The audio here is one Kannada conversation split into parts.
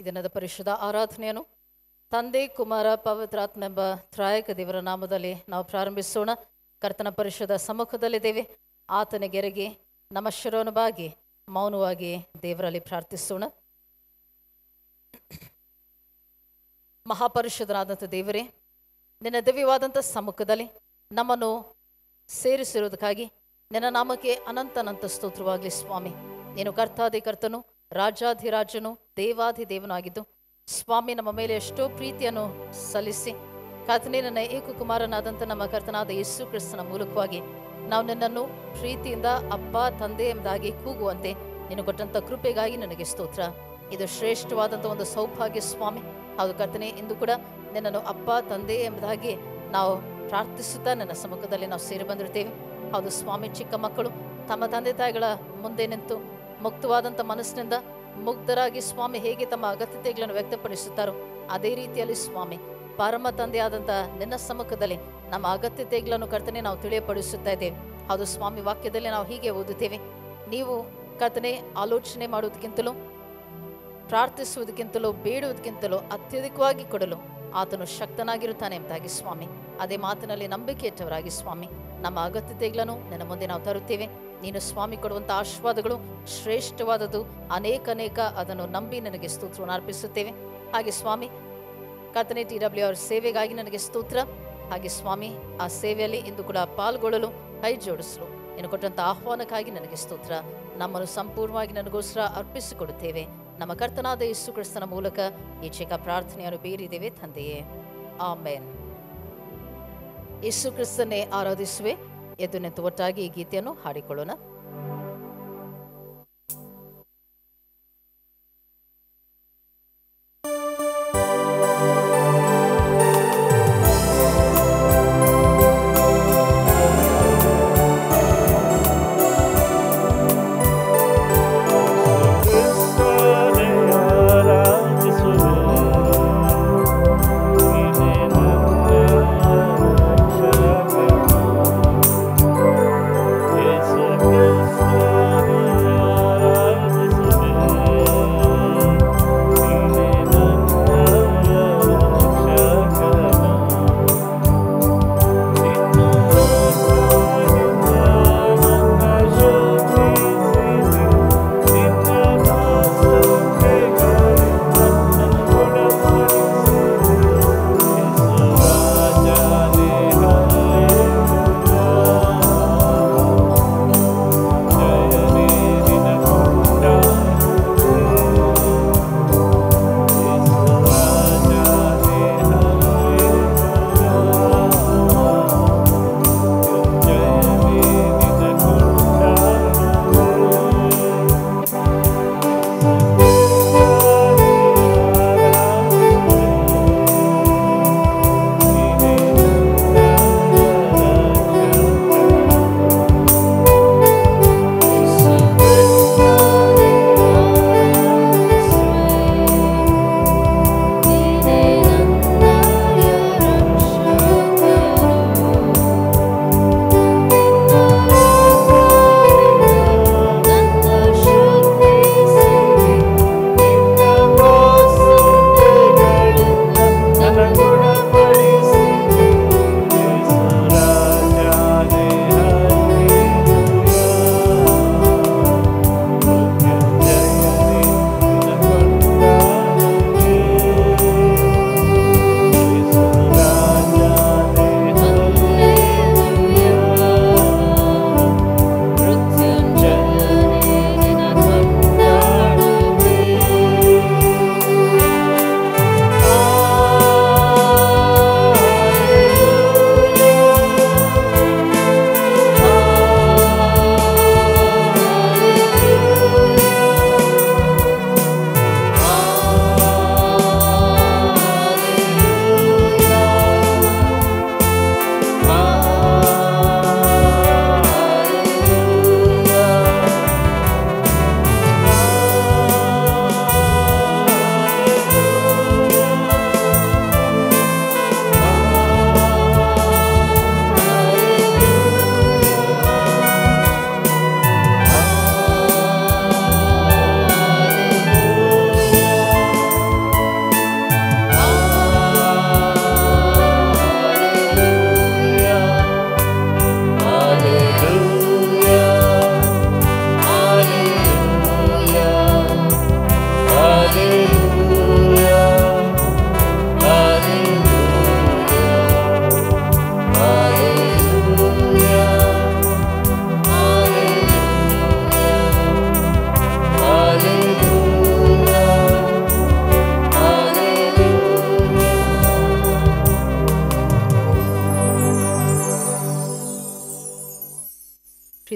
ಈ ದಿನದ ಪರಿಶುದ್ಧ ಆರಾಧನೆಯನ್ನು ತಂದೆ ಕುಮಾರ ಪವಿತ್ರಾತ್ಮೆಂಬ ತ್ರಾಯಕ ದೇವರ ನಾಮದಲ್ಲಿ ನಾವು ಪ್ರಾರಂಭಿಸೋಣ ಕರ್ತನ ಪರಿಶುದ್ಧ ಸಮ್ಮುಖದಲ್ಲಿದ್ದೇವೆ ಆತನಿಗೆರಗಿ ನಮ್ಮ ಶಿರವನ್ನು ಬಾಗಿ ಮೌನವಾಗಿ ದೇವರಲ್ಲಿ ಪ್ರಾರ್ಥಿಸೋಣ ಮಹಾಪರಿಶುದ್ಧನಾದಂಥ ದೇವರೇ ನಿನ್ನ ದಿವ್ಯವಾದಂಥ ಸಮ್ಮುಖದಲ್ಲಿ ನಮ್ಮನ್ನು ಸೇರಿಸಿರುವುದಕ್ಕಾಗಿ ನಿನ್ನ ನಾಮಕ್ಕೆ ಅನಂತ ಅನಂತ ಸ್ತೋತ್ರವಾಗಲಿ ಸ್ವಾಮಿ ನೀನು ಕರ್ತಾದಿ ಕರ್ತನು ರಾಜಾಧಿರಾಜನು ದೇವಾಧಿ ದೇವನಾಗಿದ್ದು ಸ್ವಾಮಿ ನಮ್ಮ ಮೇಲೆ ಎಷ್ಟೋ ಪ್ರೀತಿಯನ್ನು ಸಲ್ಲಿಸಿ ಕರ್ತನೇ ನನ್ನ ಏಕಕುಮಾರನಾದಂಥ ನಮ್ಮ ಕರ್ತನಾದ ಯೇಸು ಕ್ರಿಸ್ತನ ಮೂಲಕವಾಗಿ ನಾವು ನಿನ್ನನ್ನು ಪ್ರೀತಿಯಿಂದ ಅಪ್ಪ ತಂದೆ ಎಂಬುದಾಗಿ ಕೂಗುವಂತೆ ನೀನು ಕೊಟ್ಟಂಥ ಕೃಪೆಗಾಗಿ ನನಗೆ ಸ್ತೋತ್ರ ಇದು ಶ್ರೇಷ್ಠವಾದಂಥ ಒಂದು ಸೌಭಾಗ್ಯ ಸ್ವಾಮಿ ಹೌದು ಕರ್ತನೆ ಇಂದು ಕೂಡ ನಿನ್ನನ್ನು ಅಪ್ಪ ತಂದೆ ಎಂಬುದಾಗಿ ನಾವು ಪ್ರಾರ್ಥಿಸುತ್ತಾ ನನ್ನ ಸಮ್ಮುಖದಲ್ಲಿ ನಾವು ಸೇರಿ ಬಂದಿರ್ತೇವೆ ಹೌದು ಸ್ವಾಮಿ ಚಿಕ್ಕ ಮಕ್ಕಳು ತಮ್ಮ ತಂದೆ ತಾಯಿಗಳ ಮುಂದೆ ನಿಂತು ಮುಕ್ತವಾದಂಥ ಮನಸ್ಸಿನಿಂದ ಮುಗ್ಧರಾಗಿ ಸ್ವಾಮಿ ಹೇಗೆ ತಮ್ಮ ಅಗತ್ಯತೆಗಳನ್ನು ವ್ಯಕ್ತಪಡಿಸುತ್ತಾರೋ ಅದೇ ರೀತಿಯಲ್ಲಿ ಸ್ವಾಮಿ ಪರಮ ತಂದೆಯಾದಂಥ ನಿನ್ನ ಸಮ್ಮುಖದಲ್ಲಿ ನಮ್ಮ ಅಗತ್ಯತೆಗಳನ್ನು ಕರ್ತನೆ ನಾವು ತಿಳಿಯಪಡಿಸುತ್ತಾ ಇದ್ದೇವೆ ಹೌದು ಸ್ವಾಮಿ ವಾಕ್ಯದಲ್ಲಿ ನಾವು ಹೀಗೆ ಓದುತ್ತೇವೆ ನೀವು ಕರ್ತನೆ ಆಲೋಚನೆ ಮಾಡುವುದಕ್ಕಿಂತಲೂ ಪ್ರಾರ್ಥಿಸುವುದಕ್ಕಿಂತಲೂ ಬೇಡುವುದಕ್ಕಿಂತಲೂ ಅತ್ಯಧಿಕವಾಗಿ ಕೊಡಲು ಆತನು ಶಕ್ತನಾಗಿರುತ್ತಾನೆ ಎಂಬುದಾಗಿ ಸ್ವಾಮಿ ಅದೇ ಮಾತಿನಲ್ಲಿ ನಂಬಿಕೆ ಇಟ್ಟವರಾಗಿ ಸ್ವಾಮಿ ನಮ್ಮ ಅಗತ್ಯತೆಗಳನ್ನು ನನ್ನ ಮುಂದೆ ನಾವು ತರುತ್ತೇವೆ ನೀನು ಸ್ವಾಮಿ ಕೊಡುವಂಥ ಆಶೀರ್ವಾದಗಳು ಶ್ರೇಷ್ಠವಾದದ್ದು ಅನೇಕ ಅನೇಕ ಅದನ್ನು ನಂಬಿ ನನಗೆ ಸ್ತೋತ್ರವನ್ನು ಅರ್ಪಿಸುತ್ತೇವೆ ಹಾಗೆ ಸ್ವಾಮಿ ಕರ್ತನೆ ಟಿ ಡಬ್ಲ್ಯೂ ಅವರ ಸೇವೆಗಾಗಿ ನನಗೆ ಸ್ತೋತ್ರ ಹಾಗೆ ಸ್ವಾಮಿ ಆ ಸೇವೆಯಲ್ಲಿ ಇಂದು ಕೂಡ ಪಾಲ್ಗೊಳ್ಳಲು ಕೈ ಜೋಡಿಸಲು ನೀನು ಕೊಟ್ಟಂಥ ಆಹ್ವಾನಕ್ಕಾಗಿ ನನಗೆ ಸ್ತೋತ್ರ ನಮ್ಮನ್ನು ಸಂಪೂರ್ಣವಾಗಿ ನನಗೋಸ್ಕರ ಅರ್ಪಿಸಿಕೊಡುತ್ತೇವೆ ನಮ್ಮ ಕರ್ತನಾದ ಯೇಸು ಕ್ರಿಸ್ತನ ಮೂಲಕ ಈ ಚಿಕ್ಕ ಪ್ರಾರ್ಥನೆಯನ್ನು ಬೇರಿದ್ದೇವೆ ತಂದೆಯೇ ಆಮೇನ್ ಯೇಸು ಕ್ರಿಸ್ತನ್ನೇ ಆರಾಧಿಸುವೆ ಎದ್ದು ನಿಂತು ಒಟ್ಟಾಗಿ ಈ ಗೀತೆಯನ್ನು ಹಾಡಿಕೊಳ್ಳೋಣ ಕ್ರಿಸ್ತನೇ ಆರಾಧಿಸುವೆ ನೀನೇ ನನ್ನ ರಕ್ಷಕ ಯೇಸು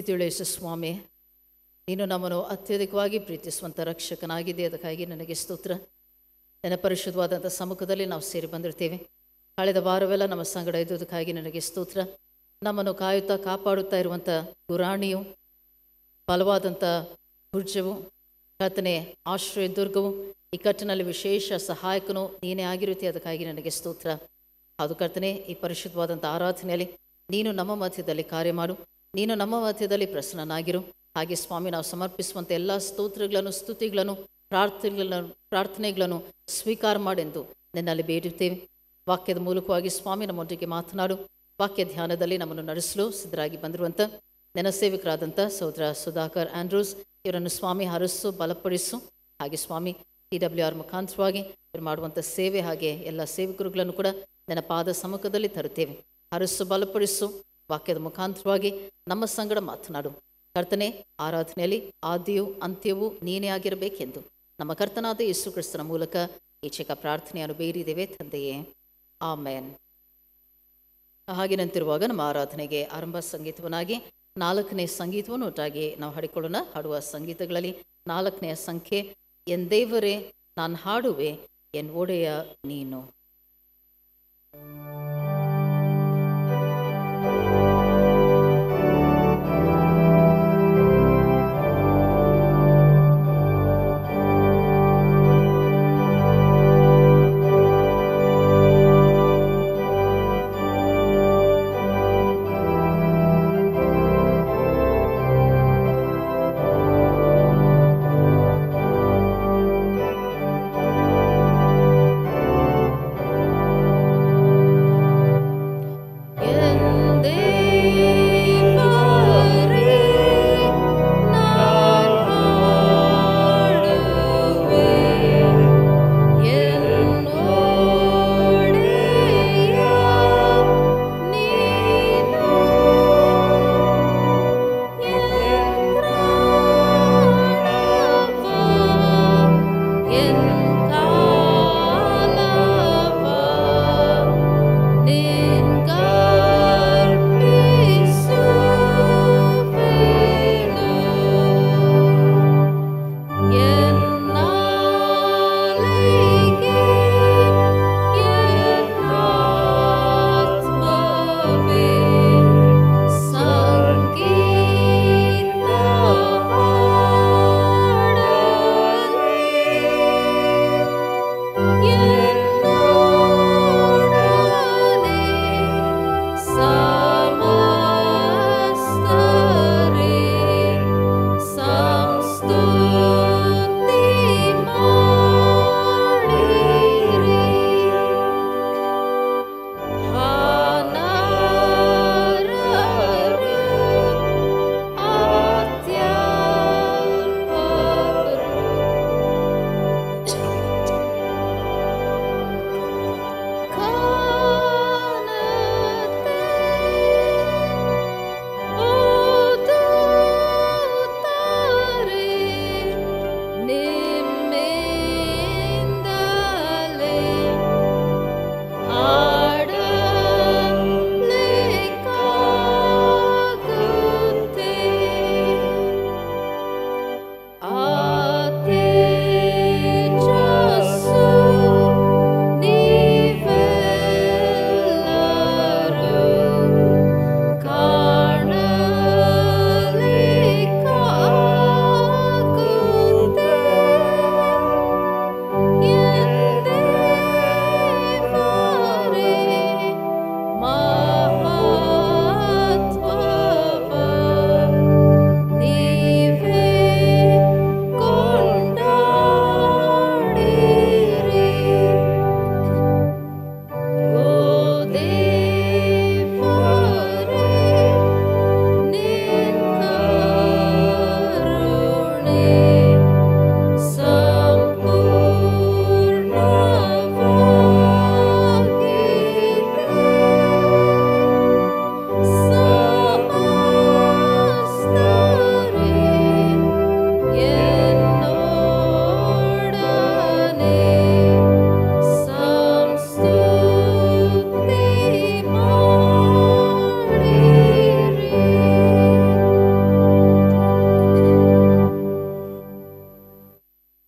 ಪ್ರೀತಿಯುಳ್ಳ ಯೇಸು ಸ್ವಾಮಿ ನೀನು ನಮ್ಮನ್ನು ಅತ್ಯಧಿಕವಾಗಿ ಪ್ರೀತಿಸುವಂಥ ರಕ್ಷಕನಾಗಿದೆ ಅದಕ್ಕಾಗಿ ನನಗೆ ಸ್ತೋತ್ರ ನನ್ನ ಪರಿಶುದ್ಧವಾದಂಥ ಸಮ್ಮುಖದಲ್ಲಿ ನಾವು ಸೇರಿ ಬಂದಿರ್ತೇವೆ ಕಳೆದ ವಾರವೆಲ್ಲ ನಮ್ಮ ಸಂಗಡ ಇದ್ದುದಕ್ಕಾಗಿ ನನಗೆ ಸ್ತೋತ್ರ ನಮ್ಮನ್ನು ಕಾಯುತ್ತಾ ಕಾಪಾಡುತ್ತಾ ಇರುವಂಥ ಗುರಾಣಿಯು ಬಲವಾದಂಥ ಭುಜವು ಕರ್ತನೆ ಆಶ್ರಯ ದುರ್ಗವು ಈ ಕಟ್ಟಿನಲ್ಲಿ ವಿಶೇಷ ಸಹಾಯಕನು ನೀನೇ ಆಗಿರುತ್ತಿ ಅದಕ್ಕಾಗಿ ನನಗೆ ಸ್ತೋತ್ರ ಅದು ಕರ್ತನೆ ಈ ಪರಿಶುದ್ಧವಾದಂಥ ಆರಾಧನೆಯಲ್ಲಿ ನೀನು ನಮ್ಮ ಮಧ್ಯದಲ್ಲಿ ಕಾರ್ಯ ಮಾಡು ನೀನು ನಮ್ಮ ಮಧ್ಯದಲ್ಲಿ ಪ್ರಸನ್ನನಾಗಿರು ಹಾಗೆ ಸ್ವಾಮಿ ನಾವು ಸಮರ್ಪಿಸುವಂಥ ಎಲ್ಲ ಸ್ತೋತ್ರಗಳನ್ನು ಸ್ತುತಿಗಳನ್ನು ಪ್ರಾರ್ಥನೆಗಳನ್ನು ಪ್ರಾರ್ಥನೆಗಳನ್ನು ಸ್ವೀಕಾರ ಮಾಡೆಂದು ನಿನ್ನಲ್ಲಿ ಬೇಡುತ್ತೇವೆ ವಾಕ್ಯದ ಮೂಲಕವಾಗಿ ಸ್ವಾಮಿ ನಮ್ಮೊಂದಿಗೆ ಮಾತನಾಡು ವಾಕ್ಯ ಧ್ಯಾನದಲ್ಲಿ ನಮ್ಮನ್ನು ನಡೆಸಲು ಸಿದ್ಧರಾಗಿ ಬಂದಿರುವಂಥ ನನ್ನ ಸೇವಕರಾದಂಥ ಸಹೋದರ ಸುಧಾಕರ್ ಆಂಡ್ರೂಸ್ ಇವರನ್ನು ಸ್ವಾಮಿ ಹರಸು ಬಲಪಡಿಸು ಹಾಗೆ ಸ್ವಾಮಿ ಟಿ ಡಬ್ಲ್ಯೂ ಆರ್ ಮುಖಾಂತರವಾಗಿ ಇವರು ಮಾಡುವಂಥ ಸೇವೆ ಹಾಗೆ ಎಲ್ಲ ಸೇವಕರುಗಳನ್ನು ಕೂಡ ನನ್ನ ಪಾದ ಸಮ್ಮುಖದಲ್ಲಿ ತರುತ್ತೇವೆ ಹರಸು ಬಲಪಡಿಸು ವಾಕ್ಯದ ಮುಖಾಂತರವಾಗಿ ನಮ್ಮ ಸಂಗಡ ಮಾತನಾಡು ಕರ್ತನೆ ಆರಾಧನೆಯಲ್ಲಿ ಆದಿಯು ಅಂತ್ಯವೂ ನೀನೇ ಆಗಿರಬೇಕೆಂದು ನಮ್ಮ ಕರ್ತನಾದ ಯೇಸು ಕ್ರಿಸ್ತನ ಮೂಲಕ ಈ ಚಿಕ್ಕ ಪ್ರಾರ್ಥನೆಯನ್ನು ಬೇರಿದ್ದೇವೆ ತಂದೆಯೇ ಆಮೇನ್ ಹಾಗೆನಂತಿರುವಾಗ ನಮ್ಮ ಆರಾಧನೆಗೆ ಆರಂಭ ಸಂಗೀತವನ್ನಾಗಿ ನಾಲ್ಕನೇ ಸಂಗೀತವನ್ನು ಒಟ್ಟಾಗಿ ನಾವು ಹಾಡಿಕೊಳ್ಳೋಣ ಹಾಡುವ ಸಂಗೀತಗಳಲ್ಲಿ ನಾಲ್ಕನೆಯ ಸಂಖ್ಯೆ ಎನ್ ದೇವರೇ ನಾನು ಹಾಡುವೆ ಎನ್ ಒಡೆಯ ನೀನು ಿ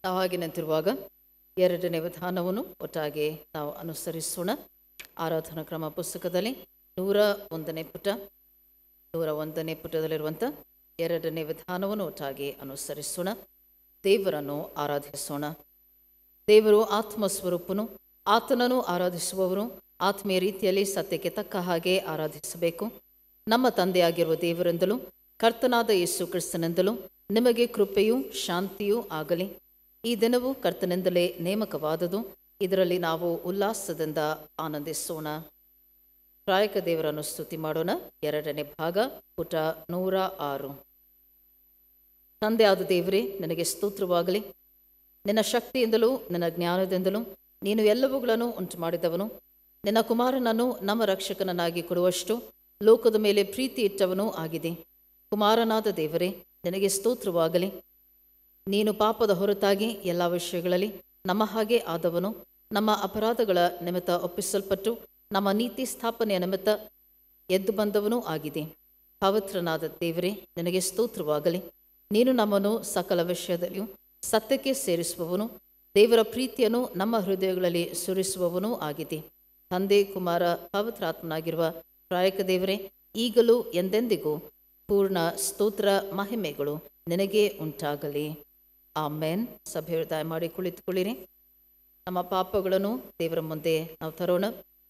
ನಾವು ಹಾಗೆ ನಿಂತಿರುವಾಗ ಎರಡನೇ ವಿಧಾನವನ್ನು ಒಟ್ಟಾಗಿ ನಾವು ಅನುಸರಿಸೋಣ ಆರಾಧನಾ ಕ್ರಮ ಪುಸ್ತಕದಲ್ಲಿ ನೂರ ಒಂದನೇ ಪುಟ ನೂರ ಒಂದನೇ ಪುಟದಲ್ಲಿರುವಂಥ ಎರಡನೇ ವಿಧಾನವನ್ನು ಒಟ್ಟಾಗಿ ಅನುಸರಿಸೋಣ ದೇವರನ್ನು ಆರಾಧಿಸೋಣ ದೇವರು ಆತ್ಮ ಸ್ವರೂಪನು ಆತನನ್ನು ಆರಾಧಿಸುವವರು ಆತ್ಮೀಯ ರೀತಿಯಲ್ಲಿ ಸತ್ಯಕ್ಕೆ ತಕ್ಕ ಹಾಗೆ ಆರಾಧಿಸಬೇಕು ನಮ್ಮ ತಂದೆಯಾಗಿರುವ ದೇವರೆಂದಲೂ ಕರ್ತನಾದ ಯೇಸು ಕ್ರಿಸ್ತನೆಂದಲೂ ನಿಮಗೆ ಕೃಪೆಯೂ ಶಾಂತಿಯೂ ಆಗಲಿ ಈ ದಿನವು ಕರ್ತನಿಂದಲೇ ನೇಮಕವಾದುದು ಇದರಲ್ಲಿ ನಾವು ಉಲ್ಲಾಸದಿಂದ ಆನಂದಿಸೋಣ ಪ್ರಾಯಕ ದೇವರನ್ನು ಸ್ತುತಿ ಮಾಡೋಣ ಎರಡನೇ ಭಾಗ ಪುಟ ನೂರ ಆರು ತಂದೆಯಾದ ದೇವರೇ ನನಗೆ ಸ್ತೋತ್ರವಾಗಲಿ ನಿನ್ನ ಶಕ್ತಿಯಿಂದಲೂ ನಿನ್ನ ಜ್ಞಾನದಿಂದಲೂ ನೀನು ಎಲ್ಲವುಗಳನ್ನು ಉಂಟು ಮಾಡಿದವನು ನಿನ್ನ ಕುಮಾರನನ್ನು ನಮ್ಮ ರಕ್ಷಕನನ್ನಾಗಿ ಕೊಡುವಷ್ಟು ಲೋಕದ ಮೇಲೆ ಪ್ರೀತಿ ಇಟ್ಟವನೂ ಆಗಿದೆ ಕುಮಾರನಾದ ದೇವರೇ ನಿನಗೆ ಸ್ತೋತ್ರವಾಗಲಿ ನೀನು ಪಾಪದ ಹೊರತಾಗಿ ಎಲ್ಲ ವಿಷಯಗಳಲ್ಲಿ ನಮ್ಮ ಹಾಗೆ ಆದವನು ನಮ್ಮ ಅಪರಾಧಗಳ ನಿಮಿತ್ತ ಒಪ್ಪಿಸಲ್ಪಟ್ಟು ನಮ್ಮ ನೀತಿ ಸ್ಥಾಪನೆಯ ನಿಮಿತ್ತ ಎದ್ದು ಬಂದವನೂ ಆಗಿದೆ ಪವಿತ್ರನಾದ ದೇವರೇ ನಿನಗೆ ಸ್ತೋತ್ರವಾಗಲಿ ನೀನು ನಮ್ಮನ್ನು ಸಕಲ ವಿಷಯದಲ್ಲಿಯೂ ಸತ್ಯಕ್ಕೆ ಸೇರಿಸುವವನು ದೇವರ ಪ್ರೀತಿಯನ್ನು ನಮ್ಮ ಹೃದಯಗಳಲ್ಲಿ ಸುರಿಸುವವನೂ ಆಗಿದೆ ತಂದೆ ಕುಮಾರ ಪವಿತ್ರಾತ್ಮನಾಗಿರುವ ಪ್ರಾಯಕ ದೇವರೇ ಈಗಲೂ ಎಂದೆಂದಿಗೂ ಪೂರ್ಣ ಸ್ತೋತ್ರ ಮಹಿಮೆಗಳು ನಿನಗೆ ಉಂಟಾಗಲಿ ಆಮೇನ್ ಸಭೆ ದಯಮಾಡಿ ಕುಳಿತುಕೊಳ್ಳಿರಿ ನಮ್ಮ ಪಾಪಗಳನ್ನು ದೇವರ ಮುಂದೆ ನಾವು ತರೋಣ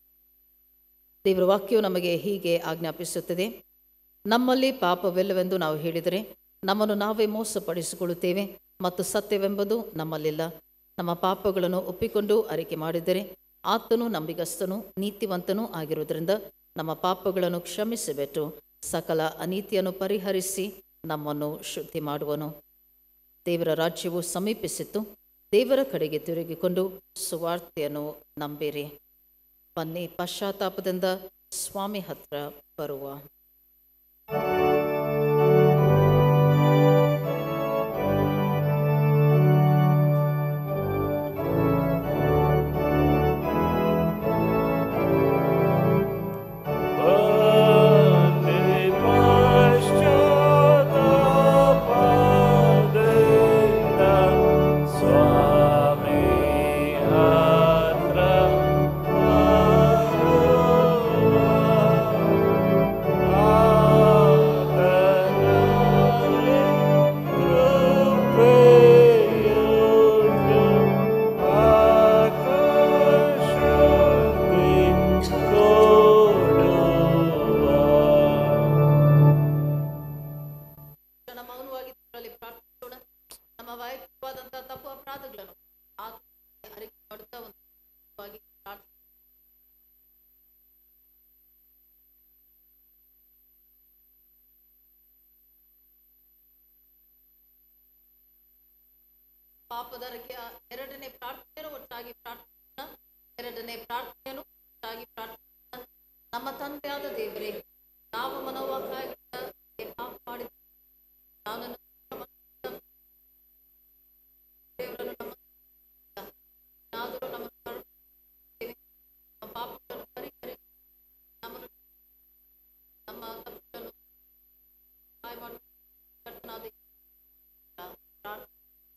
ದೇವರ ವಾಕ್ಯವು ನಮಗೆ ಹೀಗೆ ಆಜ್ಞಾಪಿಸುತ್ತದೆ ನಮ್ಮಲ್ಲಿ ಪಾಪವಿಲ್ಲವೆಂದು ನಾವು ಹೇಳಿದರೆ ನಮ್ಮನ್ನು ನಾವೇ ಮೋಸಪಡಿಸಿಕೊಳ್ಳುತ್ತೇವೆ ಮತ್ತು ಸತ್ಯವೆಂಬುದು ನಮ್ಮಲ್ಲಿಲ್ಲ ನಮ್ಮ ಪಾಪಗಳನ್ನು ಒಪ್ಪಿಕೊಂಡು ಅರಿಕೆ ಮಾಡಿದರೆ ಆತನು ನಂಬಿಗಸ್ತನು ನೀತಿವಂತನೂ ಆಗಿರುವುದರಿಂದ ನಮ್ಮ ಪಾಪಗಳನ್ನು ಕ್ಷಮಿಸಿಬಿಟ್ಟು ಸಕಲ ಅನೀತಿಯನ್ನು ಪರಿಹರಿಸಿ ನಮ್ಮನ್ನು ಶುದ್ಧಿ ಮಾಡುವನು ದೇವರ ರಾಜ್ಯವು ಸಮೀಪಿಸಿತ್ತು ದೇವರ ಕಡೆಗೆ ತಿರುಗಿಕೊಂಡು ಸುವಾರ್ತೆಯನ್ನು ನಂಬಿರಿ ಬನ್ನಿ ಪಶ್ಚಾತ್ತಾಪದಿಂದ ಸ್ವಾಮಿ ಹತ್ರ ಬರುವ Vande paschatapadena Swami Atra Adanale Krupeyundu Akashanti Koduva ನಮ್ಮ ಮೌನವಾಗಿದ್ದರಲ್ಲಿ ಪ್ರಾರ್ಥಿಸೋಣ ನಮ್ಮ ವೈಯಕ್ತಿಕವಾದಂತಹ ತಪ್ಪು ಅಪರಾಧಗಳನ್ನು ಆತನಿಗೆ ಅರಿಕೆ ಮಾಡುತ್ತಾ ಒಂದು ಮೌನವಾಗಿ ಪ್ರಾರ್ಥಿ- ಪಾಪದ ಅರಿಕೆಯ ಎರಡನೇ ಪ್ರಾರ್ಥನೆಯನ್ನು ಒಟ್ಟಾಗಿ ಪ್ರಾರ್ಥಿಸೋಣ ಎರಡನೇ ಪ್ರಾರ್ಥನೆಯನ್ನು ಒಟ್ಟಾಗಿ ಪ್ರಾರ್ಥಿಸೋಣ ನಮ್ಮ ತಂದೆಯಾದ ದೇವರೇ ನಾವು ಮನೋವಾಕಾಗಿದ್ದ ಪಾಪ ಮಾಡಿದ ನಾನು ನಮ್ಮ ದೇವರನ್ನು ನಮ್ಮ ನಾದರೂ ನಮ್ಮ ಕರುಣಿಸುತ್ತೇವೆ. ನಮ್ಮ ಪಾಪಗಳನ್ನು ಪರಿಹರಿಸಿ ನಮ್ಮನ್ನು ನಮ್ಮ ತಪ್ಪುಗಳನ್ನು ಸಹಾಯ ಮಾಡು ಕರ್ತನಾದ ಯೇಸುವಿನ ಪ್ರಾರ್ಥನೆ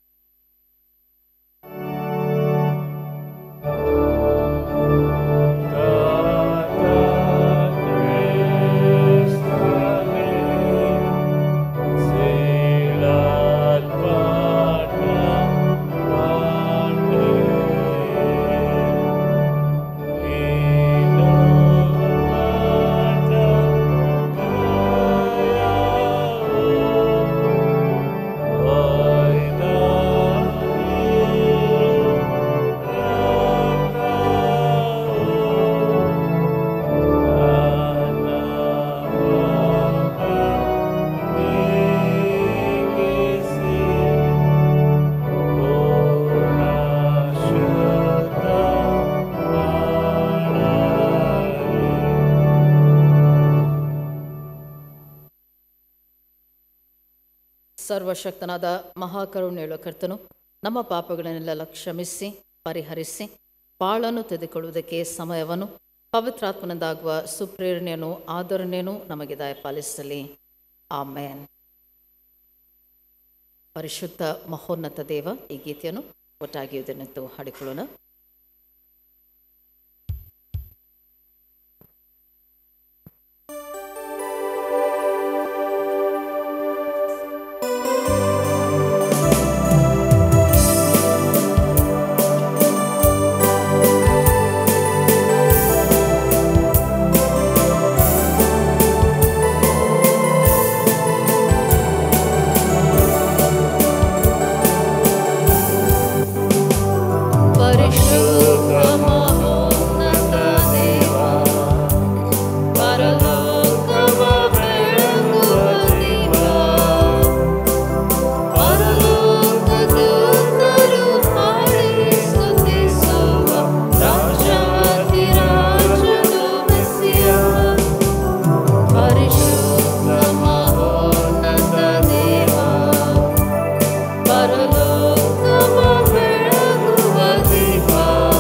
ಸರ್ವಶಕ್ತನಾದ ಮಹಾಕರುಣೆಯುಳ್ಳ ಕರ್ತನು ನಮ್ಮ ಪಾಪಗಳನ್ನೆಲ್ಲ ಕ್ಷಮಿಸಿ ಪರಿಹರಿಸಿ ಬಾಳನ್ನು ತೆಗೆದುಕೊಳ್ಳುವುದಕ್ಕೆ ಸಮಯವನ್ನು ಪವಿತ್ರಾತ್ಮನಿಂದಾಗುವ ಸುಪ್ರೇರಣೆಯನ್ನು ಆದರಣೆಯನ್ನು ನಮಗೆ ದಯಪಾಲಿಸಲಿ ಆಮೇನ್ ಪರಿಶುದ್ಧ ಮಹೋನ್ನತ ದೇವ ಈ ಗೀತೆಯನ್ನು ಒಟ್ಟಾಗಿ ಇದನ್ನೆತ್ತು ಹಾಡಿಕೊಳ್ಳೋಣ ಪರಿಶುದ್ಧ ಮಹೋನ್ನತ ದೇವ ಪರಲೋಕವ ಬೆಳಗುವ ದೀಪ ಪರಲೋಕದೂತರು ಹಾಡಿ ಸ್ತುತಿಸುವ ರಾಜಾಧಿರಾಜನು ಮೆಸ್ಸಿಯ ಪರಿಶುದ್ಧ ಮಹೋನ್ನತ ದೇವ ಪರಲೋಕವ ಬೆಳಗುವ ದೀಪ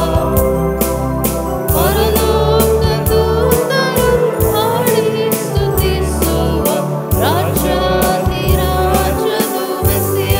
ಪರಲೋಕದೂತರು ಹಾಡಿ ಸ್ತುತಿಸುವ ರಾಜಾಧಿರಾಜನು ಮೆಸ್ಸಿಯ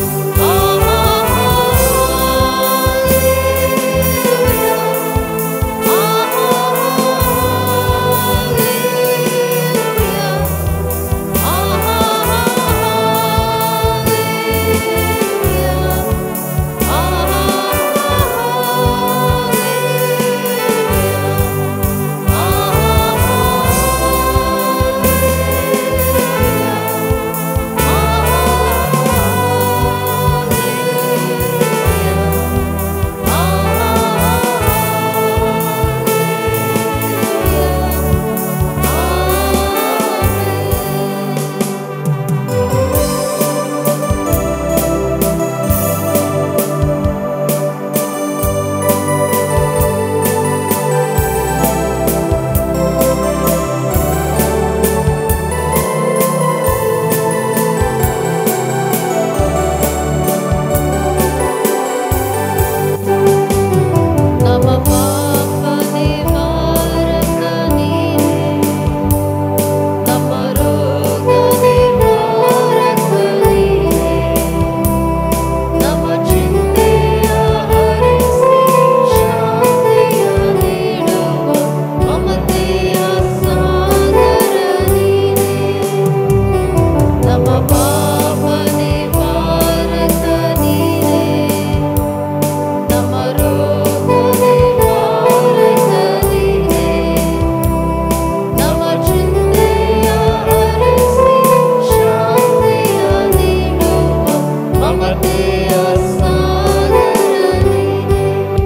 ನಮ ಪಾಪ ನಿವಾರಕ ನೀನೇ ನಮ್ಮ ರೋಗ ನಿವಾರಕ ನೀನೇ ನಮ್ಮ ಚಿಂತೆಯ ಹರಿಸಿ ಶಾಂತಿಯ ನೀಡುವ ಮಮತೆಯ ಸಾಗರ ನೀನೇ ನಮ್ಮ ಪಾಪ ನಿವಾರಕ ನೀನೇ ನಮ್ಮ ರೋಗ ನಿವಾರಕ ನೀನೇ ನಮ್ಮ ಚಿಂತೆಯ ಹರಿಸಿ ಶಾಂತಿಯ ನೀಡುವ ಮಮತೆಯ ಸಾಗರ ನೀನೇ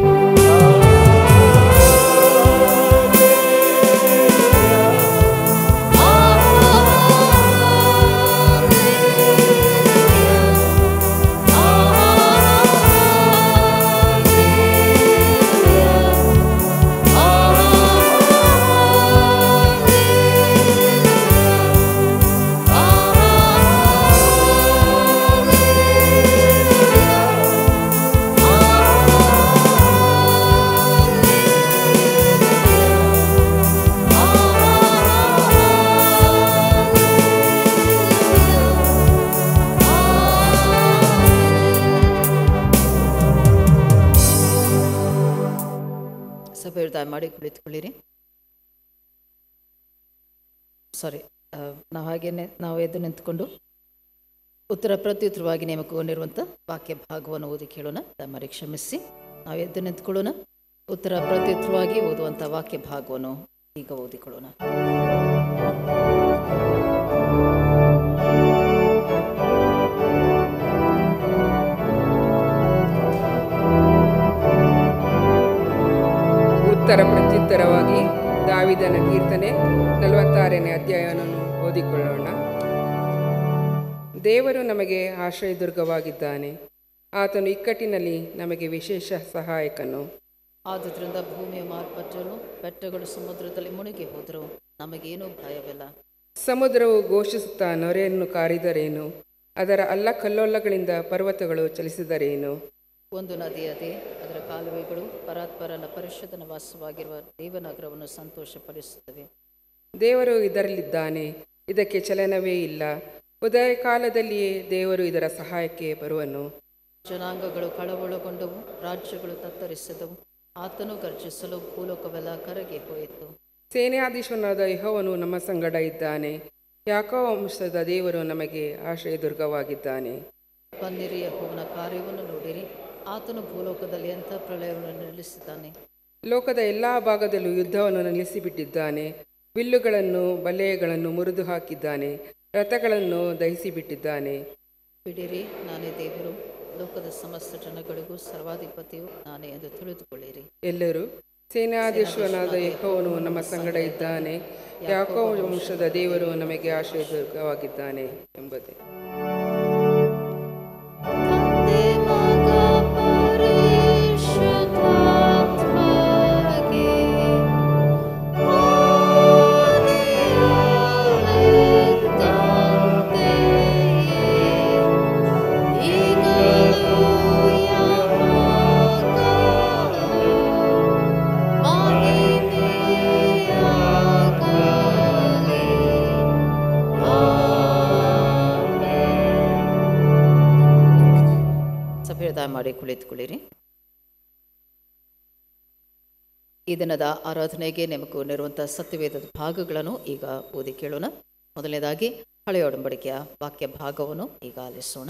ಸಭೆಯರು ದಯಮಾಡಿ ಕುಳಿತುಕೊಳ್ಳಿರಿ ಸಾರಿ ನಾವು ಹಾಗೇನೆ ನಾವು ಎದ್ದು ನಿಂತ್ಕೊಂಡು ಉತ್ತರ ಪ್ರತ್ಯುತ್ತರವಾಗಿ ನೇಮಕಗೊಂಡಿರುವಂಥ ವಾಕ್ಯ ಭಾಗವನ್ನು ಓದಿ ಕೇಳೋಣ ದಯಮಾಡಿ ಕ್ಷಮಿಸಿ ನಾವು ಎದ್ದು ನಿಂತ್ಕೊಳ್ಳೋಣ ಉತ್ತರ ಪ್ರತ್ಯುತ್ತರವಾಗಿ ಓದುವಂಥ ವಾಕ್ಯ ಭಾಗವನ್ನು ಈಗ ಓದಿಕೊಳ್ಳೋಣ ಉತ್ತರ ಪ್ರತ್ಯುತ್ತರವಾಗಿ ದಾವಿದನ ಕೀರ್ತನೆ ನಲವತ್ತಾರನೇ ಅಧ್ಯಾಯವನ್ನು ಓದಿಕೊಳ್ಳೋಣ ದೇವರು ನಮಗೆ ಆಶ್ರಯದುರ್ಗವಾಗಿದ್ದಾನೆ ಆತನು ಇಕ್ಕಟ್ಟಿನಲ್ಲಿ ನಮಗೆ ವಿಶೇಷ ಸಹಾಯಕನು ಆದುದರಿಂದ ಭೂಮಿಯ ಮಾರ್ಪಟ್ಟರು ಬೆಟ್ಟಗಳು ಸಮುದ್ರದಲ್ಲಿ ಮುಳುಗಿ ಹೋದರು ನಮಗೇನೂ ಭಯವಿಲ್ಲ ಸಮುದ್ರವು ಘೋಷಿಸುತ್ತಾ ನೊರೆಯನ್ನು ಕಾರಿದರೇನು ಅದರ ಅಲ್ಲಕಲ್ಲೋಲಗಳಿಂದ ಪರ್ವತಗಳು ಚಲಿಸಿದರೇನು ಒಂದು ನದಿಯದೆ ಅದರ ಕಾಲುವೆಗಳು ಪರಾತ್ಪರನ ಪರಿಶುದ್ಧನ ವಾಸವಾಗಿರುವ ದೇವನಗರವನ್ನು ಸಂತೋಷಪಡಿಸುತ್ತವೆ ದೇವರು ಇದರಲ್ಲಿದ್ದಾನೆ ಇದಕ್ಕೆ ಚಲನವೇ ಇಲ್ಲ ಉದಯ ಕಾಲದಲ್ಲಿಯೇ ದೇವರು ಇದರ ಸಹಾಯಕ್ಕೆ ಬರುವನು ಜನಾಂಗಗಳು ಕಳವಳಗೊಂಡವು ರಾಜ್ಯಗಳು ತತ್ತರಿಸಿದವು ಆತನು ಗರ್ಜಿಸಲು ಭೂಲೋಕವೆಲ್ಲ ಕರಗಿ ಹೋಯಿತು ಸೇನಾಧೀಶ್ವರನಾದ ಯೆಹೋವನು ನಮ್ಮ ಸಂಗಡ ಇದ್ದಾನೆ ಯಾಕೋ ವಂಶದ ದೇವರು ನಮಗೆ ಆಶ್ರಯದುರ್ಗವಾಗಿದ್ದಾನೆ ಬನ್ನಿರಿ ಯೆಹೋವನ ಕಾರ್ಯವನ್ನು ನೋಡಿರಿ ಆತನು ಭೂಲೋಕದಲ್ಲಿ ಎಂಥ ಪ್ರಳಯವನ್ನು ನಿಲ್ಲಿಸಿದ್ದಾನೆ ಲೋಕದ ಎಲ್ಲ ಭಾಗದಲ್ಲೂ ಯುದ್ಧವನ್ನು ನಿಲ್ಲಿಸಿಬಿಟ್ಟಿದ್ದಾನೆ ಬಿಲ್ಲುಗಳನ್ನು ಬಲೆಯಗಳನ್ನು ಮುರಿದು ಹಾಕಿದ್ದಾನೆ ರಥಗಳನ್ನು ದಹಿಸಿಬಿಟ್ಟಿದ್ದಾನೆ ಬಿಡಿರಿ ನಾನೇ ದೇವರು ಲೋಕದ ಸಮಸ್ತ ಜನಗಳಿಗೂ ಸರ್ವಾಧಿಪತಿಯು ನಾನೇ ಎಂದು ತಿಳಿದುಕೊಳ್ಳಿರಿ ಎಲ್ಲರೂ ಸೇನಾಧೀಶ್ವರನಾದ ಯೆಹೋವನು ನಮ್ಮ ಸಂಗಡ ಇದ್ದಾನೆ ಯಾಕೋ ವಂಶದ ದೇವರು ನಮಗೆ ಆಶ್ರಯದುರ್ಗವಾಗಿದ್ದಾನೆ ಎಂಬುದೇ ತಂದೆ ಮಗ ಪರಿಶುದ್ಧಾತ್ಮಗೆ ಆದಿಯಲ್ಲಿದ್ದಂತೆಯೇ ಈಗಲೂ ಯಾವಾಗಲೂ ಮಹಿಮೆಯಾಗಲಿ. ಸಭೆಯ ಮಾಡಿ ಕುಳಿತುಕೊಳ್ಳಿರಿ ಈ ದಿನದ ಆರಾಧನೆಗೆ ನೇಮಕಗೊಂಡಿರುವಂಥ ಸತ್ಯವೇದದ ಭಾಗಗಳನ್ನು ಈಗ ಓದಿ ಕೇಳೋಣ ಮೊದಲನೇದಾಗಿ ಹಳೆಯ ಒಡಂಬಡಿಕೆಯ ವಾಕ್ಯ ಭಾಗವನ್ನು ಈಗ ಆಲಿಸೋಣ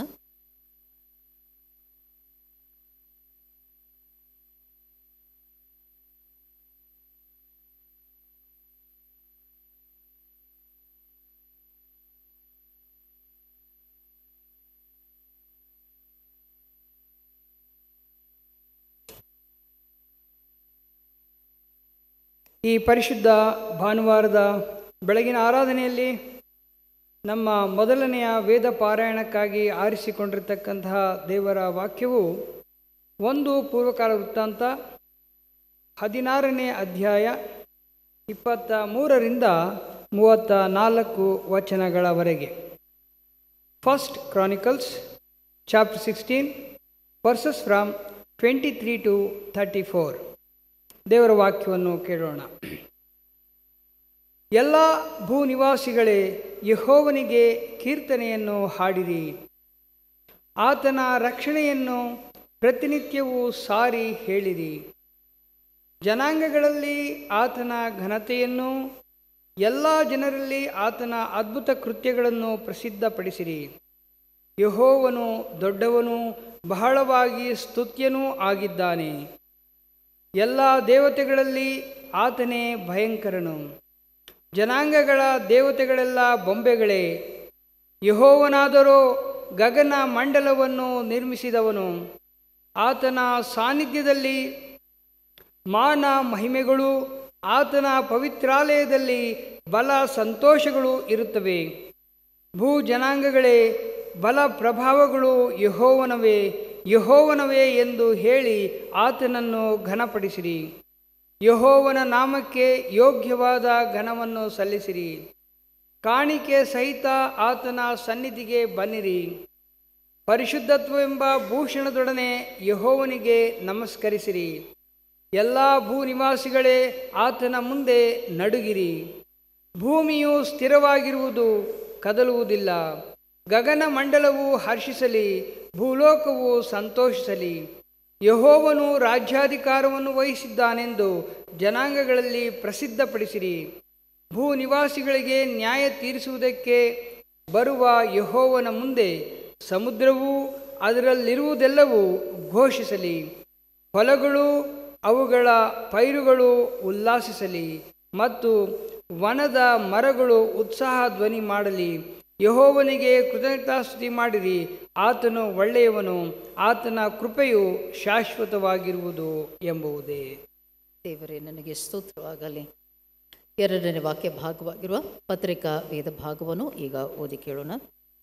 ಈ ಪರಿಶುದ್ಧ ಭಾನುವಾರದ ಬೆಳಗಿನ ಆರಾಧನೆಯಲ್ಲಿ ನಮ್ಮ ಮೊದಲನೆಯ ವೇದ ಪಾರಾಯಣಕ್ಕಾಗಿ ಆರಿಸಿಕೊಂಡಿರ್ತಕ್ಕಂತಹ ದೇವರ ವಾಕ್ಯವು ಒಂದು ಪೂರ್ವಕಾಲ ವೃತ್ತಾಂತ ಹದಿನಾರನೇ ಅಧ್ಯಾಯ ಇಪ್ಪತ್ತ ಮೂರರಿಂದ ಮೂವತ್ತ ನಾಲ್ಕು ವಚನಗಳವರೆಗೆ first Chronicles chapter sixteen verses from twenty three to thirty four ದೇವರ ವಾಕ್ಯವನ್ನು ಕೇಳೋಣ ಎಲ್ಲ ಭೂನಿವಾಸಿಗಳೇ ಯಹೋವನಿಗೆ ಕೀರ್ತನೆಯನ್ನು ಹಾಡಿರಿ ಆತನ ರಕ್ಷಣೆಯನ್ನು ಪ್ರತಿನಿತ್ಯವೂ ಸಾರಿ ಹೇಳಿರಿ ಜನಾಂಗಗಳಲ್ಲಿ ಆತನ ಘನತೆಯನ್ನು ಎಲ್ಲ ಜನರಲ್ಲಿ ಆತನ ಅದ್ಭುತ ಕೃತ್ಯಗಳನ್ನು ಪ್ರಸಿದ್ಧಪಡಿಸಿರಿ ಯಹೋವನು ದೊಡ್ಡವನು ಬಹಳವಾಗಿ ಸ್ತುತ್ಯನೂ ಆಗಿದ್ದಾನೆ ಎಲ್ಲ ದೇವತೆಗಳಲ್ಲಿ ಆತನೇ ಭಯಂಕರನು ಜನಾಂಗಗಳ ದೇವತೆಗಳೆಲ್ಲ ಬೊಂಬೆಗಳೇ ಯಹೋವನಾದರೋ ಗಗನ ಮಂಡಲವನ್ನು ನಿರ್ಮಿಸಿದವನು ಆತನ ಸಾನ್ನಿಧ್ಯದಲ್ಲಿ ಮಾನ ಮಹಿಮೆಗಳು ಆತನ ಪವಿತ್ರಾಲಯದಲ್ಲಿ ಬಲ ಸಂತೋಷಗಳು ಇರುತ್ತವೆ ಭೂ ಜನಾಂಗಗಳೇ ಬಲ ಪ್ರಭಾವಗಳು ಯಹೋವನವೇ ಯಹೋವನವೇ ಎಂದು ಹೇಳಿ ಆತನನ್ನು ಘನಪಡಿಸಿರಿ ಯಹೋವನ ನಾಮಕ್ಕೆ ಯೋಗ್ಯವಾದ ಘನವನ್ನು ಸಲ್ಲಿಸಿರಿ ಕಾಣಿಕೆ ಸಹಿತ ಆತನ ಸನ್ನಿಧಿಗೆ ಬನ್ನಿರಿ ಪರಿಶುದ್ಧತ್ವವೆಂಬ ಭೂಷಣದೊಡನೆ ಯಹೋವನಿಗೆ ನಮಸ್ಕರಿಸಿರಿ ಎಲ್ಲ ಭೂನಿವಾಸಿಗಳೇ ಆತನ ಮುಂದೆ ನಡುಗಿರಿ ಭೂಮಿಯು ಸ್ಥಿರವಾಗಿರುವುದು ಕದಲುವುದಿಲ್ಲ ಗಗನ ಮಂಡಲವು ಹರ್ಷಿಸಲಿ ಭೂಲೋಕವು ಸಂತೋಷಿಸಲಿ ಯಹೋವನು ರಾಜ್ಯಾಧಿಕಾರವನ್ನು ವಹಿಸಿದ್ದಾನೆಂದು ಜನಾಂಗಗಳಲ್ಲಿ ಪ್ರಸಿದ್ಧಪಡಿಸಿರಿ ಭೂ ನಿವಾಸಿಗಳಿಗೆ ನ್ಯಾಯ ತೀರಿಸುವುದಕ್ಕೆ ಬರುವ ಯಹೋವನ ಮುಂದೆ ಸಮುದ್ರವು ಅದರಲ್ಲಿರುವುದೆಲ್ಲವೂ ಘೋಷಿಸಲಿ ಹೊಲಗಳು ಅವುಗಳ ಪೈರುಗಳು ಉಲ್ಲಾಸಿಸಲಿ ಮತ್ತು ವನದ ಮರಗಳು ಉತ್ಸಾಹ ಧ್ವನಿ ಮಾಡಲಿ ಯಹೋವನಿಗೆ ಕೃತಜ್ಞತಾಸ್ತುತಿ ಮಾಡಿರಿ ಆತನು ಒಳ್ಳೆಯವನು ಆತನ ಕೃಪೆಯು ಶಾಶ್ವತವಾಗಿರುವುದು ಎಂಬುದೇ ದೇವರೇ ನನಗೆ ಸ್ತೋತ್ರವಾಗಲಿ ಎರಡನೇ ವಾಕ್ಯ ಭಾಗವಾಗಿರುವ ಪತ್ರಿಕಾ ವೇದ ಭಾಗವನ್ನು ಈಗ ಓದಿ ಕೇಳೋಣ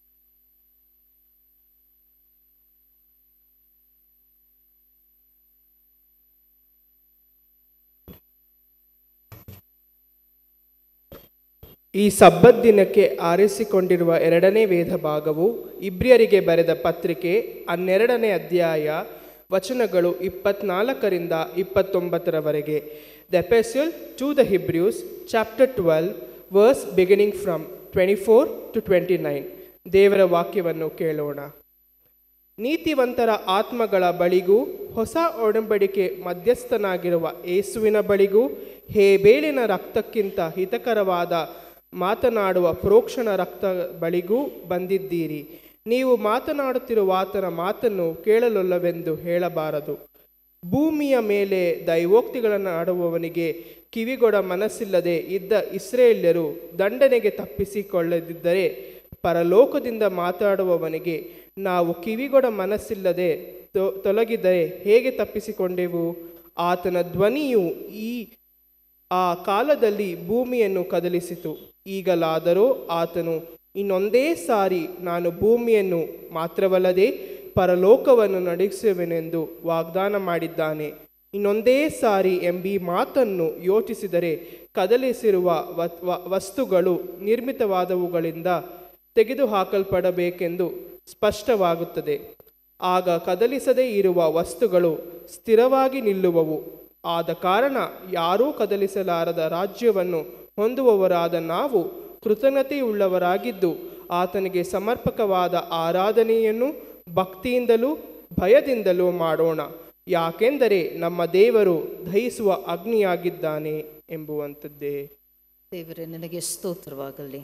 ಈ ಸಬ್ಬತ್ ದಿನಕ್ಕೆ ಆರಿಸಿಕೊಂಡಿರುವ ಎರಡನೇ ವೇದ ಭಾಗವು ಇಬ್ರಿಯರಿಗೆ ಬರೆದ ಪತ್ರಿಕೆ ಹನ್ನೆರಡನೇ ಅಧ್ಯಾಯ ವಚನಗಳು ಇಪ್ಪತ್ನಾಲ್ಕರಿಂದ ಇಪ್ಪತ್ತೊಂಬತ್ತರವರೆಗೆ the Epistle to the Hebrews chapter twelve verse beginning from twenty four to twenty nine ದೇವರ ವಾಕ್ಯವನ್ನು ಕೇಳೋಣ ನೀತಿವಂತರ ಆತ್ಮಗಳ ಬಳಿಗೂ ಹೊಸ ಒಡಂಬಡಿಕೆ ಮಧ್ಯಸ್ಥನಾಗಿರುವ ಏಸುವಿನ ಬಳಿಗೂ ಹೇಬೇಳಿನ ರಕ್ತಕ್ಕಿಂತ ಹಿತಕರವಾದ ಮಾತನಾಡುವ ಪ್ರೋಕ್ಷಣ ರಕ್ತ ಬಳಿಗೂ ಬಂದಿದ್ದೀರಿ ನೀವು ಮಾತನಾಡುತ್ತಿರುವ ಆತನ ಮಾತನ್ನು ಕೇಳಲೊಲ್ಲವೆಂದು ಹೇಳಬಾರದು ಭೂಮಿಯ ಮೇಲೆ ದೈವೋಕ್ತಿಗಳನ್ನು ಆಡುವವನಿಗೆ ಕಿವಿಗೊಡ ಮನಸ್ಸಿಲ್ಲದೆ ಇದ್ದ ಇಸ್ರೇಲ್ಯರು ದಂಡನೆಗೆ ತಪ್ಪಿಸಿಕೊಳ್ಳದಿದ್ದರೆ ಪರಲೋಕದಿಂದ ಮಾತಾಡುವವನಿಗೆ ನಾವು ಕಿವಿಗೊಡ ಮನಸ್ಸಿಲ್ಲದೆ ತೊ- ತೊಲಗಿದರೆ ಹೇಗೆ ತಪ್ಪಿಸಿಕೊಂಡೆವು ಆತನ ಧ್ವನಿಯು ಈ ಆ ಕಾಲದಲ್ಲಿ ಭೂಮಿಯನ್ನು ಕದಲಿಸಿತು ಈಗಲಾದರೂ ಆತನು ಇನ್ನೊಂದೇ ಸಾರಿ ನಾನು ಭೂಮಿಯನ್ನು ಮಾತ್ರವಲ್ಲದೆ ಪರಲೋಕವನ್ನು ನಡೆಸುವೆನೆಂದು ವಾಗ್ದಾನ ಮಾಡಿದ್ದಾನೆ ಇನ್ನೊಂದೇ ಸಾರಿ ಎಂಬಿ ಮಾತನ್ನು ಯೋಚಿಸಿದರೆ ಕದಲಿಸಿರುವ ವ- ವ- ವಸ್ತುಗಳು ನಿರ್ಮಿತವಾದವುಗಳಿಂದ ತೆಗೆದುಹಾಕಲ್ಪಡಬೇಕೆಂದು ಸ್ಪಷ್ಟವಾಗುತ್ತದೆ ಆಗ ಕದಲಿಸದೇ ಇರುವ ವಸ್ತುಗಳು ಸ್ಥಿರವಾಗಿ ನಿಲ್ಲುವವು ಆದ ಕಾರಣ ಯಾರೂ ಕದಲಿಸಲಾರದ ರಾಜ್ಯವನ್ನು ಹೊಂದುವವರಾದ ನಾವು ಕೃತಜ್ಞತೆಯುಳ್ಳವರಾಗಿದ್ದು ಆತನಿಗೆ ಸಮರ್ಪಕವಾದ ಆರಾಧನೆಯನ್ನು ಭಕ್ತಿಯಿಂದಲೂ ಭಯದಿಂದಲೂ ಮಾಡೋಣ ಯಾಕೆಂದರೆ ನಮ್ಮ ದೇವರು ದಹಿಸುವ ಅಗ್ನಿಯಾಗಿದ್ದಾನೆ ಎಂಬುವಂಥದ್ದೇ ದೇವರೇ ನಿನಗೆ ಸ್ತೋತ್ರವಾಗಲಿ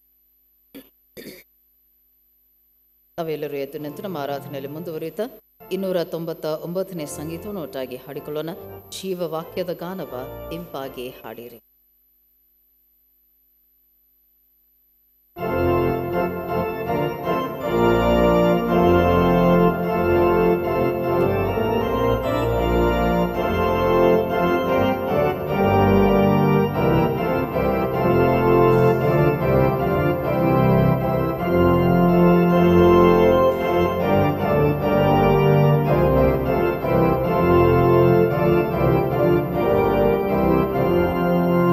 ನಾವೆಲ್ಲರೂ ಎದ್ದು ನಿಂತು ನಮ್ಮ ಆರಾಧನೆಯಲ್ಲಿ ಮುಂದುವರಿಯುತ್ತಾ ಇನ್ನೂರ ತೊಂಬತ್ತ ಒಂಬತ್ತನೇ ಸಂಗೀತವನ್ನು ಒಟ್ಟಾಗಿ ಹಾಡಿಕೊಳ್ಳೋಣ ಜೀವವಾಕ್ಯದ ಗಾನವ ಇಂಪಾಗಿ ಹಾಡಿರಿ ಿ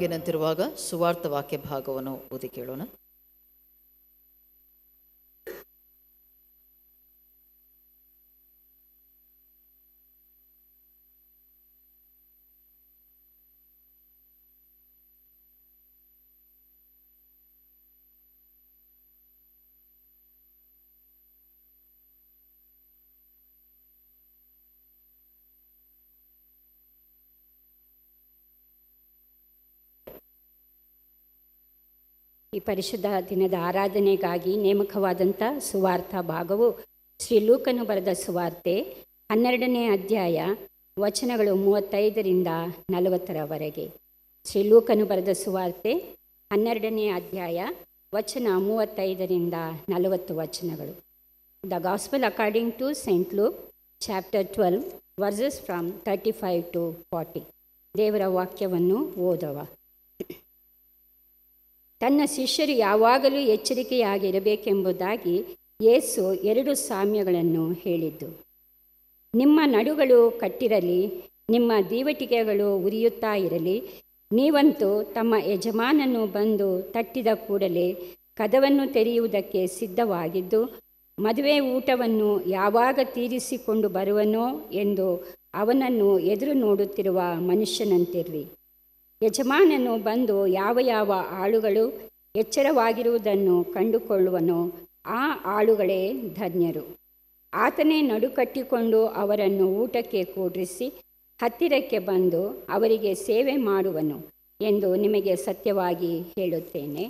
ಹಾಗೆ ನಿಂತಿರುವಾಗ ಸುವಾರ್ಥ ವಾಕ್ಯ ಭಾಗವನ್ನು ಓದಿ ಕೇಳೋಣ ಈ ಪರಿಶುದ್ಧ ದಿನದ ಆರಾಧನೆಗಾಗಿ ನೇಮಕವಾದಂಥ ಸುವಾರ್ಥ ಭಾಗವು ಶ್ರೀ ಲೂಕನು ಬರೆದ ಸುವಾರ್ತೆ ಹನ್ನೆರಡನೇ ಅಧ್ಯಾಯ ವಚನಗಳು ಮೂವತ್ತೈದರಿಂದ ನಲವತ್ತರವರೆಗೆ ಶ್ರೀ ಲೂಕನು ಬರೆದ ಸುವಾರ್ತೆ ಹನ್ನೆರಡನೇ ಅಧ್ಯಾಯ ವಚನ ಮೂವತ್ತೈದರಿಂದ ನಲವತ್ತು ವಚನಗಳು the Gospel according to Saint Luke chapter twelve verses from thirty five to forty ದೇವರ ವಾಕ್ಯವನ್ನು ಓದವ ತನ್ನ ಶಿಷ್ಯರು ಯಾವಾಗಲೂ ಎಚ್ಚರಿಕೆಯಾಗಿರಬೇಕೆಂಬುದಾಗಿ ಯೇಸು ಎರಡು ಸಾಮ್ಯಗಳನ್ನು ಹೇಳಿದ್ದು ನಿಮ್ಮ ನಡುಗಳು ಕಟ್ಟಿರಲಿ ನಿಮ್ಮ ದೀವಟಿಕೆಗಳು ಉರಿಯುತ್ತಾ ಇರಲಿ ನೀವಂತೂ ತಮ್ಮ ಯಜಮಾನನು ಬಂದು ತಟ್ಟಿದ ಕೂಡಲೇ ಕದವನ್ನು ತೆರೆಯುವುದಕ್ಕೆ ಸಿದ್ಧವಾಗಿದ್ದು ಮದುವೆ ಊಟವನ್ನು ಯಾವಾಗ ತೀರಿಸಿಕೊಂಡು ಬರುವನೋ ಎಂದು ಅವನನ್ನು ಎದುರು ನೋಡುತ್ತಿರುವ ಮನುಷ್ಯನಂತಿರ್ರಿ ಯಜಮಾನನು ಬಂದು ಯಾವ ಯಾವ ಆಳುಗಳು ಎಚ್ಚರವಾಗಿರುವುದನ್ನು ಕಂಡುಕೊಳ್ಳುವನೋ ಆ ಆಳುಗಳೇ ಧನ್ಯರು ಆತನೇ ನಡುಕಟ್ಟಿಕೊಂಡು ಅವರನ್ನು ಊಟಕ್ಕೆ ಕೂಡ್ರಿಸಿ ಹತ್ತಿರಕ್ಕೆ ಬಂದು ಅವರಿಗೆ ಸೇವೆ ಮಾಡುವನು ಎಂದು ನಿಮಗೆ ಸತ್ಯವಾಗಿ ಹೇಳುತ್ತೇನೆ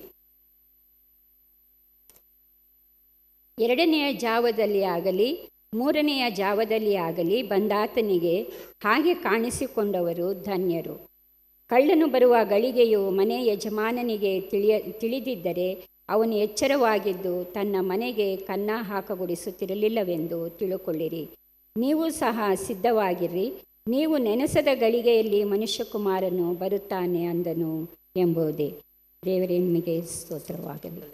ಎರಡನೆಯ ಜಾವದಲ್ಲಿ ಆಗಲಿ ಮೂರನೆಯ ಜಾವದಲ್ಲಿ ಆಗಲಿ ಬಂದಾತನಿಗೆ ಹಾಗೆ ಕಾಣಿಸಿಕೊಂಡವರು ಧನ್ಯರು ಕಳ್ಳನು ಬರುವ ಗಳಿಗೆಯು ಮನೆ ಯಜಮಾನನಿಗೆ ತಿಳಿಯ ತಿಳಿದಿದ್ದರೆ ಅವನು ಎಚ್ಚರವಾಗಿದ್ದು ತನ್ನ ಮನೆಗೆ ಕನ್ನ ಹಾಕಗೊಡಿಸುತ್ತಿರಲಿಲ್ಲವೆಂದು ತಿಳುಕೊಳ್ಳಿರಿ ನೀವು ಸಹ ಸಿದ್ಧವಾಗಿರ್ರಿ ನೀವು ನೆನೆಸದ ಗಳಿಗೆಯಲ್ಲಿ ಮನುಷ್ಯಕುಮಾರನು ಬರುತ್ತಾನೆ ಅಂದನು ಎಂಬುದೇ ದೇವರೇ ನಿಮಗೆ ಸ್ತೋತ್ರವಾಗಲಿ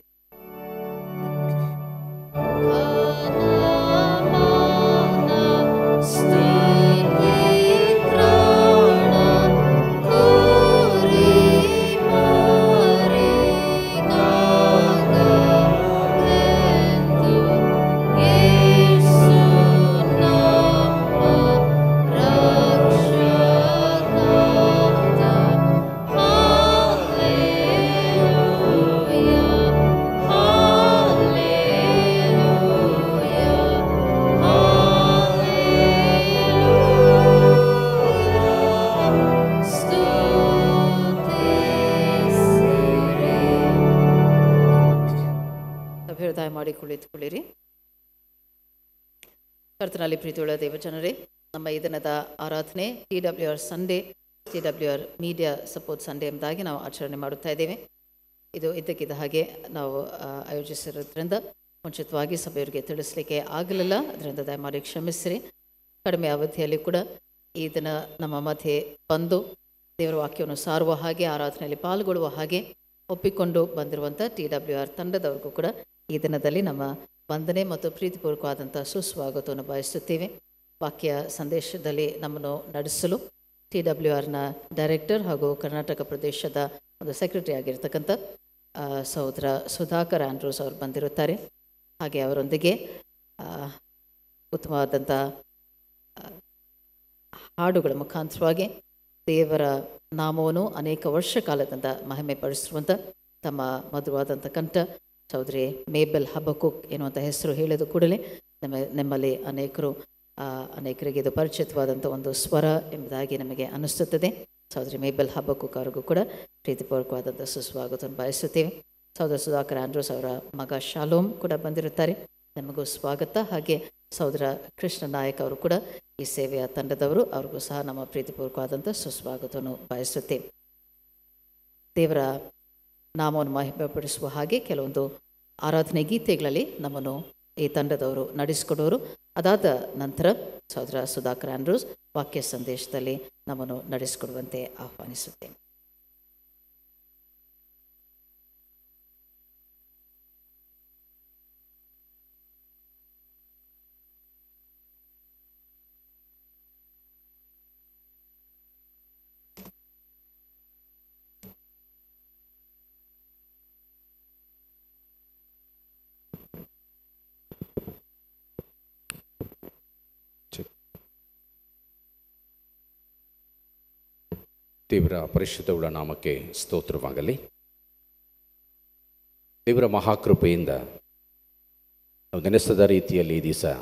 ಅಭಿವೃದ್ಧಾಯ ಮಾಡಿ ಕುಳಿತುಕೊಳ್ಳಿರಿ ಕರ್ತನಲ್ಲಿ ಪ್ರೀತಿಯುಳ್ಳ ದೇವಜನರೇ ನಮ್ಮ ಈ ದಿನದ ಆರಾಧನೆ T W R Sunday T W R media support Sunday ಎಂಬುದಾಗಿ ನಾವು ಆಚರಣೆ ಮಾಡುತ್ತಾ ಇದ್ದೇವೆ ಇದು ಇದ್ದಕ್ಕಿದ್ದ ಹಾಗೆ ನಾವು ಆ, ಆಯೋಜಿಸಿರೋದ್ರಿಂದ ಮುಂಚಿತವಾಗಿ ಸಭೆಯವರಿಗೆ ತಿಳಿಸ್ಲಿಕ್ಕೆ ಆಗಲಿಲ್ಲ ಅದರಿಂದ ದಯಮಾಡಿ ಕ್ಷಮಿಸಿರಿ ಕಡಿಮೆ ಅವಧಿಯಲ್ಲಿ ಕೂಡ ಈ ದಿನ ನಮ್ಮ ಮಧ್ಯೆ ಬಂದು ದೇವರ ವಾಕ್ಯವನ್ನು ಸಾರುವ ಹಾಗೆ ಆರಾಧನೆಯಲ್ಲಿ ಪಾಲ್ಗೊಳ್ಳುವ ಹಾಗೆ ಒಪ್ಪಿಕೊಂಡು ಬಂದಿರುವಂಥ ಟಿ ಡಬ್ಲ್ಯೂ ಆರ್ ತಂಡದವರಿಗೂ ಕೂಡ ಈ ದಿನದಲ್ಲಿ ನಮ್ಮ ವಂದನೆ ಮತ್ತು ಪ್ರೀತಿಪೂರ್ವಕವಾದಂಥ ಸುಸ್ವಾಗತವನ್ನು ಬಯಸುತ್ತೇವೆ ವಾಕ್ಯ ಸಂದೇಶದಲ್ಲಿ ನಮ್ಮನ್ನು ನಡೆಸಲು ಟಿ ಡಬ್ಲ್ಯೂ ಆರ್ನ ಡೈರೆಕ್ಟರ್ ಹಾಗೂ ಕರ್ನಾಟಕ ಪ್ರದೇಶದ ಒಂದು ಸೆಕ್ರೆಟರಿ ಆಗಿರ್ತಕ್ಕಂಥ ಆ, ಸಹೋದರ ಸುಧಾಕರ್ ಆಂಡ್ರೂಸ್ ಅವರು ಬಂದಿರುತ್ತಾರೆ ಹಾಗೆ ಅವರೊಂದಿಗೆ ಆ, ಉತ್ತಮವಾದಂಥ ಆ, ಹಾಡುಗಳ ಮುಖಾಂತರವಾಗಿ ದೇವರ ನಾಮವನ್ನು ಅನೇಕ ವರ್ಷ ಕಾಲದಿಂದ ಮಹಿಮೆ ಪಡಿಸಿರುವಂಥ ತಮ್ಮ ಮಧುರವಾದಂಥ ಕಂಠ ಚೌಧರಿ ಮೇಬೆಲ್ ಹಬಕುಕ್ ಎನ್ನುವಂಥ ಹೆಸರು ಹೇಳಿದ ಕೂಡಲೇ ನಮ್ಮ ನಮ್ಮಲ್ಲಿ ಅನೇಕರು ಆ, ಅನೇಕರಿಗೆ ಇದು ಪರಿಚಿತವಾದಂಥ ಒಂದು ಸ್ವರ ಎಂಬುದಾಗಿ ನಮಗೆ ಅನಿಸುತ್ತದೆ ಸಹೋದರಿ ಮೇಬೆಲ್ ಹಬ್ಬಕ್ಕೂಕ್ ಅವ್ರಿಗೂ ಕೂಡ ಪ್ರೀತಿಪೂರ್ವಕವಾದಂಥ ಸುಸ್ವಾಗತವನ್ನು ಬಯಸುತ್ತೇವೆ ಸಹೋದರ ಸುಧಾಕರ್ ಆಂಡ್ರೂಸ್ ಅವರ ಮಗ ಶಾಲೋಮ್ ಕೂಡ ಬಂದಿರುತ್ತಾರೆ ನಮಗೂ ಸ್ವಾಗತ ಹಾಗೆ ಸಹೋದರ ಕೃಷ್ಣ ನಾಯಕ್ ಅವರು ಕೂಡ ಈ ಸೇವೆಯ ತಂಡದವರು ಅವ್ರಿಗೂ ಸಹ ನಮ್ಮ ಪ್ರೀತಿಪೂರ್ವಕವಾದಂಥ ಸುಸ್ವಾಗತವನ್ನು ಬಯಸುತ್ತೇವೆ ದೇವರ ನಾಮವನ್ನು ಮಹಿಮೆಪಡಿಸುವ ಹಾಗೆ ಕೆಲವೊಂದು ಆರಾಧನೆ ಗೀತೆಗಳಲ್ಲಿ ನಮ್ಮನ್ನು ಈ ತಂಡದವರು ನಡೆಸಿಕೊಡೋರು ಅದಾದ ನಂತರ ಸಹೋದರ ಸುಧಾಕರ್ ಆಂಡ್ರೂಸ್ ವಾಕ್ಯ ಸಂದೇಶದಲ್ಲಿ ನಮ್ಮನ್ನು ನಡೆಸಿಕೊಡುವಂತೆ ಆಹ್ವಾನಿಸುತ್ತೇನೆ ದೇವರ ಪರಿಶುದ್ಧವುಳ ನಾಮಕ್ಕೆ ಸ್ತೋತ್ರವಾಗಲಿ ದೇವರ ಮಹಾಕೃಪೆಯಿಂದ ನಾವು ನೆನೆಸದ ರೀತಿಯಲ್ಲಿ ಈ ದಿವಸ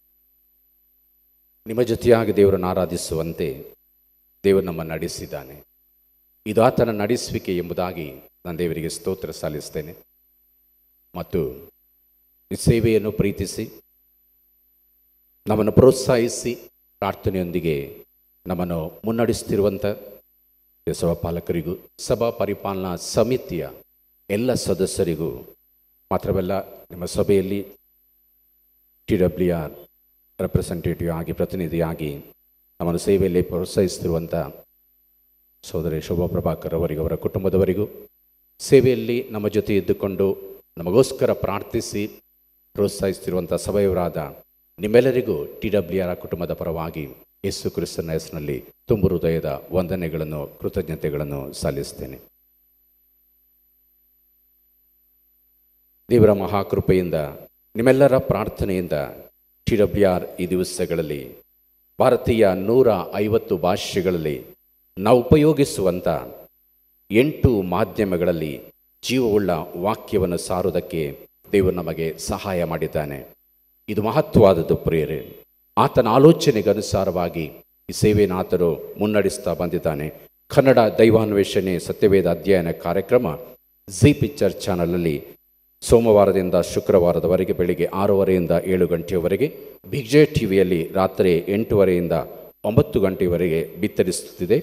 ನಿಮ್ಮ ಜೊತೆಯಾಗಿ ದೇವರನ್ನು ಆರಾಧಿಸುವಂತೆ ದೇವರು ನಮ್ಮನ್ನು ನಡೆಸಿದ್ದಾನೆ ಇದು ಆತನ ನಡೆಸುವಿಕೆ ಎಂಬುದಾಗಿ ನಾನು ದೇವರಿಗೆ ಸ್ತೋತ್ರ ಸಲ್ಲಿಸ್ತೇನೆ ಮತ್ತು ಈ ಸೇವೆಯನ್ನು ಪ್ರೀತಿಸಿ ನಮ್ಮನ್ನು ಪ್ರೋತ್ಸಾಹಿಸಿ ಪ್ರಾರ್ಥನೆಯೊಂದಿಗೆ ನಮ್ಮನ್ನು ಮುನ್ನಡೆಸುತ್ತಿರುವಂಥ ಸಭಾಪಾಲಕರಿಗೂ ಸಭಾ ಪರಿಪಾಲನಾ ಸಮಿತಿಯ ಎಲ್ಲ ಸದಸ್ಯರಿಗೂ ಮಾತ್ರವಲ್ಲ ನಿಮ್ಮ ಸಭೆಯಲ್ಲಿ ಟಿ ಡಬ್ಲ್ಯೂ ಆರ್ ರೆಪ್ರೆಸೆಂಟೇಟಿವ್ ಆಗಿ ಪ್ರತಿನಿಧಿಯಾಗಿ ನಮ್ಮನ್ನು ಸೇವೆಯಲ್ಲಿ ಪ್ರೋತ್ಸಾಹಿಸುತ್ತಿರುವಂಥ ಸೋದರಿ ಶೋಭಾ ಪ್ರಭಾಕರ್ ಅವರಿಗೂ ಅವರ ಕುಟುಂಬದವರಿಗೂ ಸೇವೆಯಲ್ಲಿ ನಮ್ಮ ಜೊತೆ ಇದ್ದುಕೊಂಡು ನಮಗೋಸ್ಕರ ಪ್ರಾರ್ಥಿಸಿ ಪ್ರೋತ್ಸಾಹಿಸುತ್ತಿರುವಂಥ ಸಭೆಯವರಾದ ನಿಮ್ಮೆಲ್ಲರಿಗೂ ಟಿ ಡಬ್ಲ್ಯೂ ಆರ್ ಕುಟುಂಬದ ಪರವಾಗಿ ಯೇಸು ಕ್ರಿಸ್ತನ ಹೆಸರಿನಲ್ಲಿ ತುಂಬು ಹೃದಯದ ವಂದನೆಗಳನ್ನು ಕೃತಜ್ಞತೆಗಳನ್ನು ಸಲ್ಲಿಸ್ತೇನೆ ದೇವರ ಮಹಾಕೃಪೆಯಿಂದ ನಿಮ್ಮೆಲ್ಲರ ಪ್ರಾರ್ಥನೆಯಿಂದ ಟಿ ಡಬ್ಲ್ಯೂ ಆರ್ ಈ ದಿವಸಗಳಲ್ಲಿ ಭಾರತೀಯ ನೂರ ಐವತ್ತು ಭಾಷೆಗಳಲ್ಲಿ ನಾವು ಉಪಯೋಗಿಸುವಂಥ ಎಂಟು ಮಾಧ್ಯಮಗಳಲ್ಲಿ ಜೀವವುಳ್ಳ ವಾಕ್ಯವನ್ನು ಸಾರುವುದಕ್ಕೆ ದೇವರು ನಮಗೆ ಸಹಾಯ ಮಾಡಿದ್ದಾನೆ ಇದು ಮಹತ್ವವಾದದ್ದು ಪ್ರಿಯರೇ ಆತನ ಆಲೋಚನೆಗೆ ಅನುಸಾರವಾಗಿ ಈ ಸೇವೆಯನ್ನು ಆತನು ಮುನ್ನಡೆಸ್ತಾ ಬಂದಿದ್ದಾನೆ ಕನ್ನಡ ದೈವಾನ್ವೇಷಣೆ ಸತ್ಯವೇದ ಅಧ್ಯಯನ ಕಾರ್ಯಕ್ರಮ ಜಿ ಪಿಕ್ಚರ್ ಚಾನಲಲ್ಲಿ ಸೋಮವಾರದಿಂದ ಶುಕ್ರವಾರದವರೆಗೆ ಬೆಳಿಗ್ಗೆ ಆರೂವರೆಯಿಂದ ಏಳು ಗಂಟೆಯವರೆಗೆ ಬಿಗ್ಜೆ ಟಿ ವಿಯಲ್ಲಿ ರಾತ್ರಿ ಎಂಟೂವರೆಯಿಂದ ಒಂಬತ್ತು ಗಂಟೆಯವರೆಗೆ ಬಿತ್ತರಿಸುತ್ತಿದೆ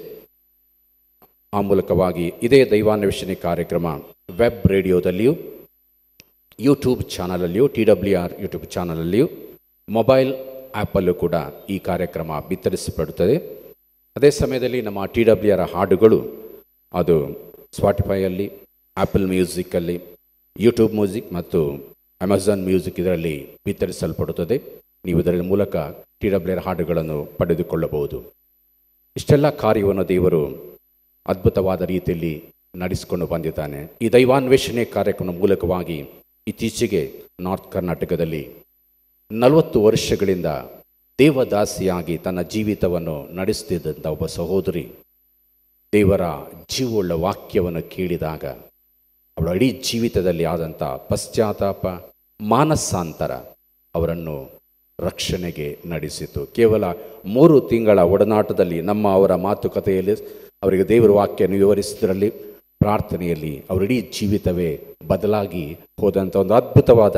ಆ ಮೂಲಕವಾಗಿ ಇದೇ ದೈವಾನ್ವೇಷಣೆ ಕಾರ್ಯಕ್ರಮ ವೆಬ್ ರೇಡಿಯೋದಲ್ಲಿಯೂ ಯೂಟ್ಯೂಬ್ ಚಾನಲಲ್ಲಿಯೂ ಟಿ ಡಬ್ಲ್ಯೂ ಆರ್ ಯೂಟ್ಯೂಬ್ ಚಾನಲಲ್ಲಿಯೂ ಮೊಬೈಲ್ ಆ್ಯಪಲ್ಲೂ ಕೂಡ ಈ ಕಾರ್ಯಕ್ರಮ ಬಿತ್ತರಿಸಲ್ಪಡುತ್ತದೆ ಅದೇ ಸಮಯದಲ್ಲಿ ನಮ್ಮ ಟಿ ಡಬ್ಲ್ಯೂ ಆರ್ ಹಾಡುಗಳು ಅದು ಸ್ಪಾಟಿಫೈಯಲ್ಲಿ ಆ್ಯಪಲ್ ಮ್ಯೂಸಿಕ್ಕಲ್ಲಿ ಯೂಟ್ಯೂಬ್ ಮ್ಯೂಸಿಕ್ ಮತ್ತು ಅಮೆಝಾನ್ ಮ್ಯೂಸಿಕ್ ಇದರಲ್ಲಿ ಬಿತ್ತರಿಸಲ್ಪಡುತ್ತದೆ ನೀವು ಇದರ ಮೂಲಕ ಟಿ ಡಬ್ಲ್ಯೂ ಆರ್ ಹಾಡುಗಳನ್ನು ಪಡೆದುಕೊಳ್ಳಬಹುದು ಇಷ್ಟೆಲ್ಲ ಕಾರ್ಯವನ್ನು ದೇವರು ಅದ್ಭುತವಾದ ರೀತಿಯಲ್ಲಿ ನಡೆಸಿಕೊಂಡು ಬಂದಿದ್ದಾನೆ ಈ ದೈವಾನ್ವೇಷಣೆ ಕಾರ್ಯಕ್ರಮದ ಮೂಲಕವಾಗಿ ಇತ್ತೀಚೆಗೆ ನಾರ್ತ್ ಕರ್ನಾಟಕದಲ್ಲಿ ನಲವತ್ತು ವರ್ಷಗಳಿಂದ ದೇವದಾಸಿಯಾಗಿ ತನ್ನ ಜೀವಿತವನ್ನು ನಡೆಸುತ್ತಿದ್ದಂಥ ಒಬ್ಬ ಸಹೋದರಿ ದೇವರ ಜೀವವುಳ್ಳ ವಾಕ್ಯವನ್ನು ಕೇಳಿದಾಗ ಅವಳ ಇಡೀ ಜೀವಿತದಲ್ಲಿ ಆದಂಥ ಪಶ್ಚಾತ್ತಾಪ ಮಾನಸಾಂತರ ಅವರನ್ನು ರಕ್ಷಣೆಗೆ ನಡೆಸಿತು ಕೇವಲ ಮೂರು ತಿಂಗಳ ಒಡನಾಟದಲ್ಲಿ ನಮ್ಮ ಅವರ ಮಾತುಕತೆಯಲ್ಲಿ ಅವರಿಗೆ ದೇವರ ವಾಕ್ಯವನ್ನು ವಿವರಿಸಿದ್ರಲ್ಲಿ ಪ್ರಾರ್ಥನೆಯಲ್ಲಿ ಅವರ ಇಡೀ ಜೀವಿತವೇ ಬದಲಾಗಿ ಹೋದಂಥ ಒಂದು ಅದ್ಭುತವಾದ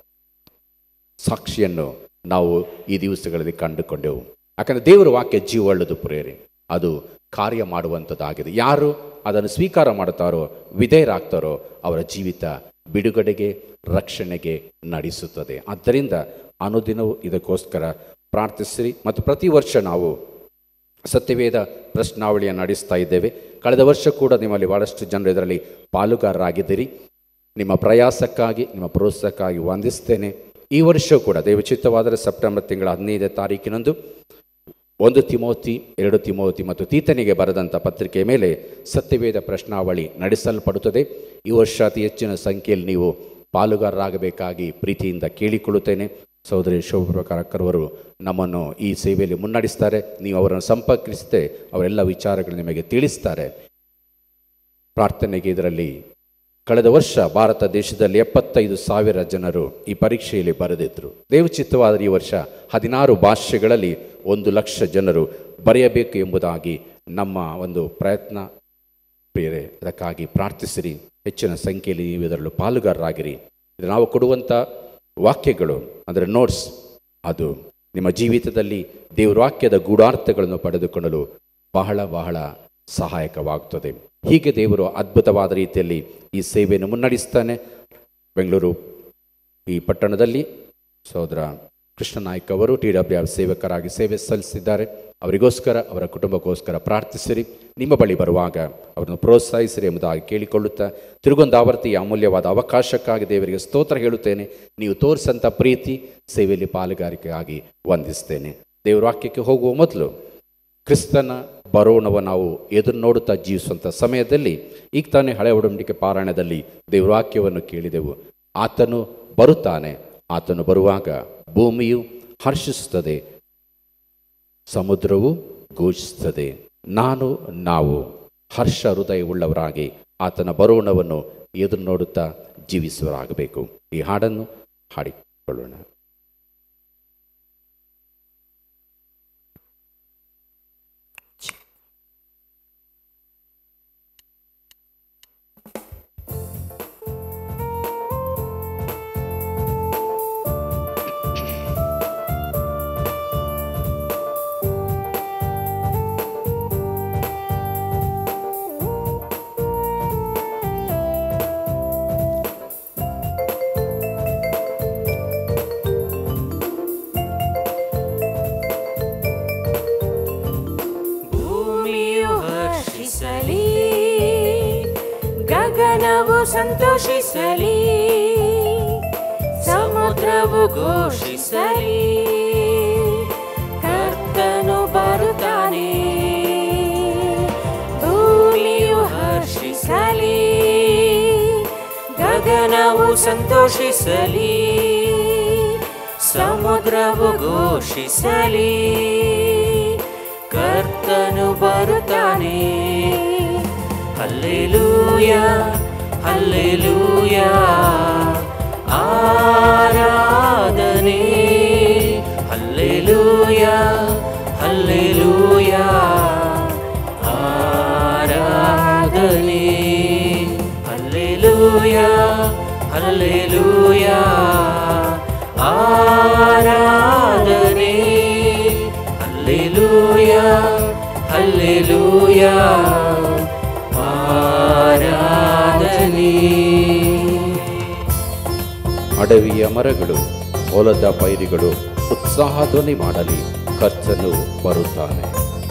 ಸಾಕ್ಷಿಯನ್ನು ನಾವು ಈ ದಿವಸಗಳಲ್ಲಿ ಕಂಡುಕೊಂಡೆವು ಯಾಕಂದರೆ ದೇವರ ವಾಕ್ಯ ಜೀವಳ್ಳದು ಪ್ರೇರೆ ಅದು ಕಾರ್ಯ ಮಾಡುವಂಥದ್ದಾಗಿದೆ ಯಾರು ಅದನ್ನು ಸ್ವೀಕಾರ ಮಾಡುತ್ತಾರೋ ವಿಧೇಯರಾಗ್ತಾರೋ ಅವರ ಜೀವಿತ ಬಿಡುಗಡೆಗೆ ರಕ್ಷಣೆಗೆ ನಡೆಸುತ್ತದೆ ಆದ್ದರಿಂದ ಅನುದಿನವೂ ಇದಕ್ಕೋಸ್ಕರ ಪ್ರಾರ್ಥಿಸಿರಿ ಮತ್ತು ಪ್ರತಿ ವರ್ಷ ನಾವು ಸತ್ಯವೇದ ಪ್ರಶ್ನಾವಳಿಯನ್ನು ನಡೆಸ್ತಾ ಇದ್ದೇವೆ ಕಳೆದ ವರ್ಷ ಕೂಡ ನಿಮ್ಮಲ್ಲಿ ಭಾಳಷ್ಟು ಜನರು ಇದರಲ್ಲಿ ಪಾಲುಗಾರರಾಗಿದ್ದೀರಿ ನಿಮ್ಮ ಪ್ರಯಾಸಕ್ಕಾಗಿ ನಿಮ್ಮ ಪ್ರೋತ್ಸಾಹಕ್ಕಾಗಿ ವಂದಿಸ್ತೇನೆ ಈ ವರ್ಷ ಕೂಡ ದೈವಚಿತ್ತವಾದರೆ ಸೆಪ್ಟೆಂಬರ್ ತಿಂಗಳ ಹದಿನೈದನೇ ತಾರೀಕಿನಂದು ಒಂದು ತಿಮೋತಿ ಎರಡು ತಿಮೋತಿ ಮತ್ತು ತೀತನಿಗೆ ಬರೆದಂಥ ಪತ್ರಿಕೆಯ ಮೇಲೆ ಸತ್ಯವೇದ ಪ್ರಶ್ನಾವಳಿ ನಡೆಸಲ್ಪಡುತ್ತದೆ ಈ ವರ್ಷ ಅತಿ ಹೆಚ್ಚಿನ ಸಂಖ್ಯೆಯಲ್ಲಿ ನೀವು ಪಾಲುಗಾರರಾಗಬೇಕಾಗಿ ಪ್ರೀತಿಯಿಂದ ಕೇಳಿಕೊಳ್ಳುತ್ತೇನೆ ಸಹೋದರಿ ಶೋಭಪ್ರಕಾರಕರವರು ನಮ್ಮನ್ನು ಈ ಸೇವೆಯಲ್ಲಿ ಮುನ್ನಡೆಸ್ತಾರೆ ನೀವು ಅವರನ್ನು ಸಂಪರ್ಕಿಸಿದೆ ಅವರೆಲ್ಲ ವಿಚಾರಗಳು ನಿಮಗೆ ತಿಳಿಸ್ತಾರೆ ಪ್ರಾರ್ಥನೆಗೆ ಇದರಲ್ಲಿ ಕಳೆದ ವರ್ಷ ಭಾರತ ದೇಶದಲ್ಲಿ ಎಪ್ಪತ್ತೈದು ಸಾವಿರ ಜನರು ಈ ಪರೀಕ್ಷೆಯಲ್ಲಿ ಬರೆದಿದ್ದರು ದೇವಚಿತ್ತವಾದ ಈ ವರ್ಷ ಹದಿನಾರು ಭಾಷೆಗಳಲ್ಲಿ ಒಂದು ಲಕ್ಷ ಜನರು ಬರೆಯಬೇಕು ಎಂಬುದಾಗಿ ನಮ್ಮ ಒಂದು ಪ್ರಯತ್ನ ಬೇರೆ ಅದಕ್ಕಾಗಿ ಪ್ರಾರ್ಥಿಸಿರಿ ಹೆಚ್ಚಿನ ಸಂಖ್ಯೆಯಲ್ಲಿ ನೀವು ಇದರಲ್ಲೂ ಪಾಲುಗಾರರಾಗಿರಿ ಇದು ನಾವು ಕೊಡುವಂಥ ವಾಕ್ಯಗಳು ಅಂದರೆ ನೋಟ್ಸ್ ಅದು ನಿಮ್ಮ ಜೀವಿತದಲ್ಲಿ ದೇವರ ವಾಕ್ಯದ ಗೂಢಾರ್ಥಗಳನ್ನು ಪಡೆದುಕೊಳ್ಳಲು ಬಹಳ ಬಹಳ ಸಹಾಯಕವಾಗುತ್ತದೆ ಹೀಗೆ ದೇವರು ಅದ್ಭುತವಾದ ರೀತಿಯಲ್ಲಿ ಈ ಸೇವೆಯನ್ನು ಮುನ್ನಡೆಸ್ತಾನೆ ಬೆಂಗಳೂರು ಈ ಪಟ್ಟಣದಲ್ಲಿ ಸಹೋದರ ಕೃಷ್ಣನಾಯ್ಕ ಅವರು ಟಿ ಡಬ್ಲ್ಯೂ ಆರ್ ಸೇವಕರಾಗಿ ಸೇವೆ ಸಲ್ಲಿಸಿದ್ದಾರೆ ಅವರಿಗೋಸ್ಕರ ಅವರ ಕುಟುಂಬಕ್ಕೋಸ್ಕರ ಪ್ರಾರ್ಥಿಸಿರಿ ನಿಮ್ಮ ಬಳಿ ಬರುವಾಗ ಅವರನ್ನು ಪ್ರೋತ್ಸಾಹಿಸಿರಿ ಎಂಬುದಾಗಿ ಕೇಳಿಕೊಳ್ಳುತ್ತಾ ತಿರುಗೊಂದು ಆವರ್ತಿ ಈ ಅಮೂಲ್ಯವಾದ ಅವಕಾಶಕ್ಕಾಗಿ ದೇವರಿಗೆ ಸ್ತೋತ್ರ ಹೇಳುತ್ತೇನೆ ನೀವು ತೋರಿಸಂಥ ಪ್ರೀತಿ ಸೇವೆಯಲ್ಲಿ ಪಾಲುಗಾರಿಕೆಯಾಗಿ ವಂದಿಸ್ತೇನೆ ದೇವರ ವಾಕ್ಯಕ್ಕೆ ಹೋಗುವ ಮೊದಲು ಕ್ರಿಸ್ತನ ಬರೋಣವ ನಾವು ಎದುರು ನೋಡುತ್ತಾ ಜೀವಿಸುವಂಥ ಸಮಯದಲ್ಲಿ ಈಗ ತಾನೇ ಹಳೆ ಒಡಂಬಡಿಕೆ ಪಾರಾಯಣದಲ್ಲಿ ದೇವರ ವಾಕ್ಯವನ್ನು ಕೇಳಿದೆವು ಆತನು ಬರುತ್ತಾನೆ ಆತನು ಬರುವಾಗ ಭೂಮಿಯು ಹರ್ಷಿಸುತ್ತದೆ ಸಮುದ್ರವು ಘೋಷಿಸುತ್ತದೆ ನಾನು ನಾವು ಹರ್ಷ ಹೃದಯವುಳ್ಳವರಾಗಿ ಆತನ ಬರೋಣವನ್ನು ಎದುರು ನೋಡುತ್ತಾ ಜೀವಿಸುವರಾಗಬೇಕು ಈ ಹಾಡನ್ನು ಹಾಡಿಕೊಳ್ಳೋಣ ಭೂಮಿಯು ಹರ್ಷಿಸಲಿ ಗಗನವು ಸಂತೋಷಿಸಲಿ ಸಮುದ್ರವು ಘೋಷಿಸಲಿ ಕರ್ತನು ಬರುತ್ತಾನೆ ಭೂಮಿಯು ಹರ್ಷಿಸಲಿ ಗಗನವು ಸಂತೋಷಿಸಲಿ ಸಮುದ್ರವು ಘೋಷಿಸಲಿ ಕರ್ತನು ಬರುತ್ತಾನೆ ಹಲ್ಲೆಲೂಯ ಹಲ್ಲೆಲೂಯ ಆರಾಧನೆ ಹಲ್ಲೆಲೂಯ ಹಲ್ಲೆಲೂಯ ಆರಾಧನೆ ಹಲ್ಲೆಲೂಯ ಹಲ್ಲೆಲೂಯ ಆರಾಧನೆ ಹಲ್ಲೆಲೂಯ ಹಲ್ಲೆಲೂಯ ಆರಾಧನೆ ಅಡವಿಯ ಮರಗಳು ಹೊಲದ ಪೈರಿಗಳು ಉತ್ಸಾಹ ಧ್ವನಿ ಮಾಡಲಿ ಕರ್ತನು ಬರುತ್ತಾನೆ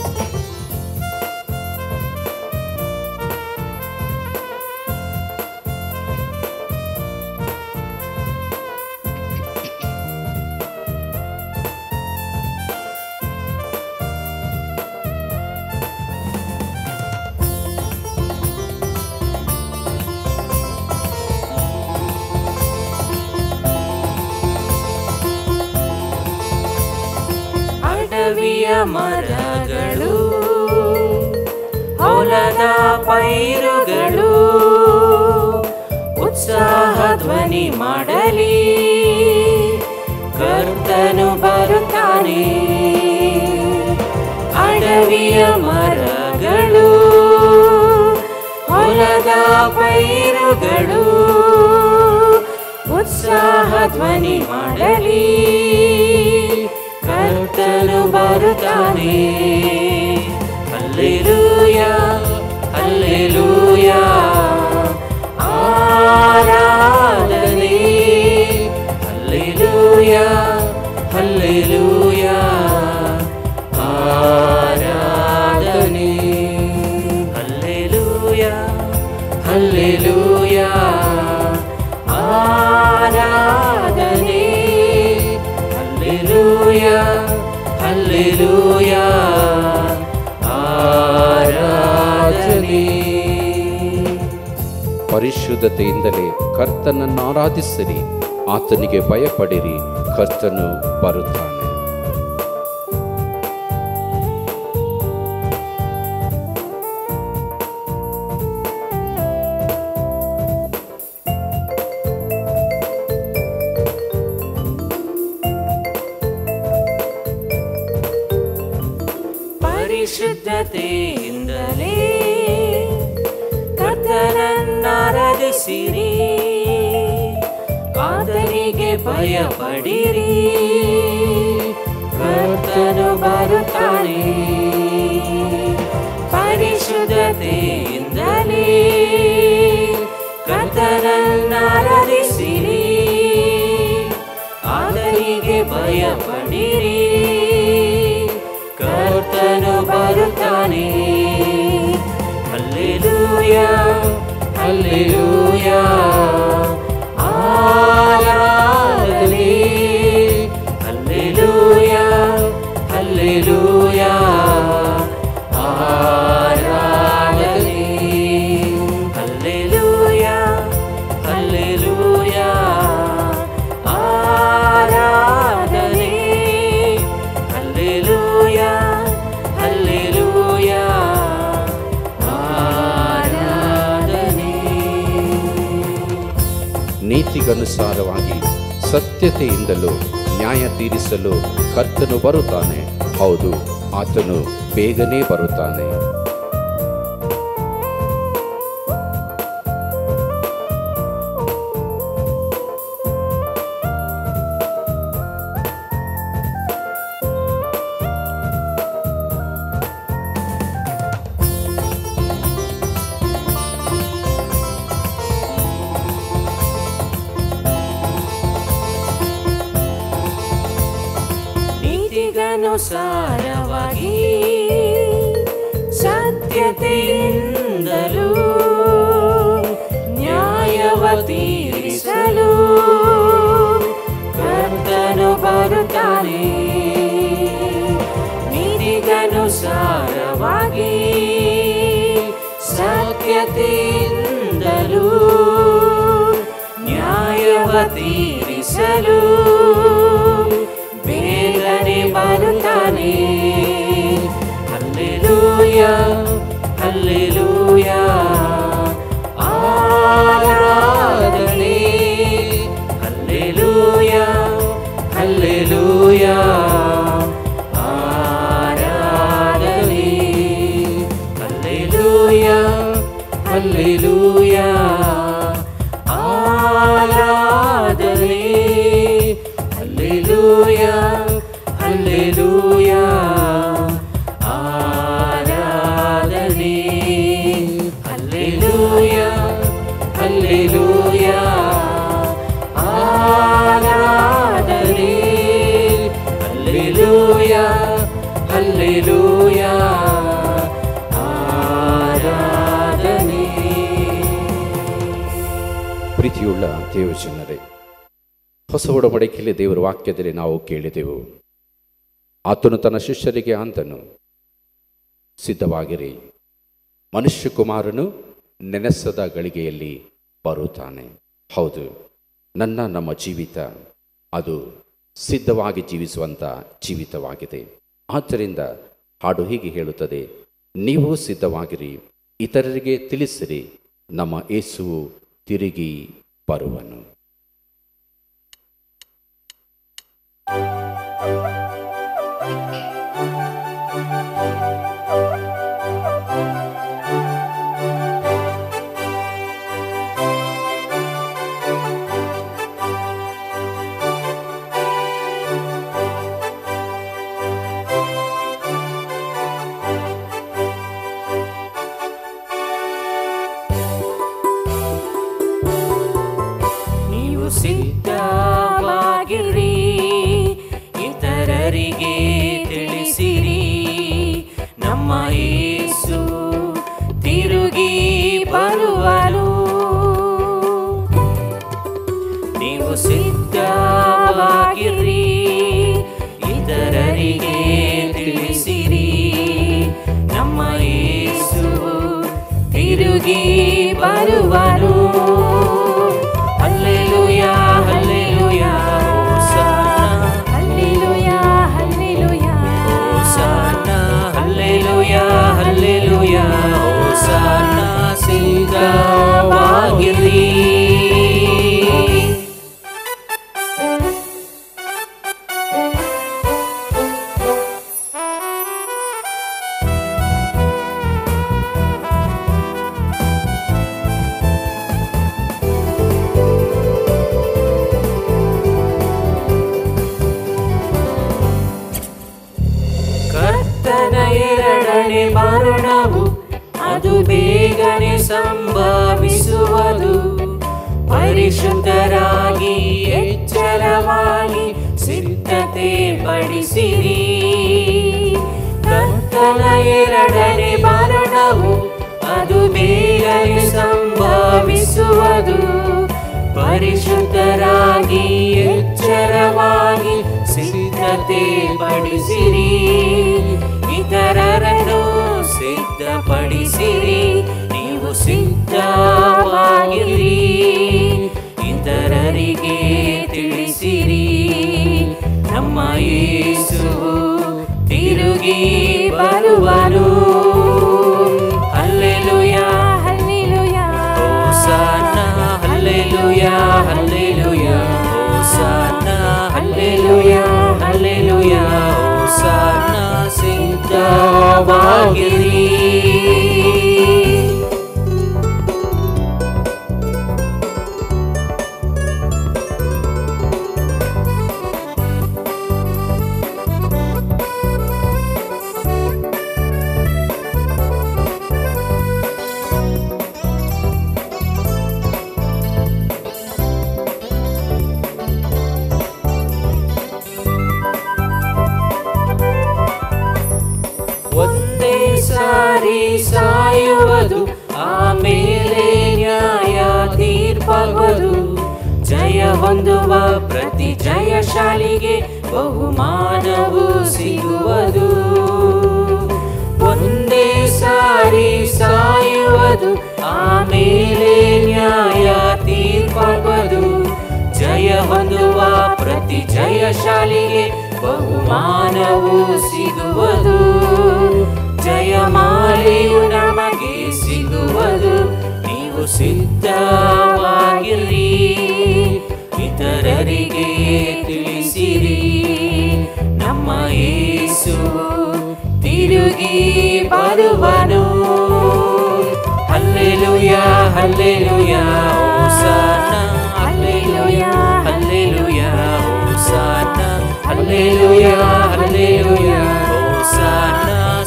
ಅಡವಿಯ ಮರಗಳು ಹೊಲದ ಪೈರುಗಳು ಉತ್ಸಾಹ ಧ್ವನಿ ಮಾಡಲಿ ಕರ್ತನು ಬರುತ್ತಾನೆ ಅಡವಿಯ ಮರಗಳು ಹೊಲದ ಪೈರುಗಳು ಉತ್ಸಾಹ ಧ್ವನಿ ಮಾಡಲಿ ಕರ್ತನು ಬರುತ್ತಾನೆ ಹಲ್ಲೆಲೂಯ ಹಲ್ಲೆಲೂಯ ಆರಾಧನೆ ಹಲ್ಲೆಲೂಯ ಹಲ್ಲೆಲೂಯ ಆರಾಧನೆ ಹಲ್ಲೆಲೂಯ ಹಲ್ಲೆಲೂಯ ಆರಾಧನೆ ಹಲ್ಲೆಲೂಯ ಹಲ್ಲೆಲೂಯ ಆರಾಧನೆ ಪರಿಶುದ್ಧತೆಯಿಂದಲೇ ಕರ್ತನನ್ನು ಆರಾಧಿಸಿರಿ ಆತನಿಗೆ ಭಯಪಡಿರಿ ಕರ್ತನು ಬರುತ್ತಾನೆ ಪರಿಶುದ್ಧತೆಯಿಂದಲೇ ಕರ್ತನನ್ನಾರಾಧಿಸಿರಿ ಆತನಿಗೆ ಭಯಪಡಿರಿ ಕರ್ತನು ಬರುತ್ತಾನೆ ಪರಿಶುದ್ಧತೆಯಿಂದಲೇ ಕರ್ತನನ್ನಾರಾಧಿಸಿರಿ ಆತನಿಗೆ ಭಯಪಡಿರಿ ಕರ್ತನು ಬರುತ್ತಾನೆ ಹಲ್ಲೆಲೂಯ ಹಲ್ಲೆಲೂಯ ಆರಾಧನೆ ಹಲ್ಲೆಲೂಯ ಹಲ್ಲೆಲೂಯ ಆರಾಧನೆ ಹಲ್ಲೆಲೂಯ ಹಲ್ಲೆಲೂಯ ಆರಾಧನೆ ಹಲ್ಲೆಲೂಯ ಹಲ್ಲೆಲೂಯ ಆರಾಧನೆ ನೀತಿಗನುಸಾರವಾಗಿ ಸತ್ಯತೆಯಿಂದಲೂ ನ್ಯಾಯ ತೀರಿಸಲು ಕರ್ತನು ಬರುತ್ತಾನೆ ಹೌದು ಆತನು ಬೇಗನೆ ಬರುತ್ತಾನೆ ನೀತಿಗನುಸಾರವಾಗಿ ಸತ್ಯತೆಯಿಂದಲೂ ನ್ಯಾಯವ ತೀರಿಸಲು ಕರ್ತನು ಬರುತ್ತಾನೆ ನೀತಿಗನುಸಾರವಾಗಿ ಸತ್ಯತೆಯಿಂದಲೂ ನ್ಯಾಯವ ತೀರಿಸಲು ಬೇಗನೆ ಬರುತ್ತಾನೆ ಹಲ್ಲೆಲೂಯ ಹಲ್ಲೆಲೂಯ ಆರಾಧನೆ ಹಲ್ಲೆಲೂಯ ಹಲ್ಲೆಲೂಯ ಆರಾಧನೆ ಹಲ್ಲೆಲೂಯ ಹಲ್ಲೆಲೂಯ ಆರಾಧನೆ ಹಲ್ಲೆಲೂಯ ಹಲ್ಲೆಲೂಯ ಆರಾಧನೆ ಹಲ್ಲೆಲೂಯ ಹಲ್ಲೆಲೂಯ ಆರಾಧನೆ ಹಲ್ಲೆಲೂಯ ಹಲ್ಲೆಲೂಯ ಆರಾಧನೆ ಪ್ರೀತಿಯುಳ್ಳ ದೇವಜನರೇ ಹೊಸ ಒಡಂಬಡಿಕೆಯಲ್ಲಿ ದೇವರ ವಾಕ್ಯದಲ್ಲಿ ನಾವು ಕೇಳಿದೆವು ಆತನು ತನ್ನ ಶಿಷ್ಯರಿಗೆ ಅಂತನು ಸಿದ್ಧವಾಗಿರಿ ಮನುಷ್ಯ ಕುಮಾರನು ನೆನೆಸದ ಗಳಿಗೆಯಲ್ಲಿ ಬರುತ್ತಾನೆ ಹೌದು ನನ್ನ ನಮ್ಮ ಜೀವಿತ ಅದು ಸಿದ್ಧವಾಗಿ ಜೀವಿಸುವಂಥ ಜೀವಿತವಾಗಿದೆ ಆದ್ದರಿಂದ ಹಾಡು ಹೀಗೆ ಹೇಳುತ್ತದೆ ನೀವು ಸಿದ್ಧವಾಗಿರಿ ಇತರರಿಗೆ ತಿಳಿಸಿರಿ ನಮ್ಮ ಯೇಸುವು ತಿರುಗಿ ಬರುವನು ನೀವು ಸಿದ್ಧವಾಗಿರಿ ಇತರರಿಗೆ ತಿಳಿಸಿರಿ ನಮ್ಮ ಯೇಸು ತಿರುಗಿ ಬರುವನು ನೀವು ಸಿದ್ಧವಾಗಿರಿ ಇತರರಿಗೆ ತಿಳಿಸಿರಿ ನಮ್ಮ ಯೇಸು ತಿರುಗಿ ಬರುವನು hallelujah hallelujah hosanna hallelujah hallelujah hosanna hallelujah hallelujah hosanna ಸಿದ್ಧವಾಗಿರಿ ಕರ್ತನ ಎರಡನೇ ಮರಣವು ಅದು ಬೇಗನೆ ಸಂಭವಿಸುವುದು ಪರಿಶುದ್ಧರಾಗಿ ಎಚ್ಚರವಾಗಿ ಸಿದ್ಧತೆ ಪಡಿಸಿರಿ ಕರ್ತನ ಎರಡನೇ ಮರಣವು ಅದು ಬೇಗನೆ ಸಂಭವಿಸುವುದು ಪರಿಶುದ್ಧರಾಗಿ ಎಚ್ಚರವಾಗಿ ಸಿದ್ಧತೆ ಪಡಿಸಿರಿ ಇತರರನ್ನು ಸಿದ್ಧಪಡಿಸಿರಿ ನೀವು ಸಿದ್ಧವಾಗಿರಿ ಇತರರಿಗೆ ತಿಳಿಸಿರಿ ನಮ್ಮ ಯೇಸು ತಿರುಗಿ ಬರುವನು hallelujah hallelujah hosanna hallelujah hallelujah ಸಿದ್ಧವಾಗಿರಿ ಒಂದೇ ಸಾರಿ ಸಾಯುವುದು ಆಮೇಲೆ ನ್ಯಾಯ ತೀರ್ಪಾಗುವುದು ಜಯ ಹೊಂದುವ ಪ್ರತಿ ಜಯಶಾಲಿಗೆ ಬಹುಮಾನವು ಸಿಗುವುದು ಒಂದೇ ಸಾರಿ ಸಾಯುವುದು ಆಮೇಲೆ ನ್ಯಾಯ ತೀರ್ಪಾಗುವುದು ಜಯ ಹೊಂದುವ ಪ್ರತಿ ಜಯಶಾಲಿಗೆ ಬಹುಮಾನವು ಸಿಗುವುದು ಜಯಮಾಲೆಯು ನಮಗೆ ಸಿಗುವುದು ನೀವು ಸಿದ್ಧವಾಗಿರಿ ಇತರರಿಗೆ ತಿಳಿಸಿರಿ ನಮ್ಮ ಯೇಸು ತಿರುಗಿ ಬರುವನು hallelujah hallelujah hosanna hallelujah hallelujah hosanna hallelujah hallelujah hosanna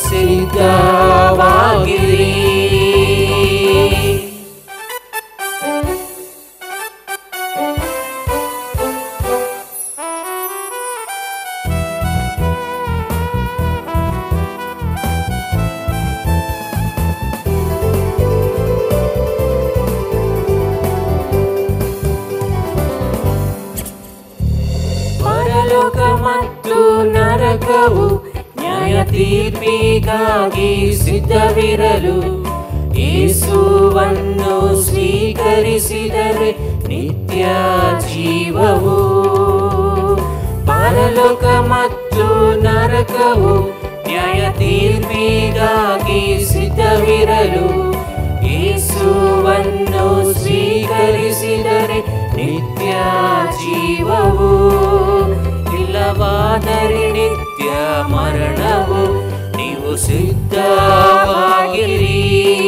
ಸಿದ್ಧವಾಗಿರಿ ಪರಲೋಕ ಮತ್ತು ನರಕವು ನ್ಯಾಯ ತೀರ್ಪಿಗಾಗಿ ಸಿದ್ಧವಿರಲು ಯೇಸುವನ್ನು ಸ್ವೀಕರಿಸಿದರೆ ನಿತ್ಯ ಜೀವವು ಪರಲೋಕ ಮತ್ತು ನರಕವು ನ್ಯಾಯ ತೀರ್ಪಿಗಾಗಿ ಸಿದ್ಧವಿರಲು ಯೇಸುವನ್ನು ಸ್ವೀಕರಿಸಿದರೆ ನಿತ್ಯ ಜೀವವು ಇಲ್ಲವಾದರೆ ನಿತ್ಯ ಮರಣವು ನೀವು ಸಿದ್ಧವಾಗಿರಿ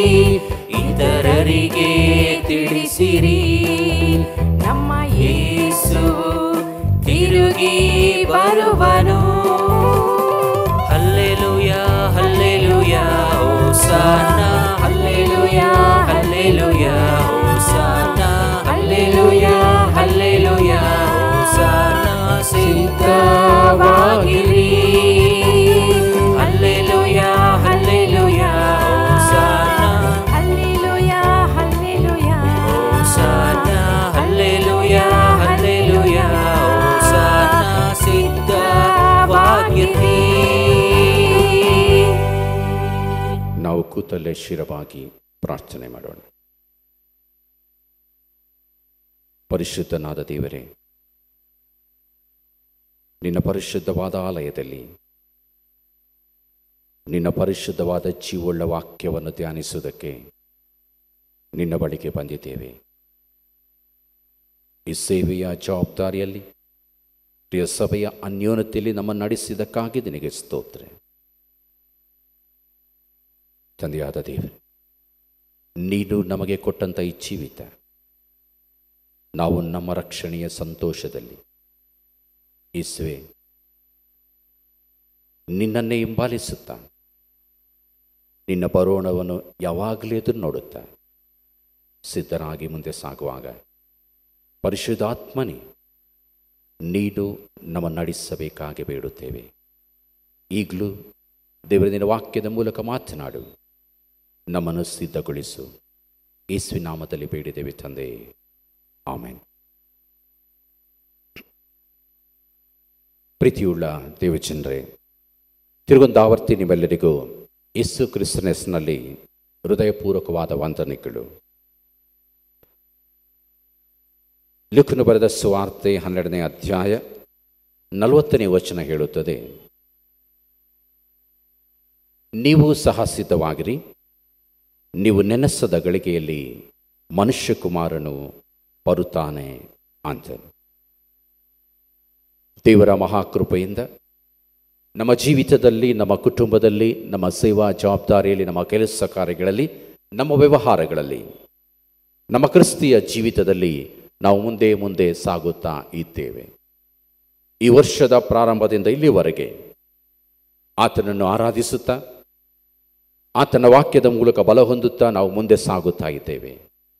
ಇತರರಿಗೆ ತಿಳಿಸಿರಿ ನಮ್ಮ ಯೇಸು ತಿರುಗಿ ಬರುವನು hallelujah hallelujah hosanna hallelujah hallelujah hosanna hallelujah hallelujah hosanna ಸಿದ್ಧವಾಗಿರಿ hallelujah hallelujah hosanna hallelujah hallelujah hosanna hallelujah hallelujah hosanna ಸಿದ್ಧವಾಗಿರಿ ನಾವು ಕೂತಲ್ಲೇ ಶಿರವಾಗಿ ಪ್ರಾರ್ಥನೆ ಮಾಡೋಣ ಪರಿಶುದ್ಧನಾದ ದೇವರೇ ನಿನ್ನ ಪರಿಶುದ್ಧವಾದ ಆಲಯದಲ್ಲಿ ನಿನ್ನ ಪರಿಶುದ್ಧವಾದ ಜೀವುಳ್ಳ ವಾಕ್ಯವನ್ನು ಧ್ಯಾನಿಸುವುದಕ್ಕೆ ನಿನ್ನ ಬಳಿಗೆ ಬಂದಿದ್ದೇವೆ ಈ ಸೇವೆಯ ಜವಾಬ್ದಾರಿಯಲ್ಲಿ ಪ್ರಿಯ ಸಭೆಯ ಅನ್ಯೋನ್ಯತೆಯಲ್ಲಿ ನಮ್ಮ ನಡೆಸಿದ್ದಕ್ಕಾಗಿ ನಿನಗೆ ಸ್ತೋತ್ರ ತಂದೆಯಾದ ದೇವರು ನೀನು ನಮಗೆ ಕೊಟ್ಟಂಥ ಈ ಜೀವಿತ ನಾವು ನಮ್ಮ ರಕ್ಷಣೆಯ ಸಂತೋಷದಲ್ಲಿ ಇಸುವೆ ನಿನ್ನನ್ನೇ ಹಿಂಬಾಲಿಸುತ್ತಾ ನಿನ್ನ ಬರೋಣವನ್ನು ಯಾವಾಗಲೂ ಎದುರು ನೋಡುತ್ತಾ ಸಿದ್ಧರಾಗಿ ಮುಂದೆ ಸಾಗುವಾಗ ಪರಿಶುದ್ಧಾತ್ಮನೇ ನೀನು ನಮ್ಮ ನಡೆಸಬೇಕಾಗಿ ಬೇಡುತ್ತೇವೆ ಈಗಲೂ ದೇವರ ನಿನ್ನ ವಾಕ್ಯದ ಮೂಲಕ ಮಾತನಾಡು ನಮ್ಮನ್ನು ಸಿದ್ಧಗೊಳಿಸು ಯೇಸುವಿನ ನಾಮದಲ್ಲಿ ಬೇಡಿದ್ದೇವೆ ತಂದೆ ಆಮೇನ್ ಪ್ರೀತಿಯುಳ್ಳ ದೇವಚಂದ್ರೆ ತಿರುಗೊಂದು ಆವರ್ತಿ ನಿಮ್ಮೆಲ್ಲರಿಗೂ ಯೇಸು ಕ್ರಿಸ್ತನ ಹೆಸರಿನಲ್ಲಿ ಹೃದಯಪೂರ್ವಕವಾದ ವಂದನೆಗಳು ಲುಕನು ಬರೆದ ಸುವಾರ್ತೆ ಹನ್ನೆರಡನೇ ಅಧ್ಯಾಯ ನಲವತ್ತನೇ ವಚನ ಹೇಳುತ್ತದೆ ನೀವು ಸಹ ಸಿದ್ಧವಾಗಿರಿ ನೀವು ನೆನೆಸದ ಗಳಿಗೆಯಲ್ಲಿ ಮನುಷ್ಯ ಕುಮಾರನು ಬರುತ್ತಾನೆ ಅಂತ ದೇವರ ಮಹಾಕೃಪೆಯಿಂದ ನಮ್ಮ ಜೀವಿತದಲ್ಲಿ ನಮ್ಮ ಕುಟುಂಬದಲ್ಲಿ ನಮ್ಮ ಸೇವಾ ಜವಾಬ್ದಾರಿಯಲ್ಲಿ ನಮ್ಮ ಕೆಲಸ ಕಾರ್ಯಗಳಲ್ಲಿ ನಮ್ಮ ವ್ಯವಹಾರಗಳಲ್ಲಿ ನಮ್ಮ ಕ್ರಿಸ್ತಿಯ ಜೀವಿತದಲ್ಲಿ ನಾವು ಮುಂದೆ ಮುಂದೆ ಸಾಗುತ್ತಾ ಇದ್ದೇವೆ ಈ ವರ್ಷದ ಪ್ರಾರಂಭದಿಂದ ಇಲ್ಲಿವರೆಗೆ ಆತನನ್ನು ಆರಾಧಿಸುತ್ತಾ ಆತನ ವಾಕ್ಯದ ಮೂಲಕ ಬಲ ಹೊಂದುತ್ತಾ ನಾವು ಮುಂದೆ ಸಾಗುತ್ತಾ ಇದ್ದೇವೆ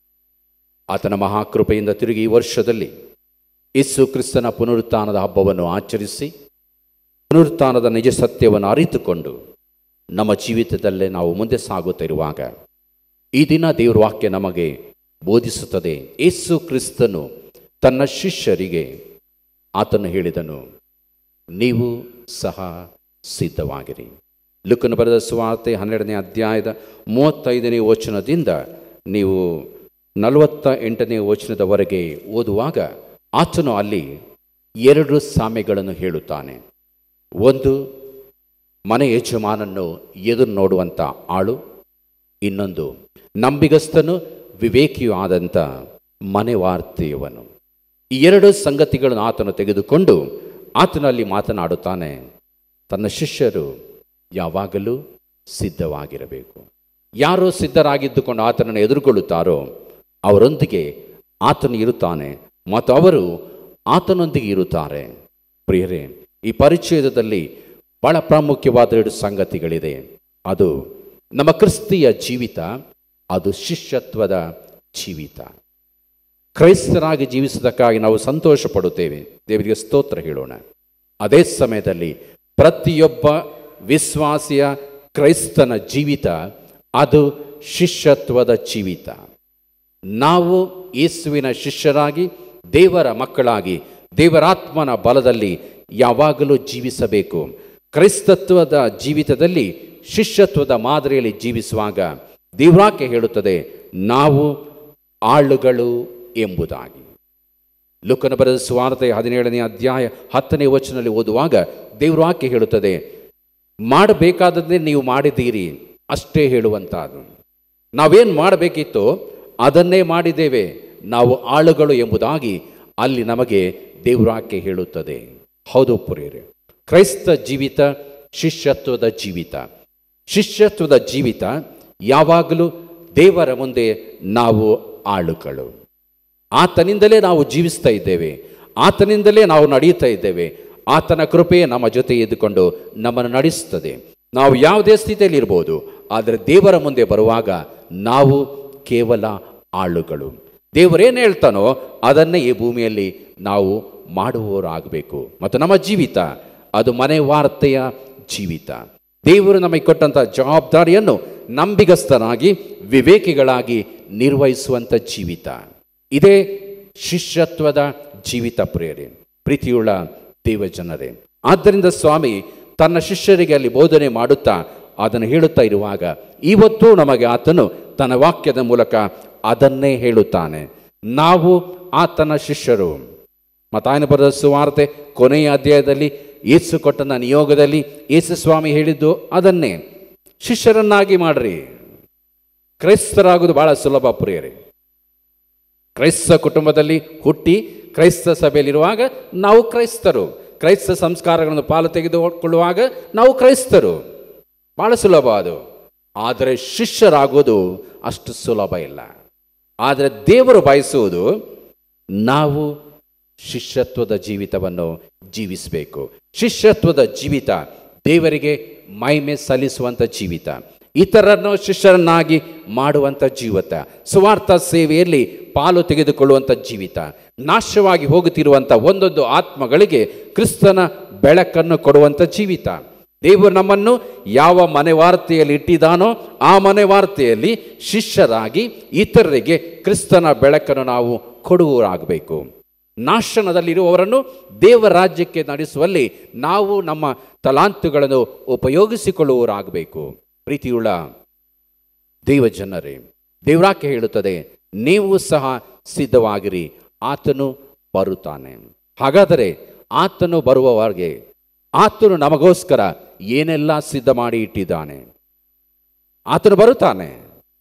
ಆತನ ಮಹಾಕೃಪೆಯಿಂದ ತಿರುಗಿ ಈ ವರ್ಷದಲ್ಲಿ ಯೇಸು ಕ್ರಿಸ್ತನ ಪುನರುತ್ಥಾನದ ಹಬ್ಬವನ್ನು ಆಚರಿಸಿ ಪುನರುತ್ಥಾನದ ನಿಜ ಸತ್ಯವನ್ನು ಅರಿತುಕೊಂಡು ನಮ್ಮ ಜೀವಿತದಲ್ಲೇ ನಾವು ಮುಂದೆ ಸಾಗುತ್ತಿರುವಾಗ ಈ ದಿನ ದೇವರ ವಾಕ್ಯ ನಮಗೆ ಬೋಧಿಸುತ್ತದೆ ಯೇಸು ಕ್ರಿಸ್ತನು ತನ್ನ ಶಿಷ್ಯರಿಗೆ ಆತನು ಹೇಳಿದನು ನೀವು ಸಹ ಸಿದ್ಧವಾಗಿರಿ ಲುಕನು ಬರೆದ ಸುವಾರ್ತೆ ಹನ್ನೆರಡನೇ ಅಧ್ಯಾಯದ ಮೂವತ್ತೈದನೇ ವಚನದಿಂದ ನೀವು ನಲವತ್ತ ಎಂಟನೇ ವಚನದವರೆಗೆ ಓದುವಾಗ ಆತನು ಅಲ್ಲಿ ಎರಡು ಸಾಮೆಗಳನ್ನು ಹೇಳುತ್ತಾನೆ ಒಂದು ಮನೆ ಯಜಮಾನನ್ನು ಎದುರು ನೋಡುವಂಥ ಆಳು ಇನ್ನೊಂದು ನಂಬಿಗಸ್ತನು ವಿವೇಕಿಯೂ ಆದಂಥ ಮನೆವಾರ್ತೆಯವನು ಈ ಎರಡು ಸಂಗತಿಗಳನ್ನು ಆತನು ತೆಗೆದುಕೊಂಡು ಆತನಲ್ಲಿ ಮಾತನಾಡುತ್ತಾನೆ ತನ್ನ ಶಿಷ್ಯರು ಯಾವಾಗಲೂ ಸಿದ್ಧವಾಗಿರಬೇಕು ಯಾರು ಸಿದ್ಧರಾಗಿದ್ದುಕೊಂಡು ಆತನನ್ನು ಎದುರುಗೊಳ್ಳುತ್ತಾರೋ ಅವರೊಂದಿಗೆ ಆತನು ಇರುತ್ತಾನೆ ಮತ್ತು ಅವರು ಆತನೊಂದಿಗೆ ಇರುತ್ತಾರೆ ಪ್ರಿಯರೇ ಈ ಪರಿಚಯದಲ್ಲಿ ಬಹಳ ಪ್ರಾಮುಖ್ಯವಾದ ಎರಡು ಸಂಗತಿಗಳಿದೆ ಅದು ನಮ್ಮ ಕ್ರಿಸ್ತಿಯ ಜೀವಿತ ಅದು ಶಿಷ್ಯತ್ವದ ಜೀವಿತ ಕ್ರೈಸ್ತರಾಗಿ ಜೀವಿಸುವುದಕ್ಕಾಗಿ ನಾವು ಸಂತೋಷ ಪಡುತ್ತೇವೆ ದೇವರಿಗೆ ಸ್ತೋತ್ರ ಹೇಳೋಣ ಅದೇ ಸಮಯದಲ್ಲಿ ಪ್ರತಿಯೊಬ್ಬ ವಿಶ್ವಾಸಿಯ ಕ್ರೈಸ್ತನ ಜೀವಿತ ಅದು ಶಿಷ್ಯತ್ವದ ಜೀವಿತ ನಾವು ಯೇಸುವಿನ ಶಿಷ್ಯರಾಗಿ ದೇವರ ಮಕ್ಕಳಾಗಿ ದೇವರಾತ್ಮನ ಬಲದಲ್ಲಿ ಯಾವಾಗಲೂ ಜೀವಿಸಬೇಕು ಕ್ರೈಸ್ತತ್ವದ ಜೀವಿತದಲ್ಲಿ ಶಿಷ್ಯತ್ವದ ಮಾದರಿಯಲ್ಲಿ ಜೀವಿಸುವಾಗ ದೇವರಾಕೆ ಹೇಳುತ್ತದೆ ನಾವು ಆಳುಗಳು ಎಂಬುದಾಗಿ ಲುಕನ ಬರೆದ ಸ್ವಾರ್ಥ ಹದಿನೇಳನೇ ಅಧ್ಯಾಯ ಹತ್ತನೇ ವಚನದಲ್ಲಿ ಓದುವಾಗ ದೇವ್ರ ವಾಕ್ಯ ಹೇಳುತ್ತದೆ ಮಾಡಬೇಕಾದದ್ದೇ ನೀವು ಮಾಡಿದ್ದೀರಿ ಅಷ್ಟೇ ಹೇಳುವಂಥದ್ದು ನಾವೇನು ಮಾಡಬೇಕಿತ್ತೋ ಅದನ್ನೇ ಮಾಡಿದ್ದೇವೆ ನಾವು ಆಳುಗಳು ಎಂಬುದಾಗಿ ಅಲ್ಲಿ ನಮಗೆ ದೇವ್ರಾಕೆ ಹೇಳುತ್ತದೆ ಹೌದು ಪುರಿಯರೇ ಕ್ರೈಸ್ತ ಜೀವಿತ ಶಿಷ್ಯತ್ವದ ಜೀವಿತ ಶಿಷ್ಯತ್ವದ ಜೀವಿತ ಯಾವಾಗಲೂ ದೇವರ ಮುಂದೆ ನಾವು ಆಳುಗಳು ಆತನಿಂದಲೇ ನಾವು ಜೀವಿಸ್ತಾ ಇದ್ದೇವೆ ಆತನಿಂದಲೇ ನಾವು ನಡೆಯುತ್ತಾ ಇದ್ದೇವೆ ಆತನ ಕೃಪೆ ನಮ್ಮ ಜೊತೆ ಇದ್ದುಕೊಂಡು ನಮ್ಮನ್ನು ನಡೆಸ್ತದೆ ನಾವು ಯಾವುದೇ ಸ್ಥಿತಿಯಲ್ಲಿ ಇರ್ಬೋದು ಆದರೆ ದೇವರ ಮುಂದೆ ಬರುವಾಗ ನಾವು ಕೇವಲ ಆಳುಗಳು ದೇವರೇನು ಹೇಳ್ತಾನೋ ಅದನ್ನೇ ಈ ಭೂಮಿಯಲ್ಲಿ ನಾವು ಮಾಡುವವರಾಗಬೇಕು ಮತ್ತು ನಮ್ಮ ಜೀವಿತ ಅದು ಮನೆ ವಾರ್ತೆಯ ಜೀವಿತ ದೇವರು ನಮಗೆ ಕೊಟ್ಟಂಥ ಜವಾಬ್ದಾರಿಯನ್ನು ನಂಬಿಗಸ್ತರಾಗಿ ವಿವೇಕಿಗಳಾಗಿ ನಿರ್ವಹಿಸುವಂಥ ಜೀವಿತ ಇದೇ ಶಿಷ್ಯತ್ವದ ಜೀವಿತ ಪ್ರೇರೆ ಪ್ರೀತಿಯುಳ್ಳ ದೇವಜನರೇ ಆದ್ದರಿಂದ ಸ್ವಾಮಿ ತನ್ನ ಶಿಷ್ಯರಿಗೆ ಅಲ್ಲಿ ಬೋಧನೆ ಮಾಡುತ್ತಾ ಅದನ್ನು ಹೇಳುತ್ತಾ ಇರುವಾಗ ಇವತ್ತು ನಮಗೆ ಆತನು ತನ್ನ ವಾಕ್ಯದ ಮೂಲಕ ಅದನ್ನೇ ಹೇಳುತ್ತಾನೆ ನಾವು ಆತನ ಶಿಷ್ಯರು ಮತಾಯನ ಬರೆದ ಸುವಾರ್ತೆ ಕೊನೆಯ ಅಧ್ಯಾಯದಲ್ಲಿ ಯೇಸು ಕೊಟ್ಟನ ನಿಯೋಗದಲ್ಲಿ ಯೇಸು ಸ್ವಾಮಿ ಹೇಳಿದ್ದು ಅದನ್ನೇ ಶಿಷ್ಯರನ್ನಾಗಿ ಮಾಡ್ರಿ ಕ್ರೈಸ್ತರಾಗುವುದು ಬಹಳ ಸುಲಭ ಪ್ರಿಯರೇ ಕ್ರೈಸ್ತ ಕುಟುಂಬದಲ್ಲಿ ಹುಟ್ಟಿ ಕ್ರೈಸ್ತ ಸಭೆಯಲ್ಲಿರುವಾಗ ನಾವು ಕ್ರೈಸ್ತರು ಕ್ರೈಸ್ತ ಸಂಸ್ಕಾರಗಳನ್ನು ಪಾಲು ತೆಗೆದುಕೊಳ್ಳುವಾಗ ನಾವು ಕ್ರೈಸ್ತರು ಬಹಳ ಸುಲಭ ಅದು ಆದರೆ ಶಿಷ್ಯರಾಗೋದು ಅಷ್ಟು ಸುಲಭ ಇಲ್ಲ ಆದರೆ ದೇವರು ಬಯಸುವುದು ನಾವು ಶಿಷ್ಯತ್ವದ ಜೀವಿತವನ್ನು ಜೀವಿಸಬೇಕು ಶಿಷ್ಯತ್ವದ ಜೀವಿತ ದೇವರಿಗೆ ಮೈಮೆ ಸಲ್ಲಿಸುವಂಥ ಜೀವಿತ ಇತರರನ್ನು ಶಿಷ್ಯರನ್ನಾಗಿ ಮಾಡುವಂಥ ಜೀವಿತ ಸುವಾರ್ಥ ಸೇವೆಯಲ್ಲಿ ಪಾಲು ತೆಗೆದುಕೊಳ್ಳುವಂಥ ಜೀವಿತ ನಾಶವಾಗಿ ಹೋಗುತ್ತಿರುವಂಥ ಒಂದೊಂದು ಆತ್ಮಗಳಿಗೆ ಕ್ರಿಸ್ತನ ಬೆಳಕನ್ನು ಕೊಡುವಂಥ ಜೀವಿತ ದೇವರು ನಮ್ಮನ್ನು ಯಾವ ಮನೆ ವಾರ್ತೆಯಲ್ಲಿ ಇಟ್ಟಿದ್ದಾನೋ ಆ ಮನೆ ವಾರ್ತೆಯಲ್ಲಿ ಶಿಷ್ಯರಾಗಿ ಇತರರಿಗೆ ಕ್ರಿಸ್ತನ ಬೆಳಕನ್ನು ನಾವು ಕೊಡುವರಾಗಬೇಕು ನಾಶನದಲ್ಲಿರುವವರನ್ನು ದೇವರ ರಾಜ್ಯಕ್ಕೆ ನಡೆಸುವಲ್ಲಿ ನಾವು ನಮ್ಮ ತಲಾಂತುಗಳನ್ನು ಉಪಯೋಗಿಸಿಕೊಳ್ಳುವವರಾಗಬೇಕು ಪ್ರೀತಿಯುಳ್ಳ ದೇವಜನರೇ ದೇವರಾಕೆ ಹೇಳುತ್ತದೆ ನೀವು ಸಹ ಸಿದ್ಧವಾಗಿರಿ ಆತನು ಬರುತ್ತಾನೆ ಹಾಗಾದರೆ ಆತನು ಬರುವವರೆಗೆ ಆತನು ನಮಗೋಸ್ಕರ ಏನೆಲ್ಲ ಸಿದ್ಧ ಮಾಡಿ ಇಟ್ಟಿದ್ದಾನೆ ಆತನು ಬರುತ್ತಾನೆ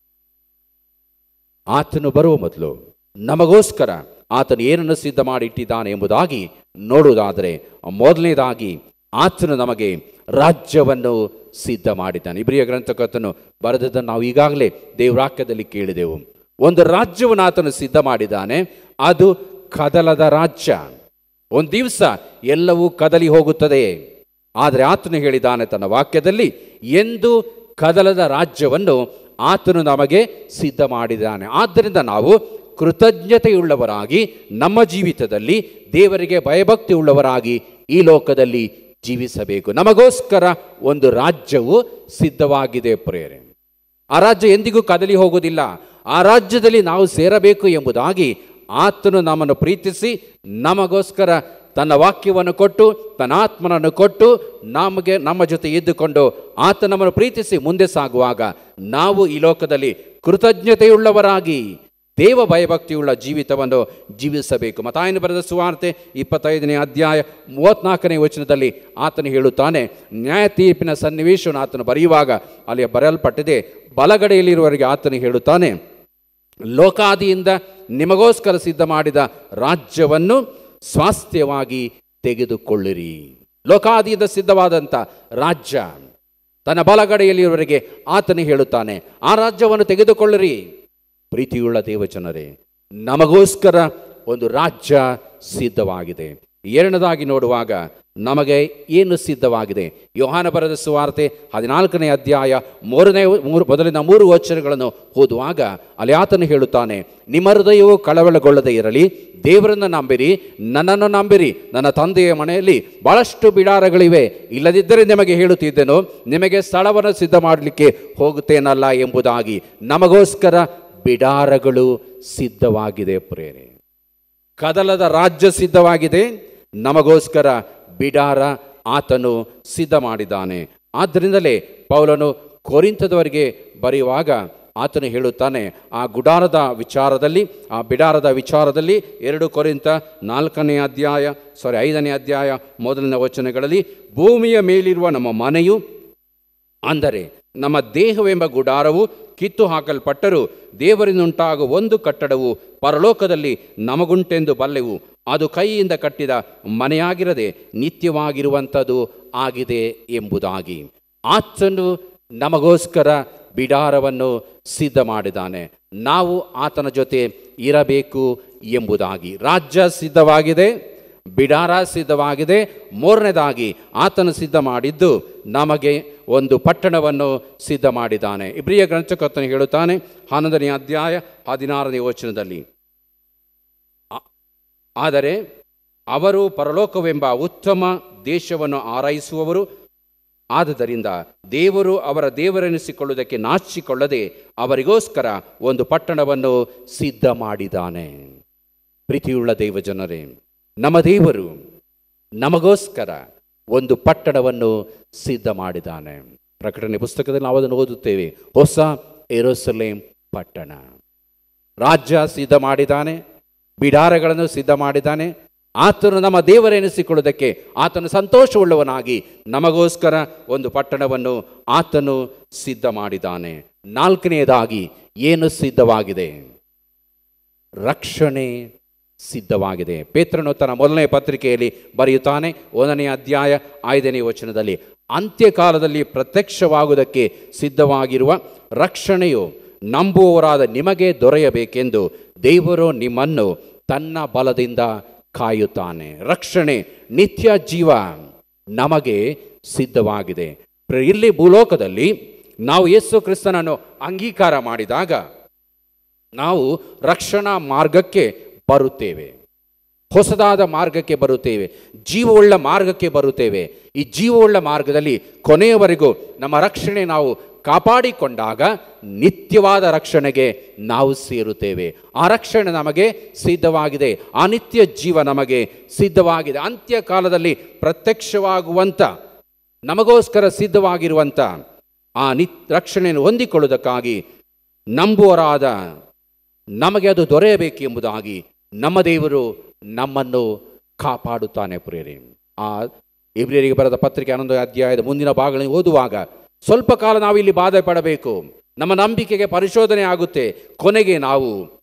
ಆತನು ಬರುವ ಮೊದಲು ನಮಗೋಸ್ಕರ ಆತನು ಏನನ್ನು ಸಿದ್ಧ ಮಾಡಿ ಇಟ್ಟಿದ್ದಾನೆ ಎಂಬುದಾಗಿ ನೋಡುವುದಾದರೆ ಮೊದಲನೇದಾಗಿ ಆತನು ನಮಗೆ ರಾಜ್ಯವನ್ನು ಸಿದ್ಧ ಮಾಡಿದ್ದಾನೆ ಇಬ್ರಿಯ ಗ್ರಂಥಕರ್ತನು ಬರೆದದ್ದನ್ನು ನಾವು ಈಗಾಗಲೇ ದೇವರಾಕ್ಯದಲ್ಲಿ ಕೇಳಿದೆವು ಒಂದು ರಾಜ್ಯವನ್ನು ಆತನು ಸಿದ್ಧ ಮಾಡಿದ್ದಾನೆ ಅದು ಕದಲದ ರಾಜ್ಯ ಒಂದು ದಿವಸ ಎಲ್ಲವೂ ಕದಲಿ ಹೋಗುತ್ತದೆ ಆದರೆ ಆತನು ಹೇಳಿದ್ದಾನೆ ತನ್ನ ವಾಕ್ಯದಲ್ಲಿ ಎಂದು ಕದಲದ ರಾಜ್ಯವನ್ನು ಆತನು ನಮಗೆ ಸಿದ್ಧ ಮಾಡಿದ್ದಾನೆ ಆದ್ದರಿಂದ ನಾವು ಕೃತಜ್ಞತೆಯುಳ್ಳವರಾಗಿ ನಮ್ಮ ಜೀವಿತದಲ್ಲಿ ದೇವರಿಗೆ ಭಯಭಕ್ತಿ ಉಳ್ಳವರಾಗಿ ಈ ಲೋಕದಲ್ಲಿ ಜೀವಿಸಬೇಕು ನಮಗೋಸ್ಕರ ಒಂದು ರಾಜ್ಯವು ಸಿದ್ಧವಾಗಿದೆ ಪ್ರೇರೆ ಆ ರಾಜ್ಯ ಎಂದಿಗೂ ಕದಲಿ ಹೋಗುವುದಿಲ್ಲ ಆ ರಾಜ್ಯದಲ್ಲಿ ನಾವು ಸೇರಬೇಕು ಎಂಬುದಾಗಿ ಆತನು ನಮ್ಮನ್ನು ಪ್ರೀತಿಸಿ ನಮಗೋಸ್ಕರ ತನ್ನ ವಾಕ್ಯವನ್ನು ಕೊಟ್ಟು ತನ್ನ ಆತ್ಮನನ್ನು ಕೊಟ್ಟು ನಮಗೆ ನಮ್ಮ ಜೊತೆ ಇದ್ದುಕೊಂಡು ಆತ ನಮ್ಮನ್ನು ಪ್ರೀತಿಸಿ ಮುಂದೆ ಸಾಗುವಾಗ ನಾವು ಈ ಲೋಕದಲ್ಲಿ ಕೃತಜ್ಞತೆಯುಳ್ಳವರಾಗಿ ದೇವ ಭಯಭಕ್ತಿಯುಳ್ಳ ಜೀವಿತವನ್ನು ಜೀವಿಸಬೇಕು ಮತಾಯನ ಬರೆದ ಸುವಾರ್ತೆ ಇಪ್ಪತ್ತೈದನೇ ಅಧ್ಯಾಯ ಮೂವತ್ನಾಲ್ಕನೇ ವಚನದಲ್ಲಿ ಆತನು ಹೇಳುತ್ತಾನೆ ನ್ಯಾಯ ತೀರ್ಪಿನ ಸನ್ನಿವೇಶವನ್ನು ಆತನು ಬರೆಯುವಾಗ ಅಲ್ಲಿ ಬರೆಯಲ್ಪಟ್ಟಿದೆ ಬಲಗಡೆಯಲ್ಲಿರುವವರಿಗೆ ಆತನು ಹೇಳುತ್ತಾನೆ ಲೋಕಾದಿಯಿಂದ ನಿಮಗೋಸ್ಕರ ಸಿದ್ಧ ಮಾಡಿದ ರಾಜ್ಯವನ್ನು ಸ್ವಾಸ್ಥ್ಯವಾಗಿ ತೆಗೆದುಕೊಳ್ಳಿರಿ ಲೋಕಾದಿಯಿಂದ ಸಿದ್ಧವಾದಂಥ ರಾಜ್ಯ ತನ್ನ ಬಲಗಡೆಯಲ್ಲಿರುವವರಿಗೆ ಆತನು ಹೇಳುತ್ತಾನೆ ಆ ರಾಜ್ಯವನ್ನು ತೆಗೆದುಕೊಳ್ಳಿರಿ ಪ್ರೀತಿಯುಳ್ಳ ದೇವಜನರೇ ನಮಗೋಸ್ಕರ ಒಂದು ರಾಜ್ಯ ಸಿದ್ಧವಾಗಿದೆ ಎರಡನೇದಾಗಿ ನೋಡುವಾಗ ನಮಗೆ ಏನು ಸಿದ್ಧವಾಗಿದೆ ಯೋಹಾನ ಬರೆದ ಸುವಾರ್ತೆ ಹದಿನಾಲ್ಕನೇ ಅಧ್ಯಾಯ ಮೂರನೇ ಮೂರು ಮೊದಲಿನ ಮೂರು ವಚನಗಳನ್ನು ಓದುವಾಗ ಅಲ್ಲಿ ಆತನು ಹೇಳುತ್ತಾನೆ ನಿಮ್ಮ ಹೃದಯವು ಕಳವಳಗೊಳ್ಳದೆ ಇರಲಿ ದೇವರನ್ನು ನಂಬಿರಿ ನನ್ನನ್ನು ನಂಬಿರಿ ನನ್ನ ತಂದೆಯ ಮನೆಯಲ್ಲಿ ಬಹಳಷ್ಟು ಬಿಡಾರಗಳಿವೆ ಇಲ್ಲದಿದ್ದರೆ ನಿಮಗೆ ಹೇಳುತ್ತಿದ್ದೆನು ನಿಮಗೆ ಸ್ಥಳವನ್ನು ಸಿದ್ಧ ಮಾಡಲಿಕ್ಕೆ ಹೋಗುತ್ತೇನಲ್ಲ ಎಂಬುದಾಗಿ ನಮಗೋಸ್ಕರ ಬಿಡಾರಗಳು ಸಿದ್ಧವಾಗಿದೆ ಪ್ರೇರೆ ಕದಲದ ರಾಜ್ಯ ಸಿದ್ಧವಾಗಿದೆ ನಮಗೋಸ್ಕರ ಬಿಡಾರ ಆತನು ಸಿದ್ಧ ಮಾಡಿದ್ದಾನೆ ಆದ್ದರಿಂದಲೇ ಪೌಲನು ಕೊರಿಂತದವರಿಗೆ ಬರೆಯುವಾಗ ಆತನು ಹೇಳುತ್ತಾನೆ ಆ ಗುಡಾರದ ವಿಚಾರದಲ್ಲಿ ಆ ಬಿಡಾರದ ವಿಚಾರದಲ್ಲಿ ಎರಡು ಕೊರಿಂತ ನಾಲ್ಕನೇ ಅಧ್ಯಾಯ ಸಾರಿ ಐದನೇ ಅಧ್ಯಾಯ ಮೊದಲನೇ ವಚನಗಳಲ್ಲಿ ಭೂಮಿಯ ಮೇಲಿರುವ ನಮ್ಮ ಮನೆಯು ಅಂದರೆ ನಮ್ಮ ದೇಹವೆಂಬ ಗುಡಾರವು ಕಿತ್ತು ಹಾಕಲ್ಪಟ್ಟರೂ ದೇವರಿಂದುಂಟಾಗುವ ಒಂದು ಕಟ್ಟಡವು ಪರಲೋಕದಲ್ಲಿ ನಮಗುಂಟೆಂದು ಬಲ್ಲೆವು ಅದು ಕೈಯಿಂದ ಕಟ್ಟಿದ ಮನೆಯಾಗಿರದೆ ನಿತ್ಯವಾಗಿರುವಂಥದ್ದು ಆಗಿದೆ ಎಂಬುದಾಗಿ ಆತನು ನಮಗೋಸ್ಕರ ಬಿಡಾರವನ್ನು ಸಿದ್ಧ ಮಾಡಿದ್ದಾನೆ ನಾವು ಆತನ ಜೊತೆ ಇರಬೇಕು ಎಂಬುದಾಗಿ ರಾಜ್ಯ ಸಿದ್ಧವಾಗಿದೆ ಬಿಡಾರ ಸಿದ್ಧವಾಗಿದೆ ಮೂರನೇದಾಗಿ ಆತನು ಸಿದ್ಧ ಮಾಡಿದ್ದು ನಮಗೆ ಒಂದು ಪಟ್ಟಣವನ್ನು ಸಿದ್ಧ ಮಾಡಿದ್ದಾನೆ ಇಬ್ರಿಯ ಗ್ರಂಥಕರ್ತನು ಹೇಳುತ್ತಾನೆ ಹನ್ನೊಂದನೇ ಅಧ್ಯಾಯ ಹದಿನಾರನೇ ವಚನದಲ್ಲಿ ಆ- ಆದರೆ ಅವರು ಪರಲೋಕವೆಂಬ ಉತ್ತಮ ದೇಶವನ್ನು ಆರೈಸುವವರು ಆದುದರಿಂದ ದೇವರು ಅವರ ದೇವರೆನಿಸಿಕೊಳ್ಳುವುದಕ್ಕೆ ನಾಚಿಕೊಳ್ಳದೆ ಅವರಿಗೋಸ್ಕರ ಒಂದು ಪಟ್ಟಣವನ್ನು ಸಿದ್ಧ ಮಾಡಿದ್ದಾನೆ ಪ್ರೀತಿಯುಳ್ಳ ದೇವಜನರೇ ನಮ್ಮ ದೇವರು ನಮಗೋಸ್ಕರ ಒಂದು ಪಟ್ಟಣವನ್ನು ಸಿದ್ಧ ಮಾಡಿದ್ದಾನೆ ಪ್ರಕಟಣೆ ಪುಸ್ತಕದಲ್ಲಿ ನಾವು ಅದನ್ನು ಓದುತ್ತೇವೆ ಹೊಸ ಎರೋಸಲೇಂ ಪಟ್ಟಣ ರಾಜ್ಯ ಸಿದ್ಧ ಮಾಡಿದ್ದಾನೆ ಬಿಡಾರಗಳನ್ನು ಸಿದ್ಧ ಮಾಡಿದ್ದಾನೆ ಆತನು ನಮ್ಮ ದೇವರೆನಿಸಿಕೊಳ್ಳುವುದಕ್ಕೆ ಆತನು ಸಂತೋಷವುಳ್ಳವನಾಗಿ ನಮಗೋಸ್ಕರ ಒಂದು ಪಟ್ಟಣವನ್ನು ಆತನು ಸಿದ್ಧ ಮಾಡಿದ್ದಾನೆ ನಾಲ್ಕನೆಯದಾಗಿ ಏನು ಸಿದ್ಧವಾಗಿದೆ ರಕ್ಷಣೆ ಸಿದ್ಧವಾಗಿದೆ ಪೇತ್ರನು ತನ್ನ ಮೊದಲನೇ ಪತ್ರಿಕೆಯಲ್ಲಿ ಬರೆಯುತ್ತಾನೆ ಒಂದನೇ ಅಧ್ಯಾಯ ಐದನೇ ವಚನದಲ್ಲಿ ಅಂತ್ಯಕಾಲದಲ್ಲಿ ಪ್ರತ್ಯಕ್ಷವಾಗುವುದಕ್ಕೆ ಸಿದ್ಧವಾಗಿರುವ ರಕ್ಷಣೆಯು ನಂಬುವವರಾದ ನಿಮಗೆ ದೊರೆಯಬೇಕೆಂದು ದೇವರು ನಿಮ್ಮನ್ನು ತನ್ನ ಬಲದಿಂದ ಕಾಯುತ್ತಾನೆ ರಕ್ಷಣೆ ನಿತ್ಯ ಜೀವ ನಮಗೆ ಸಿದ್ಧವಾಗಿದೆ ಪ್ರ- ಇಲ್ಲಿ ಭೂಲೋಕದಲ್ಲಿ ನಾವು ಯೇಸು ಕ್ರಿಸ್ತನನ್ನು ಅಂಗೀಕಾರ ಮಾಡಿದಾಗ ನಾವು ರಕ್ಷಣಾ ಮಾರ್ಗಕ್ಕೆ ಬರುತ್ತೇವೆ ಹೊಸದಾದ ಮಾರ್ಗಕ್ಕೆ ಬರುತ್ತೇವೆ ಜೀವವುಳ್ಳ ಮಾರ್ಗಕ್ಕೆ ಬರುತ್ತೇವೆ ಈ ಜೀವವುಳ್ಳ ಮಾರ್ಗದಲ್ಲಿ ಕೊನೆಯವರೆಗೂ ನಮ್ಮ ರಕ್ಷಣೆ ನಾವು ಕಾಪಾಡಿಕೊಂಡಾಗ ನಿತ್ಯವಾದ ರಕ್ಷಣೆಗೆ ನಾವು ಸೇರುತ್ತೇವೆ ಆ ರಕ್ಷಣೆ ನಮಗೆ ಸಿದ್ಧವಾಗಿದೆ ಆ ನಿತ್ಯ ಜೀವ ನಮಗೆ ಸಿದ್ಧವಾಗಿದೆ ಅಂತ್ಯಕಾಲದಲ್ಲಿ ಪ್ರತ್ಯಕ್ಷವಾಗುವಂಥ ನಮಗೋಸ್ಕರ ಸಿದ್ಧವಾಗಿರುವಂಥ ಆ ನಿತ್ ರಕ್ಷಣೆಯನ್ನು ಹೊಂದಿಕೊಳ್ಳುವುದಕ್ಕಾಗಿ ನಂಬುವರಾದ ನಮಗೆ ಅದು ದೊರೆಯಬೇಕು ಎಂಬುದಾಗಿ ನಮ್ಮ ದೇವರು ನಮ್ಮನ್ನು ಕಾಪಾಡುತ್ತಾನೆ ಪ್ರಿಯರೇ ಆ ಇಬ್ರಿಯರಿಗೆ ಬರೆದ ಪತ್ರಿಕೆ ಹನ್ನೊಂದು ಅಧ್ಯಾಯದ ಮುಂದಿನ ಭಾಗಗಳನ್ನು ಓದುವಾಗ ಸ್ವಲ್ಪ ಕಾಲ ನಾವು ಇಲ್ಲಿ ಬಾಧೆ ಪಡಬೇಕು ನಮ್ಮ ನಂಬಿಕೆಗೆ ಪರಿಶೋಧನೆ ಆಗುತ್ತೆ ಕೊನೆಗೆ ನಾವು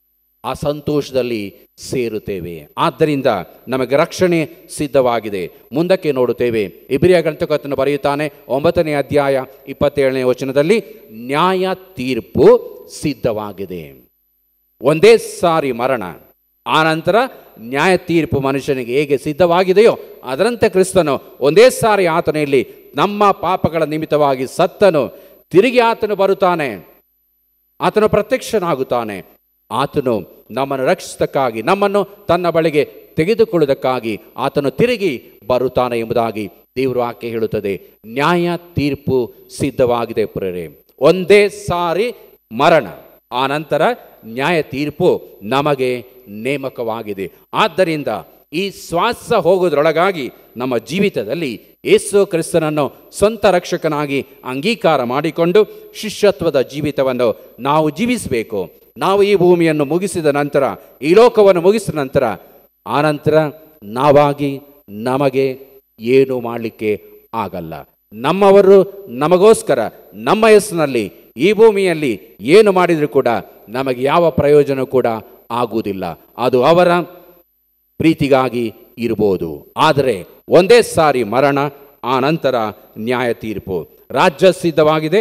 ಆ ಸಂತೋಷದಲ್ಲಿ ಸೇರುತ್ತೇವೆ ಆದ್ದರಿಂದ ನಮಗೆ ರಕ್ಷಣೆ ಸಿದ್ಧವಾಗಿದೆ ಮುಂದಕ್ಕೆ ನೋಡುತ್ತೇವೆ ಇಬ್ರಿಯ ಗ್ರಂಥಕರ್ತನು ಬರೆಯುತ್ತಾನೆ ಒಂಬತ್ತನೇ ಅಧ್ಯಾಯ ಇಪ್ಪತ್ತೇಳನೇ ವಚನದಲ್ಲಿ ನ್ಯಾಯ ತೀರ್ಪು ಸಿದ್ಧವಾಗಿದೆ ಒಂದೇ ಸಾರಿ ಮರಣ ಆನಂತರ ನ್ಯಾಯ ತೀರ್ಪು ಮನುಷ್ಯನಿಗೆ ಹೇಗೆ ಸಿದ್ಧವಾಗಿದೆಯೋ ಅದರಂತೆ ಕ್ರಿಸ್ತನು ಒಂದೇ ಸಾರಿ ಆತನಲ್ಲಿ ನಮ್ಮ ಪಾಪಗಳ ನಿಮಿತ್ತವಾಗಿ ಸತ್ತನು ತಿರುಗಿ ಆತನು ಬರುತ್ತಾನೆ ಆತನು ಪ್ರತ್ಯಕ್ಷನಾಗುತ್ತಾನೆ ಆತನು ನಮ್ಮನ್ನು ರಕ್ಷಿಸತಕ್ಕಾಗಿ ನಮ್ಮನ್ನು ತನ್ನ ಬಳಿಗೆ ತೆಗೆದುಕೊಳ್ಳುವುದಕ್ಕಾಗಿ ಆತನು ತಿರುಗಿ ಬರುತ್ತಾನೆ ಎಂಬುದಾಗಿ ದೇವರು ಆಕೆ ಹೇಳುತ್ತದೆ ನ್ಯಾಯ ತೀರ್ಪು ಸಿದ್ಧವಾಗಿದೆ ಪ್ರೇರೆ ಒಂದೇ ಸಾರಿ ಮರಣ ಆನಂತರ ನ್ಯಾಯ ತೀರ್ಪು ನಮಗೆ ನೇಮಕವಾಗಿದೆ ಆದ್ದರಿಂದ ಈ ಶ್ವಾಸ ಹೋಗೋದ್ರೊಳಗಾಗಿ ನಮ್ಮ ಜೀವಿತದಲ್ಲಿ ಯೇಸು ಕ್ರಿಸ್ತನನ್ನು ಸ್ವಂತ ರಕ್ಷಕನಾಗಿ ಅಂಗೀಕಾರ ಮಾಡಿಕೊಂಡು ಶಿಷ್ಯತ್ವದ ಜೀವಿತವನ್ನು ನಾವು ಜೀವಿಸಬೇಕು ನಾವು ಈ ಭೂಮಿಯನ್ನು ಮುಗಿಸಿದ ನಂತರ ಈ ಲೋಕವನ್ನು ಮುಗಿಸಿದ ನಂತರ ಆನಂತರ ನಾವಾಗಿ ನಮಗೆ ಏನು ಮಾಡಲಿಕ್ಕೆ ಆಗಲ್ಲ ನಮ್ಮವರು ನಮಗೋಸ್ಕರ ನಮ್ಮ ಹೆಸರಿನಲ್ಲಿ ಈ ಭೂಮಿಯಲ್ಲಿ ಏನು ಮಾಡಿದರೂ ಕೂಡ ನಮಗೆ ಯಾವ ಪ್ರಯೋಜನ ಕೂಡ ಆಗುವುದಿಲ್ಲ ಅದು ಅವರ ಪ್ರೀತಿಗಾಗಿ ಇರ್ಬೋದು ಆದರೆ ಒಂದೇ ಸಾರಿ ಮರಣ ಆ ನಂತರ ನ್ಯಾಯ ತೀರ್ಪು ರಾಜ್ಯ ಸಿದ್ಧವಾಗಿದೆ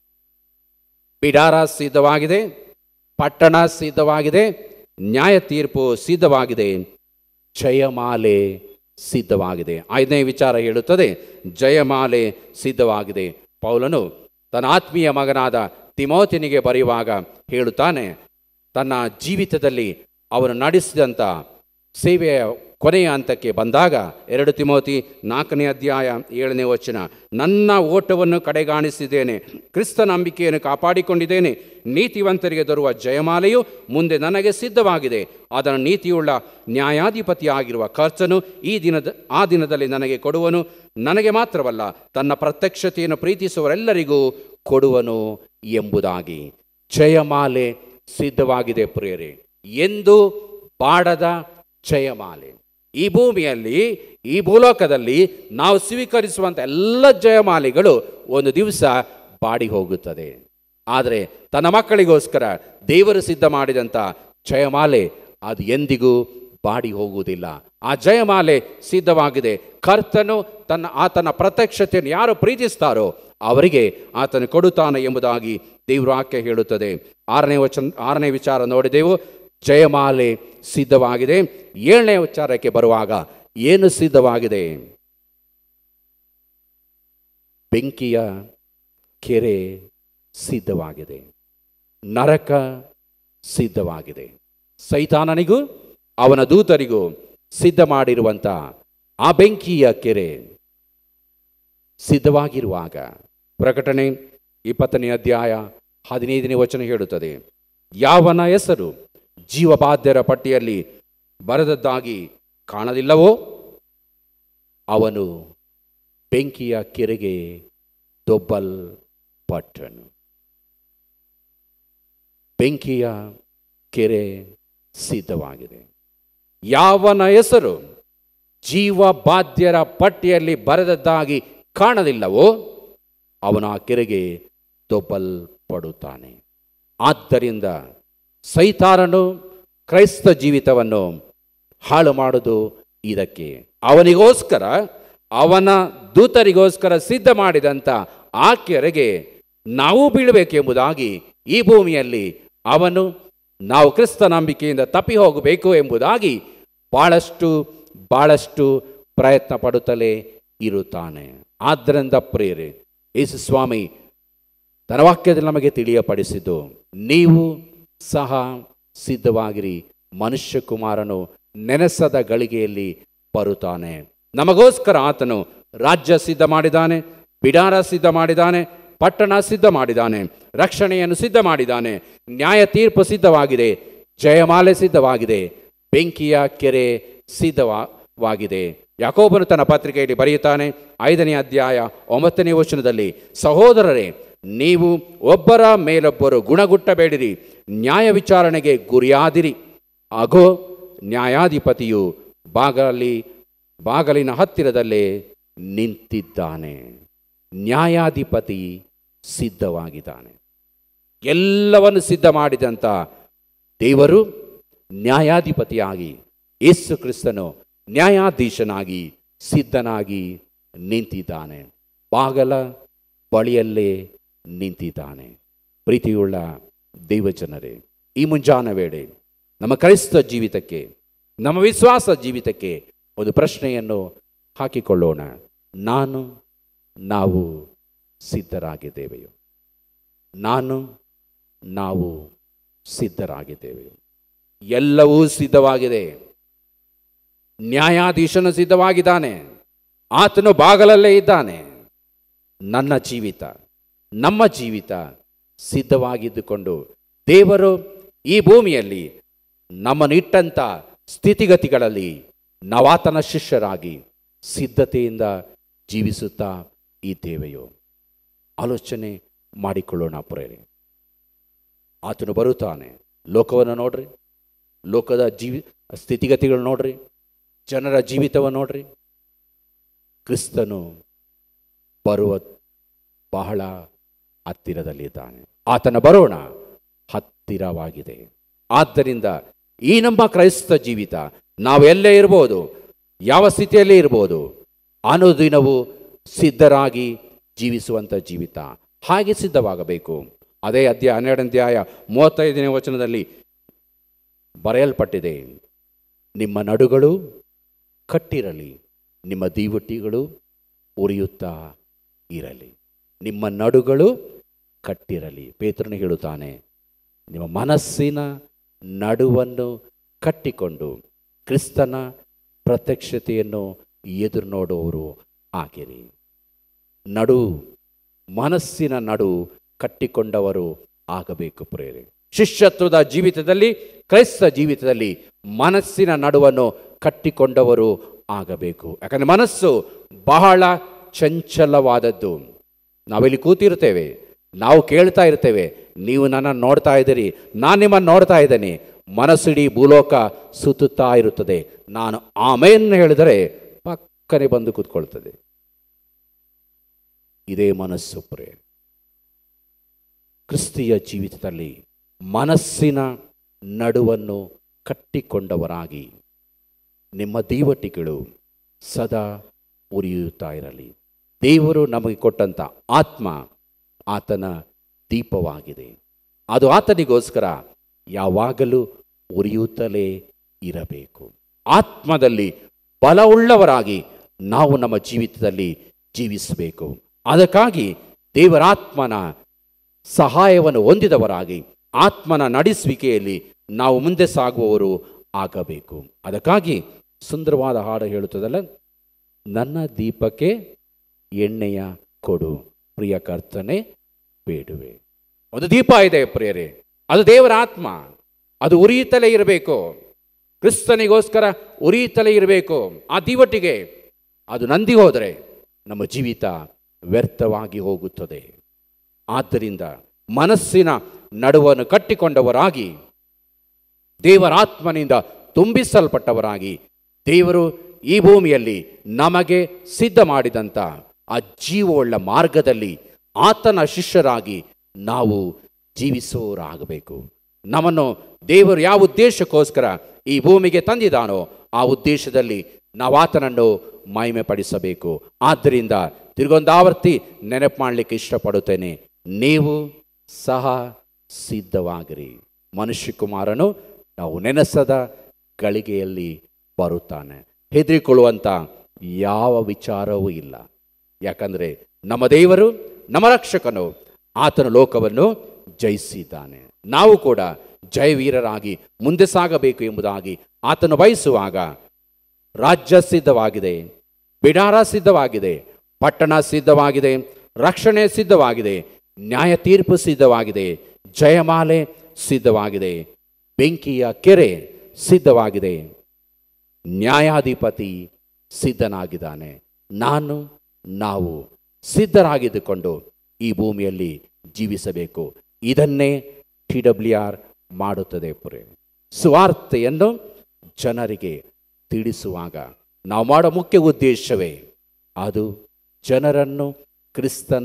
ಬಿಡಾರ ಸಿದ್ಧವಾಗಿದೆ ಪಟ್ಟಣ ಸಿದ್ಧವಾಗಿದೆ ನ್ಯಾಯ ತೀರ್ಪು ಸಿದ್ಧವಾಗಿದೆ ಜಯಮಾಲೆ ಸಿದ್ಧವಾಗಿದೆ ಐದನೇ ವಿಚಾರ ಹೇಳುತ್ತದೆ ಜಯಮಾಲೆ ಸಿದ್ಧವಾಗಿದೆ ಪೌಲನು ತನ್ನ ಆತ್ಮೀಯ ಮಗನಾದ ತಿಮೋತಿನಿಗೆ ಬರೆಯುವಾಗ ಹೇಳುತ್ತಾನೆ ತನ್ನ ಜೀವಿತದಲ್ಲಿ ಅವನು ನಡೆಸಿದಂಥ ಸೇವೆಯ ಕೊನೆಯ ಹಂತಕ್ಕೆ ಬಂದಾಗ ಎರಡು ತಿಮೋತಿ ನಾಲ್ಕನೇ ಅಧ್ಯಾಯ ಏಳನೇ ವಚನ ನನ್ನ ಓಟವನ್ನು ಕಡೆಗಾಣಿಸಿದ್ದೇನೆ ಕ್ರಿಸ್ತ ನಂಬಿಕೆಯನ್ನು ಕಾಪಾಡಿಕೊಂಡಿದ್ದೇನೆ ನೀತಿವಂತರಿಗೆ ದೊರುವ ಜಯಮಾಲೆಯು ಮುಂದೆ ನನಗೆ ಸಿದ್ಧವಾಗಿದೆ ಅದನ್ನು ನೀತಿಯುಳ್ಳ ನ್ಯಾಯಾಧಿಪತಿಯಾಗಿರುವ ಖರ್ಚನು ಈ ದಿನದ ಆ ದಿನದಲ್ಲಿ ನನಗೆ ಕೊಡುವನು ನನಗೆ ಮಾತ್ರವಲ್ಲ ತನ್ನ ಪ್ರತ್ಯಕ್ಷತೆಯನ್ನು ಪ್ರೀತಿಸುವರೆಲ್ಲರಿಗೂ ಕೊಡುವನು ಎಂಬುದಾಗಿ ಜಯಮಾಲೆ ಸಿದ್ಧವಾಗಿದೆ ಪ್ರಿಯರೇ ಎಂದು ಬಾಡದ ಜಯಮಾಲೆ ಈ ಭೂಮಿಯಲ್ಲಿ ಈ ಭೂಲೋಕದಲ್ಲಿ ನಾವು ಸ್ವೀಕರಿಸುವಂಥ ಎಲ್ಲ ಜಯಮಾಲೆಗಳು ಒಂದು ದಿವಸ ಬಾಡಿ ಹೋಗುತ್ತದೆ ಆದರೆ ತನ್ನ ಮಕ್ಕಳಿಗೋಸ್ಕರ ದೇವರು ಸಿದ್ಧ ಮಾಡಿದಂಥ ಜಯಮಾಲೆ ಅದು ಎಂದಿಗೂ ಬಾಡಿ ಹೋಗುವುದಿಲ್ಲ ಆ ಜಯಮಾಲೆ ಸಿದ್ಧವಾಗಿದೆ ಕರ್ತನು ತನ್ನ ಆತನ ಪ್ರತ್ಯಕ್ಷತೆಯನ್ನು ಯಾರು ಪ್ರೀತಿಸ್ತಾರೋ ಅವರಿಗೆ ಆತನು ಕೊಡುತ್ತಾನೆ ಎಂಬುದಾಗಿ ದೇವರು ಆಕೆ ಹೇಳುತ್ತದೆ ಆರನೇ ವಚನ ಆರನೇ ವಿಚಾರ ನೋಡಿದೆವು ಜಯಮಾಲೆ ಸಿದ್ಧವಾಗಿದೆ ಏಳನೇ ವಿಚಾರಕ್ಕೆ ಬರುವಾಗ ಏನು ಸಿದ್ಧವಾಗಿದೆ ಬೆಂಕಿಯ ಕೆರೆ ಸಿದ್ಧವಾಗಿದೆ ನರಕ ಸಿದ್ಧವಾಗಿದೆ ಸೈತಾನನಿಗೂ ಅವನ ದೂತರಿಗೂ ಸಿದ್ಧ ಮಾಡಿರುವಂಥ ಆ ಬೆಂಕಿಯ ಕೆರೆ ಸಿದ್ಧವಾಗಿರುವಾಗ ಪ್ರಕಟಣೆ ಇಪ್ಪತ್ತನೇ ಅಧ್ಯಾಯ ಹದಿನೈದನೇ ವಚನ ಹೇಳುತ್ತದೆ ಯಾವನ ಹೆಸರು ಜೀವಬಾಧ್ಯರ ಪಟ್ಟಿಯಲ್ಲಿ ಬರೆದದ್ದಾಗಿ ಕಾಣಲಿಲ್ಲವೋ ಅವನು ಬೆಂಕಿಯ ಕೆರೆಗೆ ದೊಬ್ಬಲ್ಪಟ್ಟನು ಬೆಂಕಿಯ ಕೆರೆ ಸಿದ್ಧವಾಗಿದೆ ಯಾವನ ಹೆಸರು ಜೀವಬಾಧ್ಯರ ಪಟ್ಟಿಯಲ್ಲಿ ಬರೆದದ್ದಾಗಿ ಕಾಣಲಿಲ್ಲವೋ ಅವನ ಆ ಕೆರೆಗೆ ದೊಬ್ಬಲ್ಪಡುತ್ತಾನೆ ಆದ್ದರಿಂದ ಸೈತಾರನು ಕ್ರೈಸ್ತ ಜೀವಿತವನ್ನು ಹಾಳು ಮಾಡುವುದು ಇದಕ್ಕೆ ಅವನಿಗೋಸ್ಕರ ಅವನ ದೂತರಿಗೋಸ್ಕರ ಸಿದ್ಧ ಮಾಡಿದಂಥ ಆ ಕೆರೆಗೆ ನಾವು ಬೀಳಬೇಕೆಂಬುದಾಗಿ ಈ ಭೂಮಿಯಲ್ಲಿ ಅವನು ನಾವು ಕ್ರಿಸ್ತ ನಂಬಿಕೆಯಿಂದ ತಪ್ಪಿ ಹೋಗಬೇಕು ಎಂಬುದಾಗಿ ಭಾಳಷ್ಟು ಭಾಳಷ್ಟು ಪ್ರಯತ್ನ ಪಡುತ್ತಲೇ ಇರುತ್ತಾನೆ ಆದ್ದರಿಂದ ಪ್ರೇರೆ ಯೇಸು ಸ್ವಾಮಿ ತನ್ನ ವಾಕ್ಯದಲ್ಲಿ ನಮಗೆ ತಿಳಿಯಪಡಿಸಿದ್ದು ನೀವು ಸಹ ಸಿದ್ಧವಾಗಿರಿ ಮನುಷ್ಯ ಕುಮಾರನು ನೆನೆಸದ ಗಳಿಗೆಯಲ್ಲಿ ಬರುತ್ತಾನೆ ನಮಗೋಸ್ಕರ ಆತನು ರಾಜ್ಯ ಸಿದ್ಧ ಮಾಡಿದ್ದಾನೆ ಬಿಡಾರ ಸಿದ್ಧ ಮಾಡಿದ್ದಾನೆ ಪಟ್ಟಣ ಸಿದ್ಧ ಮಾಡಿದ್ದಾನೆ ರಕ್ಷಣೆಯನ್ನು ಸಿದ್ಧ ಮಾಡಿದ್ದಾನೆ ನ್ಯಾಯ ತೀರ್ಪು ಸಿದ್ಧವಾಗಿದೆ ಜಯಮಾಲೆ ಸಿದ್ಧವಾಗಿದೆ ಬೆಂಕಿಯ ಕೆರೆ ಸಿದ್ಧವಾಗಿದೆ ಯಾಕೋಬನು ತನ್ನ ಪತ್ರಿಕೆಯಲ್ಲಿ ಬರೆಯುತ್ತಾನೆ ಐದನೇ ಅಧ್ಯಾಯ ಒಂಬತ್ತನೇ ವಚನದಲ್ಲಿ ಸಹೋದರರೇ ನೀವು ಒಬ್ಬರ ಮೇಲೊಬ್ಬರು ಗುಣಗುಟ್ಟಬೇಡಿರಿ ನ್ಯಾಯ ವಿಚಾರಣೆಗೆ ಗುರಿಯಾದಿರಿ ಅಗೋ ನ್ಯಾಯಾಧಿಪತಿಯು ಬಾಗಲಿ ಬಾಗಲಿನ ಹತ್ತಿರದಲ್ಲೇ ನಿಂತಿದ್ದಾನೆ ನ್ಯಾಯಾಧಿಪತಿ ಸಿದ್ಧವಾಗಿದ್ದಾನೆ ಎಲ್ಲವನ್ನು ಸಿದ್ಧ ಮಾಡಿದಂಥ ದೇವರು ನ್ಯಾಯಾಧಿಪತಿಯಾಗಿ ಯೇಸು ಕ್ರಿಸ್ತನು ನ್ಯಾಯಾಧೀಶನಾಗಿ ಸಿದ್ಧನಾಗಿ ನಿಂತಿದ್ದಾನೆ ಬಾಗಲ ಬಳಿಯಲ್ಲೇ ನಿಂತಿದ್ದಾನೆ ಪ್ರೀತಿಯುಳ್ಳ ದೈವಜನರೇ ಈ ಮುಂಜಾನ ವೇಳೆ ನಮ್ಮ ಕ್ರೈಸ್ತ ಜೀವಿತಕ್ಕೆ ನಮ್ಮ ವಿಶ್ವಾಸ ಜೀವಿತಕ್ಕೆ ಒಂದು ಪ್ರಶ್ನೆಯನ್ನು ಹಾಕಿಕೊಳ್ಳೋಣ ನಾನು ನಾವು ಸಿದ್ಧರಾಗಿದ್ದೇವೆಯೋ ನಾನು ನಾವು ಸಿದ್ಧರಾಗಿದ್ದೇವೆಯೋ ಎಲ್ಲವೂ ಸಿದ್ಧವಾಗಿದೆ ನ್ಯಾಯಾಧೀಶನು ಸಿದ್ಧವಾಗಿದ್ದಾನೆ ಆತನು ಬಾಗಲಲ್ಲೇ ಇದ್ದಾನೆ ನನ್ನ ಜೀವಿತ ನಮ್ಮ ಜೀವಿತ ಸಿದ್ಧವಾಗಿದ್ದುಕೊಂಡು ದೇವರು ಈ ಭೂಮಿಯಲ್ಲಿ ನಮ್ಮನ್ನಿಟ್ಟಂಥ ಸ್ಥಿತಿಗತಿಗಳಲ್ಲಿ ನವಾತನ ಶಿಷ್ಯರಾಗಿ ಸಿದ್ಧತೆಯಿಂದ ಜೀವಿಸುತ್ತಾ ಇದ್ದೇವೆಯೋ ಆಲೋಚನೆ ಮಾಡಿಕೊಳ್ಳೋಣ ಪ್ರೇರೆ ಆತನು ಬರುತ್ತಾನೆ ಲೋಕವನ್ನು ನೋಡ್ರಿ ಲೋಕದ ಜೀವಿ ಸ್ಥಿತಿಗತಿಗಳು ನೋಡ್ರಿ ಜನರ ಜೀವಿತವನ್ನು ನೋಡ್ರಿ ಕ್ರಿಸ್ತನು ಬರುವ ಬಹಳ ಹತ್ತಿರದಲ್ಲಿದ್ದಾನೆ ಆತನ ಬರೋಣ ಹತ್ತಿರವಾಗಿದೆ ಆದ್ದರಿಂದ ಈ ನಮ್ಮ ಕ್ರೈಸ್ತ ಜೀವಿತ ನಾವು ಎಲ್ಲೇ ಇರ್ಬೋದು ಯಾವ ಸ್ಥಿತಿಯಲ್ಲಿ ಇರ್ಬೋದು ಅನುದಿನವೂ ಸಿದ್ಧರಾಗಿ ಜೀವಿಸುವಂಥ ಜೀವಿತ ಹಾಗೆ ಸಿದ್ಧವಾಗಬೇಕು ಅದೇ ಅಧ್ಯಾಯ ಹನ್ನೆರಡನೇ ಅಧ್ಯಾಯ ಮೂವತ್ತೈದನೇ ವಚನದಲ್ಲಿ ಬರೆಯಲ್ಪಟ್ಟಿದೆ ನಿಮ್ಮ ನಡುಗಳು ಕಟ್ಟಿರಲಿ ನಿಮ್ಮ ದೀವಟಿಗಳು ಉರಿಯುತ್ತಾ ಇರಲಿ ನಿಮ್ಮ ನಡುಗಳು ಕಟ್ಟಿರಲಿ ಪೇತ್ರನು ಹೇಳುತ್ತಾನೆ ನಿಮ್ಮ ಮನಸ್ಸಿನ ನಡುವನ್ನು ಕಟ್ಟಿಕೊಂಡು ಕ್ರಿಸ್ತನ ಪ್ರತ್ಯಕ್ಷತೆಯನ್ನು ಎದುರು ನೋಡುವವರು ಆಗಿರಿ ನಡು ಮನಸ್ಸಿನ ನಡು ಕಟ್ಟಿಕೊಂಡವರು ಆಗಬೇಕು ಪ್ರೇರೆ ಶಿಷ್ಯತ್ವದ ಜೀವಿತದಲ್ಲಿ ಕ್ರೈಸ್ತ ಜೀವಿತದಲ್ಲಿ ಮನಸ್ಸಿನ ನಡುವನ್ನು ಕಟ್ಟಿಕೊಂಡವರು ಆಗಬೇಕು ಯಾಕಂದರೆ ಮನಸ್ಸು ಬಹಳ ಚಂಚಲವಾದದ್ದು ನಾವಿಲ್ಲಿ ಕೂತಿರ್ತೇವೆ ನಾವು ಕೇಳ್ತಾ ಇರ್ತೇವೆ ನೀವು ನನ್ನನ್ನು ನೋಡ್ತಾ ಇದ್ದೀರಿ ನಾನು ನಿಮ್ಮನ್ನು ನೋಡ್ತಾ ಇದ್ದೇನೆ ಮನಸ್ಸಿಡೀ ಭೂಲೋಕ ಸುತ್ತುತ್ತಾ ಇರುತ್ತದೆ ನಾನು ಆಮೇನ್ ಹೇಳಿದರೆ ಪಕ್ಕನೆ ಬಂದು ಕೂತ್ಕೊಳ್ತದೆ ಇದೇ ಮನಸ್ಸು ಪ್ರೇ ಕ್ರಿಸ್ತಿಯ ಜೀವಿತದಲ್ಲಿ ಮನಸ್ಸಿನ ನಡುವನ್ನು ಕಟ್ಟಿಕೊಂಡವರಾಗಿ ನಿಮ್ಮ ದೀವಟಿಗಳು ಸದಾ ಉರಿಯುತ್ತಾ ಇರಲಿ ದೇವರು ನಮಗೆ ಕೊಟ್ಟಂಥ ಆತ್ಮ ಆತನ ದೀಪವಾಗಿದೆ ಅದು ಆತನಿಗೋಸ್ಕರ ಯಾವಾಗಲೂ ಉರಿಯುತ್ತಲೇ ಇರಬೇಕು ಆತ್ಮದಲ್ಲಿ ಬಲವುಳ್ಳವರಾಗಿ ನಾವು ನಮ್ಮ ಜೀವಿತದಲ್ಲಿ ಜೀವಿಸಬೇಕು ಅದಕ್ಕಾಗಿ ದೇವರಾತ್ಮನ ಸಹಾಯವನ್ನು ಹೊಂದಿದವರಾಗಿ ಆತ್ಮನ ನಡೆಸುವಿಕೆಯಲ್ಲಿ ನಾವು ಮುಂದೆ ಸಾಗುವವರು ಆಗಬೇಕು ಅದಕ್ಕಾಗಿ ಸುಂದರವಾದ ಹಾಡು ಹೇಳುತ್ತದಲ್ಲ ನನ್ನ ದೀಪಕ್ಕೆ ಎಣ್ಣೆಯ ಕೊಡು ಪ್ರಿಯ ಕರ್ತನೆ ಬೇಡುವೆ ಒಂದು ದೀಪ ಇದೆ ಪ್ರಿಯರೇ ಅದು ದೇವರ ಆತ್ಮ ಅದು ಉರಿಯುತ್ತಲೇ ಇರಬೇಕು ಕ್ರಿಸ್ತನಿಗೋಸ್ಕರ ಉರಿಯುತ್ತಲೇ ಇರಬೇಕು ಆ ದೀವಟಿಗೆ ಅದು ನಂದಿ ಹೋದರೆ ನಮ್ಮ ಜೀವಿತ ವ್ಯರ್ಥವಾಗಿ ಹೋಗುತ್ತದೆ ಆದ್ದರಿಂದ ಮನಸ್ಸಿನ ನಡುವನ್ನು ಕಟ್ಟಿಕೊಂಡವರಾಗಿ ದೇವರಾತ್ಮನಿಂದ ತುಂಬಿಸಲ್ಪಟ್ಟವರಾಗಿ ದೇವರು ಈ ಭೂಮಿಯಲ್ಲಿ ನಮಗೆ ಸಿದ್ಧ ಮಾಡಿದಂಥ ಆ ಜೀವವುಳ್ಳ ಮಾರ್ಗದಲ್ಲಿ ಆತನ ಶಿಷ್ಯರಾಗಿ ನಾವು ಜೀವಿಸುವವರಾಗಬೇಕು ನಮ್ಮನ್ನು ದೇವರು ಯಾವ ಉದ್ದೇಶಕ್ಕೋಸ್ಕರ ಈ ಭೂಮಿಗೆ ತಂದಿದ್ದಾನೋ ಆ ಉದ್ದೇಶದಲ್ಲಿ ನಾವು ಆತನನ್ನು ಮಹಿಮೆ ಪಡಿಸಬೇಕು ಆದ್ದರಿಂದ ತಿರುಗೊಂದಾವರ್ತಿ ನೆನಪು ಮಾಡಲಿಕ್ಕೆ ಇಷ್ಟಪಡುತ್ತೇನೆ ನೀವು ಸಹ ಸಿದ್ಧವಾಗಿರಿ ಮನುಷ್ಯ ಕುಮಾರನು ನಾವು ನೆನೆಸದ ಗಳಿಗೆಯಲ್ಲಿ ಬರುತ್ತಾನೆ ಹೆದರಿಕೊಳ್ಳುವಂಥ ಯಾವ ವಿಚಾರವೂ ಇಲ್ಲ ಯಾಕಂದರೆ ನಮ್ಮ ದೇವರು ನಮ್ಮ ರಕ್ಷಕನು ಆತನ ಲೋಕವನ್ನು ಜಯಿಸಿದ್ದಾನೆ ನಾವು ಕೂಡ ಜಯವೀರರಾಗಿ ಮುಂದೆ ಸಾಗಬೇಕು ಎಂಬುದಾಗಿ ಆತನು ಬಯಸುವಾಗ ರಾಜ್ಯ ಸಿದ್ಧವಾಗಿದೆ ಬಿಡಾರ ಸಿದ್ಧವಾಗಿದೆ ಪಟ್ಟಣ ಸಿದ್ಧವಾಗಿದೆ ರಕ್ಷಣೆ ಸಿದ್ಧವಾಗಿದೆ ನ್ಯಾಯ ತೀರ್ಪು ಸಿದ್ಧವಾಗಿದೆ ಜಯಮಾಲೆ ಸಿದ್ಧವಾಗಿದೆ ಬೆಂಕಿಯ ಕೆರೆ ಸಿದ್ಧವಾಗಿದೆ ನ್ಯಾಯಾಧಿಪತಿ ಸಿದ್ಧನಾಗಿದ್ದಾನೆ ನಾನು ನಾವು ಸಿದ್ಧರಾಗಿದ್ದುಕೊಂಡು ಈ ಭೂಮಿಯಲ್ಲಿ ಜೀವಿಸಬೇಕು ಇದನ್ನೇ ಟಿ ಡಬ್ಲ್ಯೂ ಆರ್ ಮಾಡುತ್ತದೆ ಪುರೆ ಸುವಾರ್ತೆಯನ್ನು ಜನರಿಗೆ ತಿಳಿಸುವಾಗ ನಾವು ಮಾಡೋ ಮುಖ್ಯ ಉದ್ದೇಶವೇ ಅದು ಜನರನ್ನು ಕ್ರಿಸ್ತನ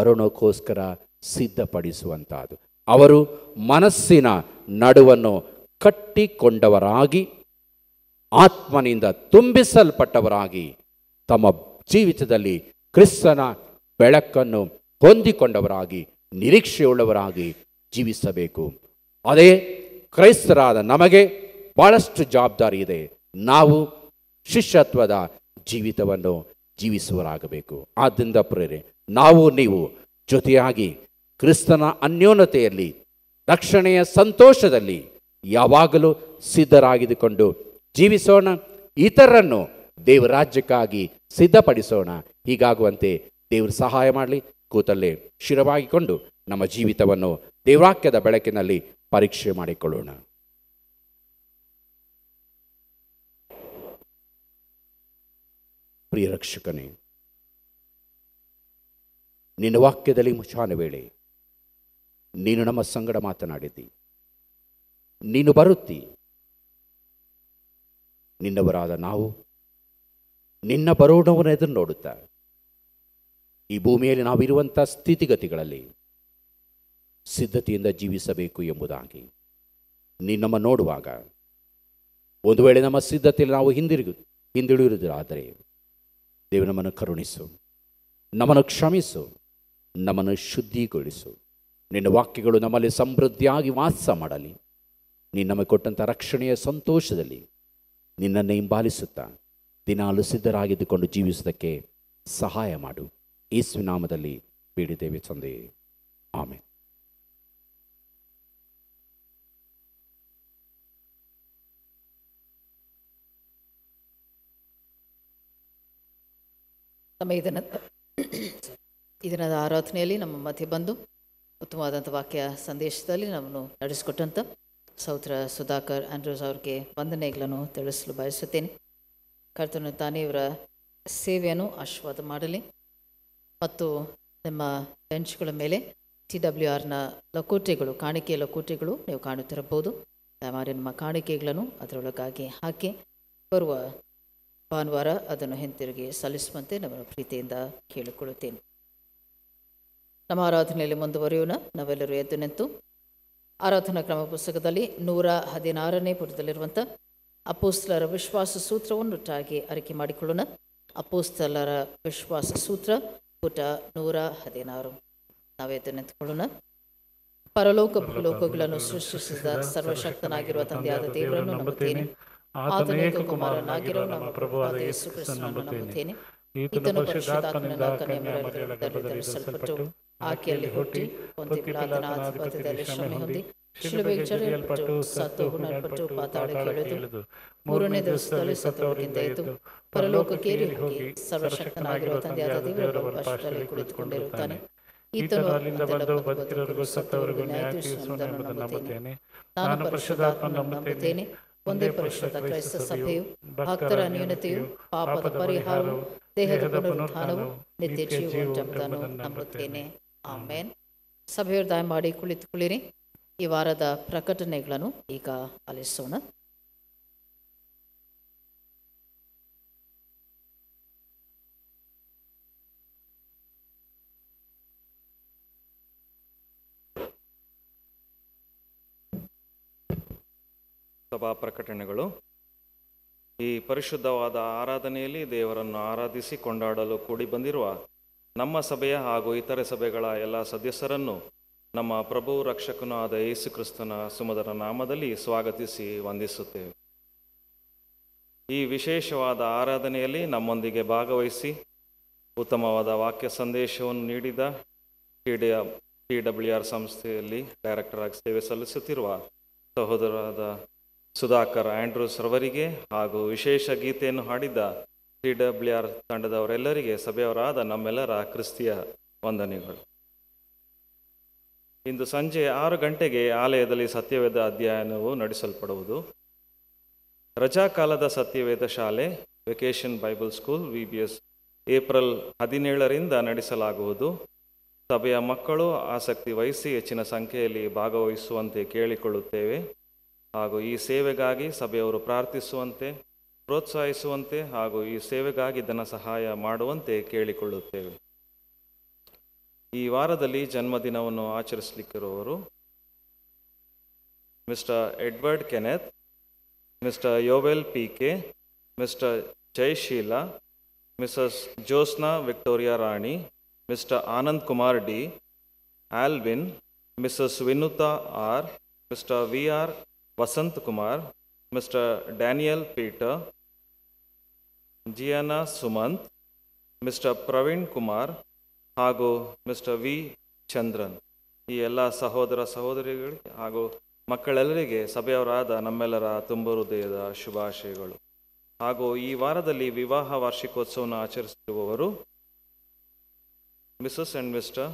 ಬರೋಣಕ್ಕೋಸ್ಕರ ಸಿದ್ಧಪಡಿಸುವಂಥದ್ದು ಅವರು ಮನಸ್ಸಿನ ನಡುವನ್ನು ಕಟ್ಟಿಕೊಂಡವರಾಗಿ ಆತ್ಮನಿಂದ ತುಂಬಿಸಲ್ಪಟ್ಟವರಾಗಿ ತಮ್ಮ ಜೀವಿತದಲ್ಲಿ ಕ್ರಿಸ್ತನ ಬೆಳಕನ್ನು ಹೊಂದಿಕೊಂಡವರಾಗಿ ನಿರೀಕ್ಷೆಯುಳ್ಳವರಾಗಿ ಜೀವಿಸಬೇಕು ಅದೇ ಕ್ರೈಸ್ತರಾದ ನಮಗೆ ಬಹಳಷ್ಟು ಜವಾಬ್ದಾರಿ ಇದೆ ನಾವು ಶಿಷ್ಯತ್ವದ ಜೀವಿತವನ್ನು ಜೀವಿಸುವರಾಗಬೇಕು ಆದ್ದರಿಂದ ಪ್ರೇರೆ ನಾವು ನೀವು ಜೊತೆಯಾಗಿ ಕ್ರಿಸ್ತನ ಅನ್ಯೋನ್ಯತೆಯಲ್ಲಿ ರಕ್ಷಣೆಯ ಸಂತೋಷದಲ್ಲಿ ಯಾವಾಗಲೂ ಸಿದ್ಧರಾಗಿದ್ದುಕೊಂಡು ಜೀವಿಸೋಣ ಇತರರನ್ನು ದೇವರ ರಾಜ್ಯಕ್ಕಾಗಿ ಸಿದ್ಧಪಡಿಸೋಣ ಹೀಗಾಗುವಂತೆ ದೇವರು ಸಹಾಯ ಮಾಡಲಿ ಕೂತಲ್ಲೇ ಶಿರವಾಗಿಕೊಂಡು ನಮ್ಮ ಜೀವಿತವನ್ನು ದೇವರಾಕ್ಯದ ಬೆಳಕಿನಲ್ಲಿ ಪರೀಕ್ಷೆ ಮಾಡಿಕೊಳ್ಳೋಣ ಪ್ರಿಯ ರಕ್ಷಕನೇ ನಿನ್ನ ವಾಕ್ಯದಲ್ಲಿ ಮುಚಾನ ವೇಳೆ ನೀನು ನಮ್ಮ ಸಂಗಡ ಮಾತನಾಡಿದ್ದಿ ನೀನು ಬರುತ್ತಿ ನಿನ್ನವರಾದ ನಾವು ನಿನ್ನ ಬರೋಣವನ್ನು ಎದುರು ನೋಡುತ್ತಾ ಈ ಭೂಮಿಯಲ್ಲಿ ನಾವಿರುವಂಥ ಸ್ಥಿತಿಗತಿಗಳಲ್ಲಿ ಸಿದ್ಧತೆಯಿಂದ ಜೀವಿಸಬೇಕು ಎಂಬುದಾಗಿ ನೀನು ನಮ್ಮ ನೋಡುವಾಗ ಒಂದು ವೇಳೆ ನಮ್ಮ ಸಿದ್ಧತೆಯಲ್ಲಿ ನಾವು ಹಿಂದಿರುಗು ಹಿಂದಿರುವುದಾದರೆ ದೇವರು ನಮ್ಮನ್ನು ಕರುಣಿಸು ನಮ್ಮನ್ನು ಕ್ಷಮಿಸು ನಮ್ಮನ್ನು ಶುದ್ಧಿಗೊಳಿಸು ನಿನ್ನ ವಾಕ್ಯಗಳು ನಮ್ಮಲ್ಲಿ ಸಮೃದ್ಧಿಯಾಗಿ ವಾಸ ಮಾಡಲಿ ನೀನು ನಮಗೆ ಕೊಟ್ಟಂಥ ರಕ್ಷಣೆಯ ಸಂತೋಷದಲ್ಲಿ ನಿನ್ನನ್ನು ಹಿಂಬಾಲಿಸುತ್ತಾ ದಿನಾಲು ಸಿದ್ಧರಾಗಿದ್ದುಕೊಂಡು ಜೀವಿಸುವುದಕ್ಕೆ ಸಹಾಯ ಮಾಡು ಯೇಸು ನಾಮದಲ್ಲಿ ಬೇಡಿದ್ದೇವೆ ತಂದೆ ಆಮೇಲೆ ನಮ್ಮ ಈ ದಿನದ ಈ ದಿನದ ಆರಾಧನೆಯಲ್ಲಿ ನಮ್ಮ ಮಧ್ಯೆ ಬಂದು ಉತ್ತಮವಾದಂಥ ವಾಕ್ಯ ಸಂದೇಶದಲ್ಲಿ ನಮ್ಮನ್ನು ನಡೆಸಿಕೊಟ್ಟಂಥ ಸೌತ್ರ ಸುಧಾಕರ್ ಆಂಡ್ರೂಸ್ ಅವ್ರಿಗೆ ವಂದನೆಗಳನ್ನು ತಿಳಿಸಲು ಬಯಸುತ್ತೇನೆ ಕರ್ತನು ತಾನೇ ಇವರ ಸೇವೆಯನ್ನು ಆಶೀರ್ವಾದ ಮಾಡಲಿ ಮತ್ತು ನಿಮ್ಮ ಬೆಂಚ್ಗಳ ಮೇಲೆ ಟಿ ಡಬ್ಲ್ಯೂ ಆರ್ನ ಲಕೋಟೆಗಳು ಕಾಣಿಕೆಯ ಲಕೋಟೆಗಳು ನೀವು ಕಾಣುತ್ತಿರಬಹುದು ದಯಮಾಡಿ ನಮ್ಮ ಕಾಣಿಕೆಗಳನ್ನು ಅದರೊಳಗಾಗಿ ಹಾಕಿ ಬರುವ ಭಾನುವಾರ ಅದನ್ನು ಹಿಂತಿರುಗಿ ಸಲ್ಲಿಸುವಂತೆ ನಮ್ಮ ಪ್ರೀತಿಯಿಂದ ಕೇಳಿಕೊಳ್ಳುತ್ತೇನೆ ನಮ್ಮ ಆರಾಧನೆಯಲ್ಲಿ ಮುಂದುವರಿಯೋಣ ನಾವೆಲ್ಲರೂ ಎದ್ದು ನಿಂತು ಆರಾಧನಾ ಕ್ರಮ ಪುಸ್ತಕದಲ್ಲಿ ನೂರ ಹದಿನಾರನೇ ಪುಟದಲ್ಲಿರುವಂಥ ಅಪೋಸ್ತಲರ ವಿಶ್ವಾಸ ಸೂತ್ರವನ್ನು ಒಟ್ಟಾಗಿ ಅರಿಕೆ ಮಾಡಿಕೊಳ್ಳೋಣ ಅಪೋಸ್ತಲರ ವಿಶ್ವಾಸ ಸೂತ್ರ ಪುಟ ನೂರ ಹದಿನಾರು ನಾವೆದ್ದು ನಿಂತುಕೊಳ್ಳೋಣ ಪರಲೋಕ ಭೂಲೋಕಗಳನ್ನು ಸೃಷ್ಟಿಸಿದ ಸರ್ವಶಕ್ತನಾಗಿರುವ ತಂದೆಯಾದ ದೇವರನ್ನು ನಂಬುತ್ತೇನೆ ಆತನೇ ಕುಮಾರನಾಗಿರೋ ನಮ್ಮ ಪ್ರಭುವಾದ ಯೇಸು ಕ್ರಿಸ್ತನನ್ನು ನಂಬುತ್ತೇನೆ ಈತನು ಪರಿಶುದ್ಧಾತ್ಮನಿಂದ ಕನ್ಯೆಮರಿಯದಲ್ಲಿ ಧರಿಸಲ್ಪಟ್ಟು ಆಕೆಯಲ್ಲಿ ಹುಟ್ಟಿ ಒಂದು ಪಿಲಾತನ ಆಧಿಪತ್ಯದಲ್ಲಿ ಶ್ರಮೆ ಹೊಂದಿ ಶಿಲುಬೆಗೆ ಜಡಿಯಲ್ಪಟ್ಟು ಸತ್ತು ಹುಣಲ್ಪಟ್ಟು ಪಾತಾಳಕ್ಕೆ ಇಳಿದು ಮೂರನೇ ದಿವಸದಲ್ಲಿ ಸತ್ತವರಿಗಿಂತ ಎದ್ದು ಪರಲೋಕಕ್ಕೇರಿ ಹೋಗಿ ಸರ್ವಶಕ್ತನಾಗಿರುವ ತಂದೆಯಾದ ದೇವರ ಪಾರ್ಶ್ವದಲ್ಲಿ ಕುಳಿತುಕೊಂಡಿರುತ್ತಾನೆ ಈತನು ಅಲ್ಲಿಂದ ಬಂದು ಬದುಕಿರೋರಿಗೂ ಸತ್ತವರಿಗೂ ನ್ಯಾಯ ತೀರಿಸುವುದನ್ನು ನಂಬುತ್ತೇನೆ ನಾನು ಪರಿಶುದ್ಧಾತ್ಮನ ನಂಬುತ್ತೇನೆ ಒಂದೇ ಪರಿಶುದ್ಧ ಕ್ರೈಸ್ತ ಸಭೆಯು ಭಕ್ತರ ನ್ಯೂನತೆಯು ಪಾಪದ ಪರಿಹಾರವು ದೇಹದ ಪುನರುತ್ಥಾನವು ನಿತ್ಯ ಜೀವವನ್ನು ನಂಬುತ್ತೇನೆ ಆಮೇನ್ ಸಭೆಯವರು ದಯಮಾಡಿ ಕುಳಿತುಕೊಳ್ಳಿರಿ ಈ ವಾರದ ಪ್ರಕಟಣೆಗಳನ್ನು ಈಗ ಆಲಿಸೋಣ ಸಭಾ ಪ್ರಕಟಣೆಗಳು ಈ ಪರಿಶುದ್ಧವಾದ ಆರಾಧನೆಯಲ್ಲಿ ದೇವರನ್ನು ಆರಾಧಿಸಿ ಕೊಂಡಾಡಲು ಕೂಡಿ ಬಂದಿರುವ ನಮ್ಮ ಸಭೆಯ ಹಾಗೂ ಇತರೆ ಸಭೆಗಳ ಎಲ್ಲ ಸದಸ್ಯರನ್ನು ನಮ್ಮ ಪ್ರಭು ರಕ್ಷಕನೂ ಆದ ಯೇಸು ಕ್ರಿಸ್ತನ ಸುಮಧುರ ನಾಮದಲ್ಲಿ ಸ್ವಾಗತಿಸಿ ವಂದಿಸುತ್ತೇವೆ ಈ ವಿಶೇಷವಾದ ಆರಾಧನೆಯಲ್ಲಿ ನಮ್ಮೊಂದಿಗೆ ಭಾಗವಹಿಸಿ ಉತ್ತಮವಾದ ವಾಕ್ಯ ಸಂದೇಶವನ್ನು ನೀಡಿದ T D T W R ಸಂಸ್ಥೆಯಲ್ಲಿ ಡೈರೆಕ್ಟರ್ ಆಗಿ ಸೇವೆ ಸಲ್ಲಿಸುತ್ತಿರುವ ಸಹೋದರರಾದ ಸುಧಾಕರ್ ಆಂಡ್ರೂಸ್ ರವರಿಗೆ ಹಾಗೂ ವಿಶೇಷ ಗೀತೆಯನ್ನು ಹಾಡಿದ ಟಿ ಡಬ್ಲ್ಯೂ ಆರ್ ತಂಡದವರೆಲ್ಲರಿಗೆ ಸಭೆಯವರಾದ ನಮ್ಮೆಲ್ಲರ ಕ್ರಿಸ್ತಿಯ ವಂದನೆಗಳು ಇಂದು ಸಂಜೆ ಆರು ಗಂಟೆಗೆ ಆಲಯದಲ್ಲಿ ಸತ್ಯವೇದ ಅಧ್ಯಯನವು ನಡೆಸಲ್ಪಡುವುದು ರಜಾಕಾಲದ ಸತ್ಯವೇದ ಶಾಲೆ vacation Bible school V B S April ಹದಿನೇಳರಿಂದ ನಡೆಸಲಾಗುವುದು ಸಭೆಯ ಮಕ್ಕಳು ಆಸಕ್ತಿ ವಹಿಸಿ ಹೆಚ್ಚಿನ ಸಂಖ್ಯೆಯಲ್ಲಿ ಭಾಗವಹಿಸುವಂತೆ ಕೇಳಿಕೊಳ್ಳುತ್ತೇವೆ ಹಾಗೂ ಈ ಸೇವೆಗಾಗಿ ಸಭೆಯವರು ಪ್ರಾರ್ಥಿಸುವಂತೆ ಪ್ರೋತ್ಸಾಹಿಸುವಂತೆ ಹಾಗೂ ಈ ಸೇವೆಗಾಗಿ ಧನ ಸಹಾಯ ಮಾಡುವಂತೆ ಕೇಳಿಕೊಳ್ಳುತ್ತೇವೆ ಈ ವಾರದಲ್ಲಿ ಜನ್ಮದಿನವನ್ನು ಆಚರಿಸಲಿಕ್ಕಿರುವವರು Mr. Edward Kenneth, Mr. Yovel P.K., Mr. Jay Sheila, Mrs. Josna Victoria Rani, Mr. Anand Kumar D., Alvin, Mrs. Vinuta R., Mr. V.R. Vasant Kumar, Mr. Daniel Peter, Gianna Sumant, Mr. Praveen Kumar ಹಾಗೂ ಮಿಸ್ಟರ್ ವಿ ಚಂದ್ರನ್ ಈ ಎಲ್ಲ ಸಹೋದರ ಸಹೋದರಿಗಳಿಗೆ ಹಾಗೂ ಮಕ್ಕಳೆಲ್ಲರಿಗೆ ಸಭೆಯವರಾದ ನಮ್ಮೆಲ್ಲರ ತುಂಬ ಹೃದಯದ ಶುಭಾಶಯಗಳು ಹಾಗೂ ಈ ವಾರದಲ್ಲಿ ವಿವಾಹ ವಾರ್ಷಿಕೋತ್ಸವವನ್ನು ಆಚರಿಸುತ್ತಿರುವವರು ಮಿಸಸ್ ಆ್ಯಂಡ್ ಮಿಸ್ಟರ್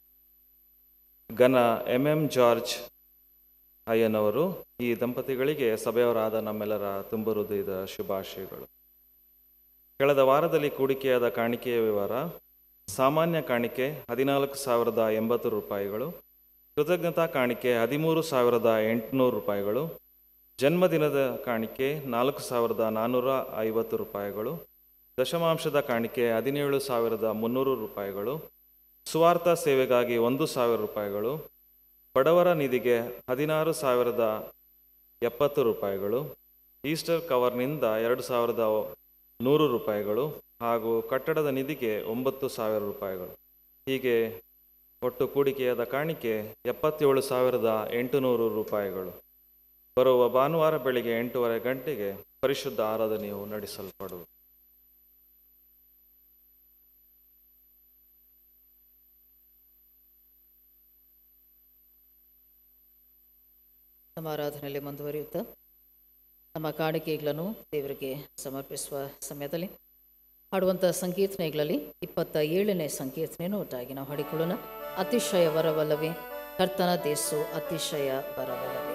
ಗನ ಎಂ ಎಂ ಜಾರ್ಜ್ ಅಯ್ಯನವರು ಈ ದಂಪತಿಗಳಿಗೆ ಸಭೆಯವರಾದ ನಮ್ಮೆಲ್ಲರ ತುಂಬ ಹೃದಯದ ಶುಭಾಶಯಗಳು ಕಳೆದ ವಾರದಲ್ಲಿ ಕೂಡಿಕೆಯಾದ ಕಾಣಿಕೆಯ ವಿವರ ಸಾಮಾನ್ಯ ಕಾಣಿಕೆ ಹದಿನಾಲ್ಕು ಸಾವಿರದ ಎಂಬತ್ತು ರೂಪಾಯಿಗಳು ಕೃತಜ್ಞತಾ ಕಾಣಿಕೆ ಹದಿಮೂರು ಸಾವಿರದ ಎಂಟುನೂರು ರೂಪಾಯಿಗಳು ಜನ್ಮದಿನದ ಕಾಣಿಕೆ ನಾಲ್ಕು ಸಾವಿರದ ನಾನ್ನೂರ ಐವತ್ತು ರೂಪಾಯಿಗಳು ದಶಮಾಂಶದ ಕಾಣಿಕೆ ಹದಿನೇಳು ಸಾವಿರದ ಮುನ್ನೂರು ರೂಪಾಯಿಗಳು ಸುವಾರ್ಥ ಸೇವೆಗಾಗಿ ಒಂದು ಸಾವಿರ ರೂಪಾಯಿಗಳು ಬಡವರ ನಿಧಿಗೆ ಹದಿನಾರು ಸಾವಿರದ ಎಪ್ಪತ್ತು ರೂಪಾಯಿಗಳು ಈಸ್ಟರ್ ಕವರ್ನಿಂದ ಎರಡು ಸಾವಿರದ ನೂರು ರೂಪಾಯಿಗಳು ಹಾಗೂ ಕಟ್ಟಡದ ನಿಧಿಗೆ ಒಂಬತ್ತು ಸಾವಿರ ರೂಪಾಯಿಗಳು ಹೀಗೆ ಒಟ್ಟು ಕೂಡಿಕೆಯಾದ ಕಾಣಿಕೆ ಎಪ್ಪತ್ತೇಳು ಸಾವಿರದ ಎಂಟುನೂರು ರೂಪಾಯಿಗಳು ಬರುವ ಭಾನುವಾರ ಬೆಳಿಗ್ಗೆ ಎಂಟೂವರೆ ಗಂಟೆಗೆ ಪರಿಶುದ್ಧ ಆರಾಧನೆಯು ನಡೆಸಲ್ಪಡುವುದು ನಮ್ಮ ಆರಾಧನೆಯಲ್ಲಿ ಮುಂದುವರಿಯುತ್ತಾ ನಮ್ಮ ಕಾಣಿಕೆಗಳನ್ನು ದೇವರಿಗೆ ಸಮರ್ಪಿಸುವ ಸಮಯದಲ್ಲಿ ಹಾಡುವಂಥ ಸಂಕೀರ್ತನೆಗಳಲ್ಲಿ ಇಪ್ಪತ್ತ ಏಳನೇ ಸಂಕೀರ್ತನೆಯನ್ನು ಒಟ್ಟಾಗಿ ನಾವು ಹಾಡಿಕೊಳ್ಳೋಣ ಅತಿಶಯ ವರವಲ್ಲವೇ ಕರ್ತನ ದೇಸು ಅತಿಶಯ ವರವಲ್ಲವೇ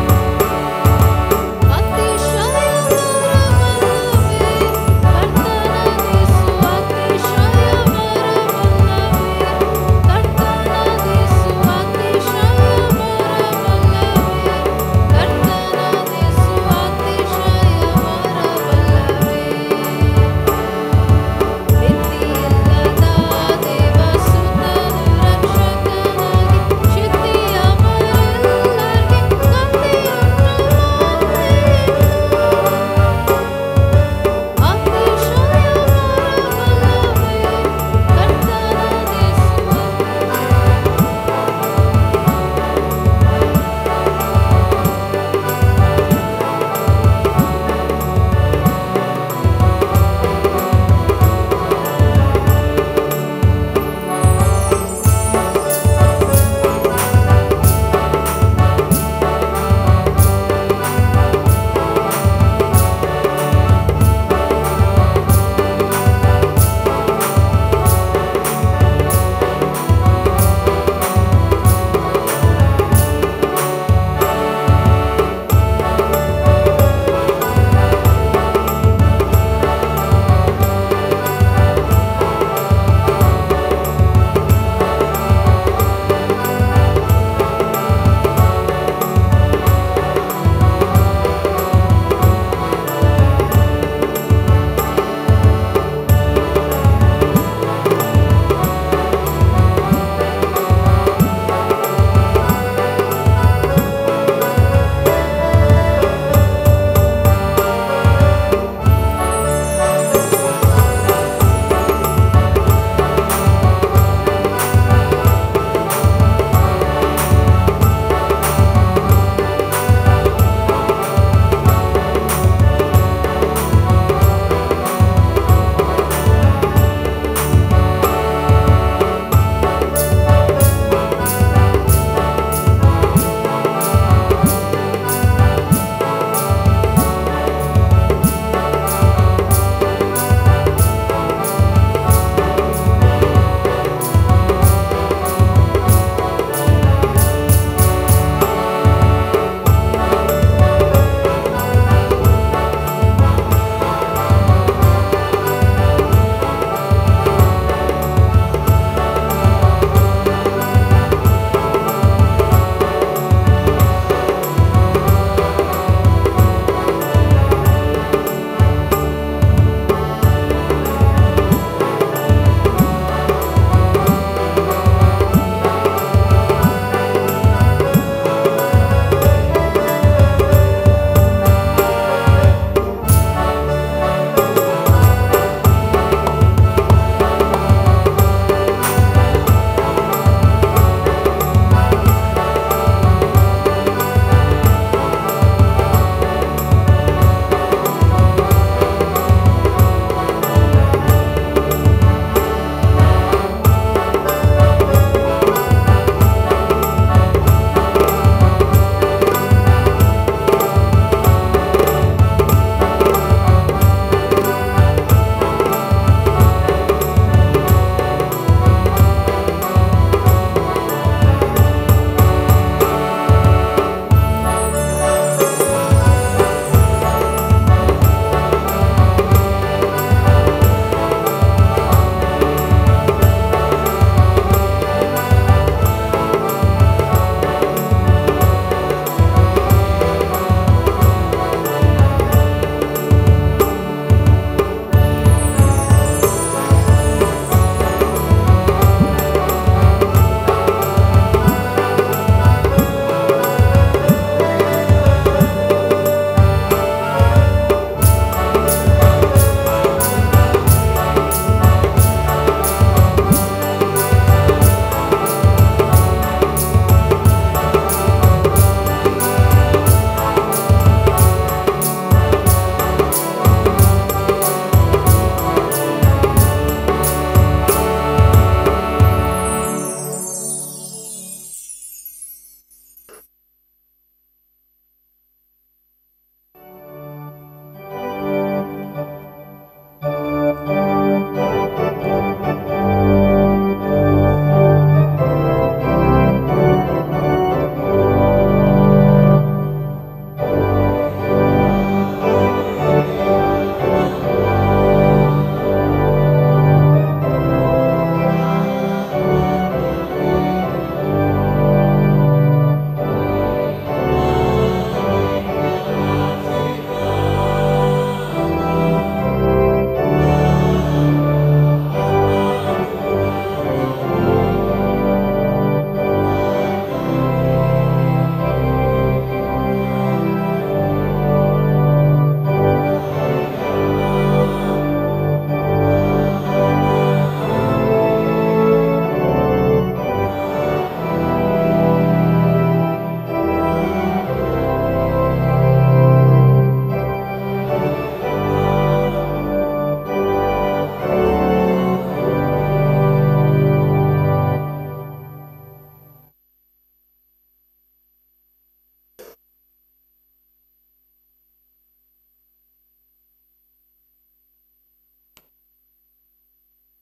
ಅತಿಶಯ ವರವಲ್ಲವೇ ಕರ್ತನ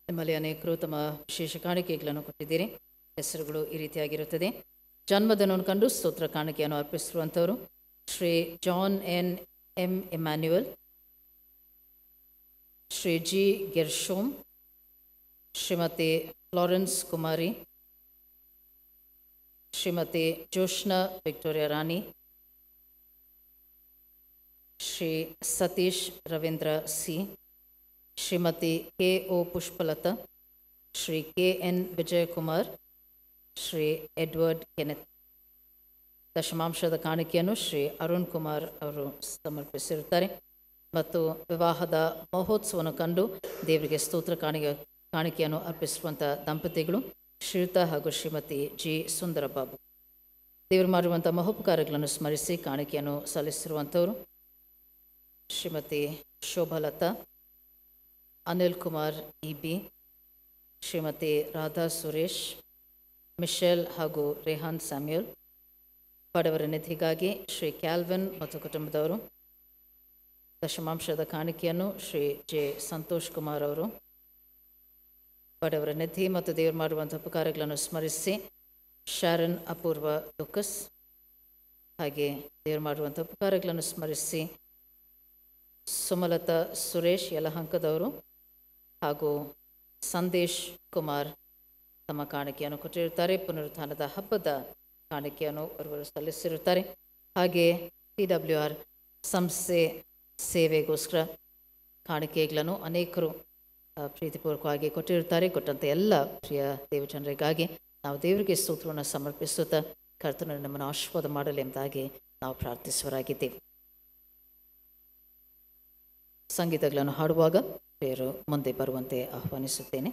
ನಿಮ್ಮಲ್ಲಿ ಅನೇಕರು ತಮ್ಮ ವಿಶೇಷ ಕಾಣಿಕೆಗಳನ್ನು ಕೊಟ್ಟಿದ್ದೀರಿ ಹೆಸರುಗಳು ಈ ರೀತಿಯಾಗಿರುತ್ತದೆ ಜನ್ಮದಿನವನ್ನು ಕಂಡು ಸ್ತೋತ್ರ ಕಾಣಿಕೆಯನ್ನು ಅರ್ಪಿಸಿರುವಂಥವರು Shri John N M Emmanuel Shri G Gershom Shrimati Florence Kumari Shrimati Joshna Victoria Rani Shri Satish Ravindra C Shrimati K O Pushpalatha Shri K N Vijayakumar Shri Edward Kenneth ದಶಮಾಂಶದ ಕಾಣಿಕೆಯನ್ನು ಶ್ರೀ ಅರುಣ್ ಕುಮಾರ್ ಅವರು ಸಮರ್ಪಿಸಿರುತ್ತಾರೆ ಮತ್ತು ವಿವಾಹದ ಮಹೋತ್ಸವವನ್ನು ಕಂಡು ದೇವರಿಗೆ ಸ್ತೋತ್ರ ಕಾಣಿಕೆ ಕಾಣಿಕೆಯನ್ನು ಅರ್ಪಿಸುವಂಥ ದಂಪತಿಗಳು ಶ್ರೀಯುತ ಹಾಗೂ ಶ್ರೀಮತಿ ಜಿ ಸುಂದರ ಬಾಬು ದೇವರು ಮಾಡಿರುವಂಥ ಮಹೋಪಕಾರಗಳನ್ನು ಸ್ಮರಿಸಿ ಕಾಣಿಕೆಯನ್ನು ಸಲ್ಲಿಸಿರುವಂಥವರು Shrimati Shobhalatha Anil Kumar E B Shrimati Radha Suresh Michelle ಹಾಗೂ ರೇಹಾನ್ ಸ್ಯಾಮ್ಯುಯಲ್ ಬಡವರ ನಿಧಿಗಾಗಿ ಶ್ರೀ ಕ್ಯಾಲ್ವಿನ್ ಮತ್ತು ಕುಟುಂಬದವರು ದಶಮಾಂಶದ ಕಾಣಿಕೆಯನ್ನು ಶ್ರೀ ಜೆ ಸಂತೋಷ್ ಕುಮಾರ್ ಅವರು ಬಡವರ ನಿಧಿ ಮತ್ತು ದೇವರು ಮಾಡುವಂಥ ಉಪಕಾರಗಳನ್ನು ಸ್ಮರಿಸಿ ಶಾರನ್ ಅಪೂರ್ವ ಲುಕಸ್ ಹಾಗೆ ದೇವರು ಮಾಡುವಂಥ ಉಪಕಾರಗಳನ್ನು ಸ್ಮರಿಸಿ ಸುಮಲತಾ ಸುರೇಶ್ ಯಲಹಂಕದವರು ಹಾಗೂ ಸಂದೇಶ್ ಕುಮಾರ್ ತಮ್ಮ ಕಾಣಿಕೆಯನ್ನು ಕೊಟ್ಟಿರುತ್ತಾರೆ ಪುನರುತ್ಥಾನದ ಹಬ್ಬದ ಕಾಣಿಕೆಯನ್ನು ಅವರು ಸಲ್ಲಿಸಿರುತ್ತಾರೆ ಹಾಗೆ ಟಿ ಡಬ್ಲ್ಯೂ ಆರ್ ಸಂಸ್ಥೆ ಸೇವೆಗೋಸ್ಕರ ಕಾಣಿಕೆಗಳನ್ನು ಅನೇಕರು ಆ, ಪ್ರೀತಿಪೂರ್ವಕವಾಗಿ ಕೊಟ್ಟಿರುತ್ತಾರೆ ಕೊಟ್ಟಂಥ ಎಲ್ಲ ಪ್ರಿಯ ದೇವಜನರಿಗಾಗಿ ನಾವು ದೇವರಿಗೆ ಸ್ತೋತ್ರವನ್ನು ಸಮರ್ಪಿಸುತ್ತಾ ಕರ್ತನ ನಮ್ಮನ್ನು ಆಶೀರ್ವಾದ ಮಾಡಲಿ ಎಂಬುದಾಗಿ ನಾವು ಪ್ರಾರ್ಥಿಸುವರಾಗಿದ್ದೇವೆ ಸಂಗೀತಗಳನ್ನು ಹಾಡುವಾಗ ಪ್ರಿಯರು ಮುಂದೆ ಬರುವಂತೆ ಆಹ್ವಾನಿಸುತ್ತೇನೆ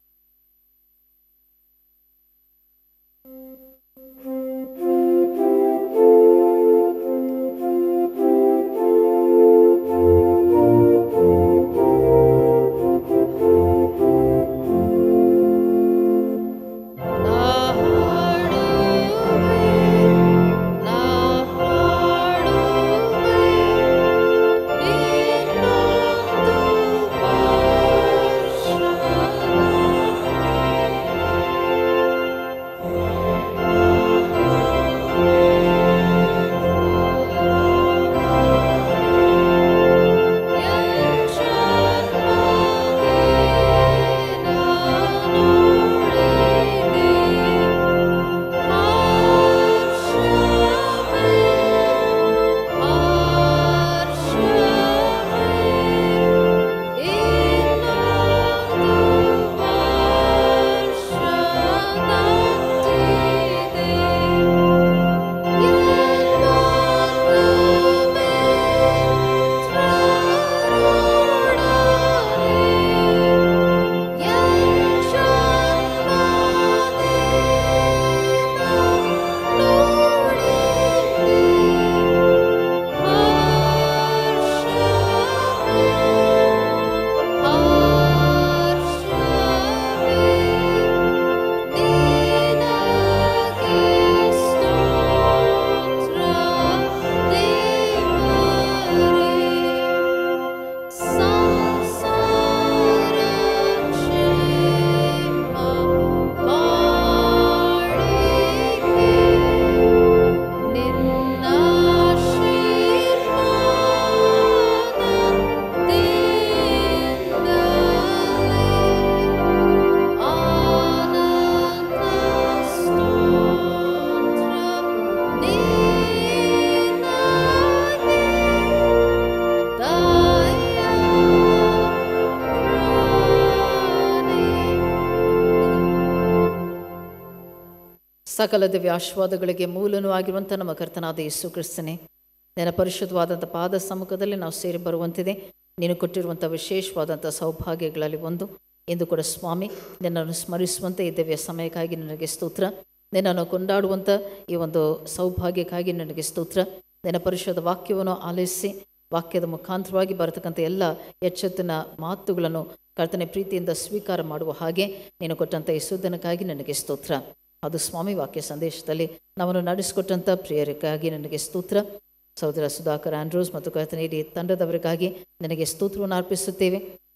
ಸಕಲ ದಿವ್ಯ ಆಶೀರ್ವಾದಗಳಿಗೆ ಮೂಲನೂ ಆಗಿರುವಂಥ ನಮ್ಮ ಕರ್ತನಾದ ಯೇಸು ಕ್ರಿಸ್ತನೇ ನಿನ್ನ ಪರಿಶುದ್ಧವಾದಂಥ ಪಾದ ಸಮ್ಮುಖದಲ್ಲಿ ನಾವು ಸೇರಿ ಬರುವಂತಿದೆ ನೀನು ಕೊಟ್ಟಿರುವಂಥ ವಿಶೇಷವಾದಂಥ ಸೌಭಾಗ್ಯಗಳಲ್ಲಿ ಒಂದು ಎಂದು ಕೂಡ ಸ್ವಾಮಿ ನಿನ್ನನ್ನು ಸ್ಮರಿಸುವಂತೆ ಈ ದಿವ್ಯ ಸಮಯಕ್ಕಾಗಿ ನನಗೆ ಸ್ತೋತ್ರ ನಿನ್ನನ್ನು ಕೊಂಡಾಡುವಂಥ ಈ ಒಂದು ಸೌಭಾಗ್ಯಕ್ಕಾಗಿ ನನಗೆ ಸ್ತೋತ್ರ ನಿನ್ನ ಪರಿಶುದ್ಧ ವಾಕ್ಯವನ್ನು ಆಲಿಸಿ ವಾಕ್ಯದ ಮುಖಾಂತರವಾಗಿ ಬರತಕ್ಕಂಥ ಎಲ್ಲ ಎಚ್ಚೆತ್ತಿನ ಮಾತುಗಳನ್ನು ಕರ್ತನೆ ಪ್ರೀತಿಯಿಂದ ಸ್ವೀಕಾರ ಮಾಡುವ ಹಾಗೆ ನೀನು ಕೊಟ್ಟಂಥ ಈ ಸುದ್ದನಕ್ಕಾಗಿ ನನಗೆ ಸ್ತೋತ್ರ ಅದು ಸ್ವಾಮಿ ವಾಕ್ಯ ಸಂದೇಶದಲ್ಲಿ ನಮ್ಮನ್ನು ನಡೆಸಿಕೊಟ್ಟಂಥ ಪ್ರಿಯರಿಗಾಗಿ ನನಗೆ ಸ್ತೋತ್ರ ಸಹೋದರ ಸುಧಾಕರ್ ಆಂಡ್ರೂಸ್ ಮತ್ತು ಕರ್ತನೆ ಇಡೀ ತಂಡದವರಿಗಾಗಿ ನನಗೆ ಸ್ತೋತ್ರವನ್ನು ಅರ್ಪಿಸುತ್ತೇವೆ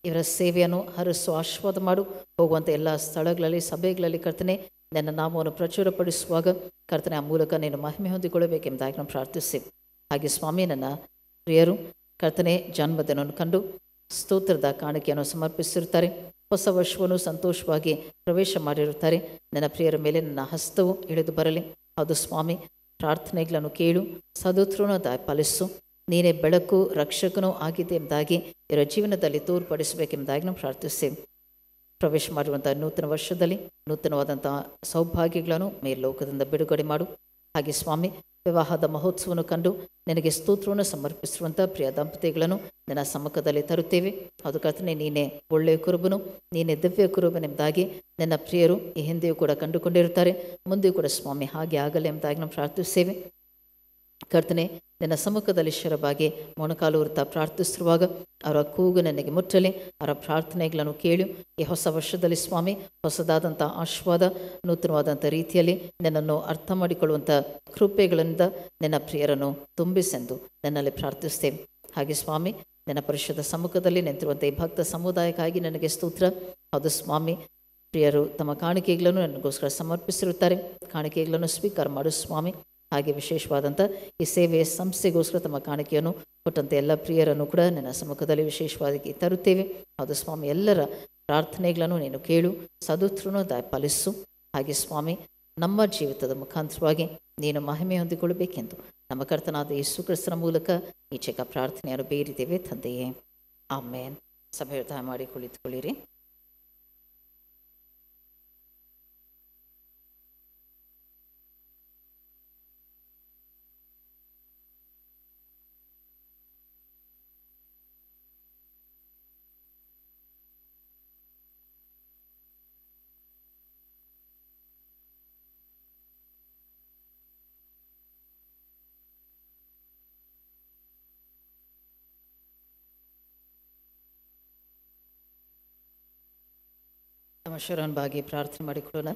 ಇವರ ಸೇವೆಯನ್ನು ಹರಸು ಆಶೀರ್ವಾದ ಮಾಡು ಹೋಗುವಂಥ ಎಲ್ಲ ಸ್ಥಳಗಳಲ್ಲಿ ಸಭೆಗಳಲ್ಲಿ ಕರ್ತನೆ ನನ್ನ ನಾಮವನ್ನು ಪ್ರಚುರಪಡಿಸುವಾಗ ಕರ್ತನೆ ಆ ಮೂಲಕ ನೀನು ಮಹಿಮೆ ಹೊಂದಿಕೊಳ್ಳಬೇಕೆಂಬುದಾಗಿ ನಾವು ಪ್ರಾರ್ಥಿಸಿ ಹಾಗೆ ಸ್ವಾಮಿ ನನ್ನ ಪ್ರಿಯರು ಕರ್ತನೆ ಜನ್ಮದಿನವನ್ನು ಕಂಡು ಸ್ತೋತ್ರದ ಕಾಣಿಕೆಯನ್ನು ಸಮರ್ಪಿಸಿರುತ್ತಾರೆ ಹೊಸ ವರ್ಷವನ್ನು ಸಂತೋಷವಾಗಿ ಪ್ರವೇಶ ಮಾಡಿರುತ್ತಾರೆ ನನ್ನ ಪ್ರಿಯರ ಮೇಲೆ ನನ್ನ ಹಸ್ತವು ಇಳಿದು ಬರಲಿ ಅದು ಸ್ವಾಮಿ ಪ್ರಾರ್ಥನೆಗಳನ್ನು ಕೇಳು ಸದುತೃಣದ ಪಾಲಿಸು ನೀನೇ ಬೆಳಕು ರಕ್ಷಕನೂ ಆಗಿದೆ ಎಂಬುದಾಗಿ ಇವರ ಜೀವನದಲ್ಲಿ ತೋರ್ಪಡಿಸಬೇಕೆಂಬುದಾಗಿ ನಾವು ಪ್ರಾರ್ಥಿಸ್ತೇವೆ ಪ್ರವೇಶ ಮಾಡಿರುವಂಥ ನೂತನ ವರ್ಷದಲ್ಲಿ ನೂತನವಾದಂತಹ ಸೌಭಾಗ್ಯಗಳನ್ನು ಮೇಲ್ಲೋಕದಿಂದ ಬಿಡುಗಡೆ ಮಾಡು ಹಾಗೆ ಸ್ವಾಮಿ ವಿವಾಹದ ಮಹೋತ್ಸವವನ್ನು ಕಂಡು ನಿನಗೆ ಸ್ತೋತ್ರವನ್ನು ಸಮರ್ಪಿಸಿರುವಂಥ ಪ್ರಿಯ ದಂಪತಿಗಳನ್ನು ನಿನ್ನ ಸಮ್ಮುಖದಲ್ಲಿ ತರುತ್ತೇವೆ ಅದು ಕರ್ತನೆ ನೀನೇ ಒಳ್ಳೆಯ ಕುರುಬನು ನೀನೇ ದಿವ್ಯ ಕುರುಬನೆಂಬುದಾಗಿ ನನ್ನ ಪ್ರಿಯರು ಈ ಹಿಂದೆಯೂ ಕೂಡ ಕಂಡುಕೊಂಡಿರುತ್ತಾರೆ ಮುಂದೆಯೂ ಕೂಡ ಸ್ವಾಮಿ ಹಾಗೆ ಆಗಲಿ ಎಂಬುದಾಗಿ ನಾವು ಪ್ರಾರ್ಥಿಸ್ತೇವೆ ಕರ್ತನೆ ನಿನ್ನ ಸಮ್ಮುಖದಲ್ಲಿ ಶರವಾಗಿ ಮೊಣಕಾಲು ಉರ್ತಾ ಪ್ರಾರ್ಥಿಸಿರುವಾಗ ಅವರ ಕೂಗು ನನಗೆ ಮುಟ್ಟಲಿ ಅವರ ಪ್ರಾರ್ಥನೆಗಳನ್ನು ಕೇಳು ಈ ಹೊಸ ವರ್ಷದಲ್ಲಿ ಸ್ವಾಮಿ ಹೊಸದಾದಂಥ ಆಶೀರ್ವಾದ ನೂತನವಾದಂಥ ರೀತಿಯಲ್ಲಿ ನಿನ್ನನ್ನು ಅರ್ಥ ಮಾಡಿಕೊಳ್ಳುವಂಥ ಕೃಪೆಗಳಿಂದ ನಿನ್ನ ಪ್ರಿಯರನ್ನು ತುಂಬಿಸೆಂದು ನನ್ನಲ್ಲಿ ಪ್ರಾರ್ಥಿಸ್ತೇವೆ ಹಾಗೆ ಸ್ವಾಮಿ ನಿನ್ನ ಪರಿಷದ ಸಮ್ಮುಖದಲ್ಲಿ ನಿಂತಿರುವಂಥ ಈ ಭಕ್ತ ಸಮುದಾಯಕ್ಕಾಗಿ ನನಗೆ ಸ್ತೋತ್ರ ಅದು ಸ್ವಾಮಿ ಪ್ರಿಯರು ತಮ್ಮ ಕಾಣಿಕೆಗಳನ್ನು ನನಗೋಸ್ಕರ ಸಮರ್ಪಿಸಿರುತ್ತಾರೆ ಕಾಣಿಕೆಗಳನ್ನು ಸ್ವೀಕಾರ ಮಾಡು ಸ್ವಾಮಿ ಹಾಗೆ ವಿಶೇಷವಾದಂಥ ಈ ಸೇವೆಯ ಸಂಸ್ಥೆಗೋಸ್ಕರ ತಮ್ಮ ಕಾಣಿಕೆಯನ್ನು ಕೊಟ್ಟಂಥ ಎಲ್ಲ ಪ್ರಿಯರನ್ನು ಕೂಡ ನನ್ನ ಸಮ್ಮುಖದಲ್ಲಿ ವಿಶೇಷವಾಗಿ ತರುತ್ತೇವೆ ಅದು ಸ್ವಾಮಿ ಎಲ್ಲರ ಪ್ರಾರ್ಥನೆಗಳನ್ನು ನೀನು ಕೇಳು ಸದುತೃಣದ ಫಲಿಸು ಹಾಗೆ ಸ್ವಾಮಿ ನಮ್ಮ ಜೀವಿತದ ಮುಖಾಂತರವಾಗಿ ನೀನು ಮಹಿಮೆ ಹೊಂದಿಕೊಳ್ಳಬೇಕೆಂದು ನಮ್ಮ ಕರ್ತನಾದ ಯೇಸು ಕ್ರಿಸ್ತನ ಮೂಲಕ ಈ ಚಿಕ್ಕ ಪ್ರಾರ್ಥನೆಯನ್ನು ಬೇರಿದ್ದೇವೆ ತಂದೆಯೇ ಆಮೇನ್ ಸಭೆ ಮಾಡಿ ಕುಳಿತುಕೊಳ್ಳಿರಿ ನಮ್ಮ ಶರಣಬಾಗಿ ಪ್ರಾರ್ಥನೆ ಮಾಡಿಕೊಳ್ಳೋಣ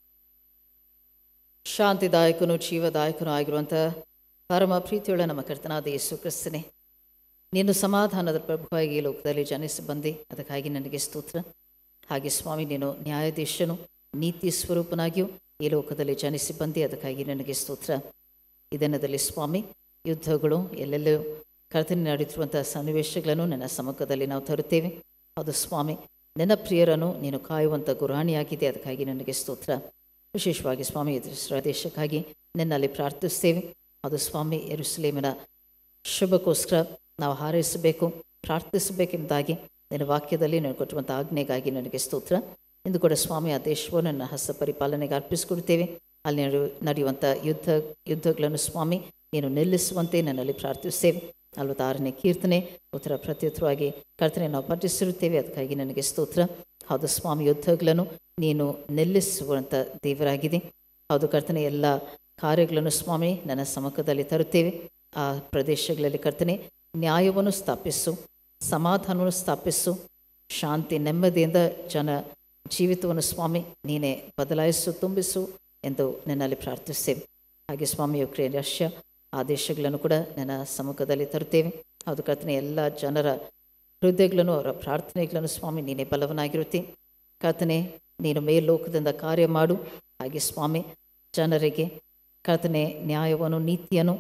ಶಾಂತಿದಾಯಕನು ಜೀವದಾಯಕನೂ ಆಗಿರುವಂಥ ಪರಮ ಪ್ರೀತಿಯುಳ್ಳ ನಮ್ಮ ಕರ್ತನಾದ ಯೇಸು ಕ್ರಿಸ್ತನೇ ನೀನು ಸಮಾಧಾನದ ಪ್ರಭುವಾಗಿ ಈ ಲೋಕದಲ್ಲಿ ಜನಿಸಿ ಬಂದೆ ಅದಕ್ಕಾಗಿ ನನಗೆ ಸ್ತೋತ್ರ ಹಾಗೆ ಸ್ವಾಮಿ ನೀನು ನ್ಯಾಯಾಧೀಶನು ನೀತಿ ಸ್ವರೂಪನಾಗಿಯೂ ಈ ಲೋಕದಲ್ಲಿ ಜನಿಸಿ ಬಂದೆ ಅದಕ್ಕಾಗಿ ನನಗೆ ಸ್ತೋತ್ರ ಈ ದಿನದಲ್ಲಿ ಸ್ವಾಮಿ ಯುದ್ಧಗಳು ಎಲ್ಲೆಲ್ಲೂ ಕರ್ತನೆ ನಡೆಯುತ್ತಿರುವಂಥ ಸನ್ನಿವೇಶಗಳನ್ನು ನನ್ನ ಸಮ್ಮುಖದಲ್ಲಿ ನಾವು ತರುತ್ತೇವೆ ಅದು ಸ್ವಾಮಿ ನನ್ನ ಪ್ರಿಯರನ್ನು ನೀನು ಕಾಯುವಂಥ ಗುರಾಣಿಯಾಗಿದೆ ಅದಕ್ಕಾಗಿ ನನಗೆ ಸ್ತೋತ್ರ ವಿಶೇಷವಾಗಿ ಸ್ವಾಮಿ ಎದುರಿಸಿರುವ ದೇಶಕ್ಕಾಗಿ ನಿನ್ನಲ್ಲಿ ಪ್ರಾರ್ಥಿಸ್ತೇವೆ ಅದು ಸ್ವಾಮಿ ಎರುಸಲೇಮಿನ ಶುಭಕ್ಕೋಸ್ಕರ ನಾವು ಹಾರೈಸಬೇಕು ಪ್ರಾರ್ಥಿಸಬೇಕೆಂಬುದಾಗಿ ನಿನ್ನ ವಾಕ್ಯದಲ್ಲಿ ನಾನು ಕೊಟ್ಟಿರುವಂಥ ಆಜ್ಞೆಗಾಗಿ ನನಗೆ ಸ್ತೋತ್ರ ಇಂದು ಕೂಡ ಸ್ವಾಮಿ ಆ ದೇಶವನ್ನು ನನ್ನ ಹಸ್ತ ಪರಿಪಾಲನೆಗೆ ಅರ್ಪಿಸಿಕೊಡ್ತೇವೆ ಅಲ್ಲಿ ನಡೆಯು ನಡೆಯುವಂಥ ಯುದ್ಧ ಯುದ್ಧಗಳನ್ನು ಸ್ವಾಮಿ ನೀನು ನಿಲ್ಲಿಸುವಂತೆ ನನ್ನಲ್ಲಿ ಪ್ರಾರ್ಥಿಸ್ತೇವೆ ನಲವತ್ತಾರನೇ ಕೀರ್ತನೆ ಉತ್ತರ ಪ್ರತ್ಯುತ್ತರವಾಗಿ ಕರ್ತನೆ ನಾವು ಪಠಿಸಿರುತ್ತೇವೆ ಅದಕ್ಕಾಗಿ ನನಗೆ ಸ್ತೋತ್ರ ಹೌದು ಸ್ವಾಮಿ ಯುದ್ಧಗಳನ್ನು ನೀನು ನಿಲ್ಲಿಸುವಂಥ ದೇವರಾಗಿದೆ ಹೌದು ಕರ್ತನೆ ಎಲ್ಲ ಕಾರ್ಯಗಳನ್ನು ಸ್ವಾಮಿ ನನ್ನ ಸಮ್ಮುಖದಲ್ಲಿ ತರುತ್ತೇವೆ ಆ ಪ್ರದೇಶಗಳಲ್ಲಿ ಕರ್ತನೆ ನ್ಯಾಯವನ್ನು ಸ್ಥಾಪಿಸು ಸಮಾಧಾನವನ್ನು ಸ್ಥಾಪಿಸು ಶಾಂತಿ ನೆಮ್ಮದಿಯಿಂದ ಜನ ಜೀವಿತವನ್ನು ಸ್ವಾಮಿ ನೀನೇ ಬದಲಾಯಿಸು ತುಂಬಿಸು ಎಂದು ನನ್ನಲ್ಲಿ ಪ್ರಾರ್ಥಿಸ್ತೇವೆ ಹಾಗೆ ಸ್ವಾಮಿ ಯುಕ್ರೇನ್ ರಷ್ಯಾ ಆ ದೇಶಗಳನ್ನು ಕೂಡ ನನ್ನ ಸಮ್ಮುಖದಲ್ಲಿ ತರುತ್ತೇವೆ ಅದು ಕರ್ತನೆ ಎಲ್ಲ ಜನರ ಹೃದಯಗಳನ್ನು ಅವರ ಪ್ರಾರ್ಥನೆಗಳನ್ನು ಸ್ವಾಮಿ ನೀನೇ ಬಲವನಾಗಿರುತ್ತಿ ಕರ್ತನೆ ನೀನು ಮೇಲ್ಲೋಕದಿಂದ ಕಾರ್ಯ ಮಾಡು ಹಾಗೆ ಸ್ವಾಮಿ ಜನರಿಗೆ ಕರ್ತನೆ ನ್ಯಾಯವನ್ನು ನೀತಿಯನ್ನು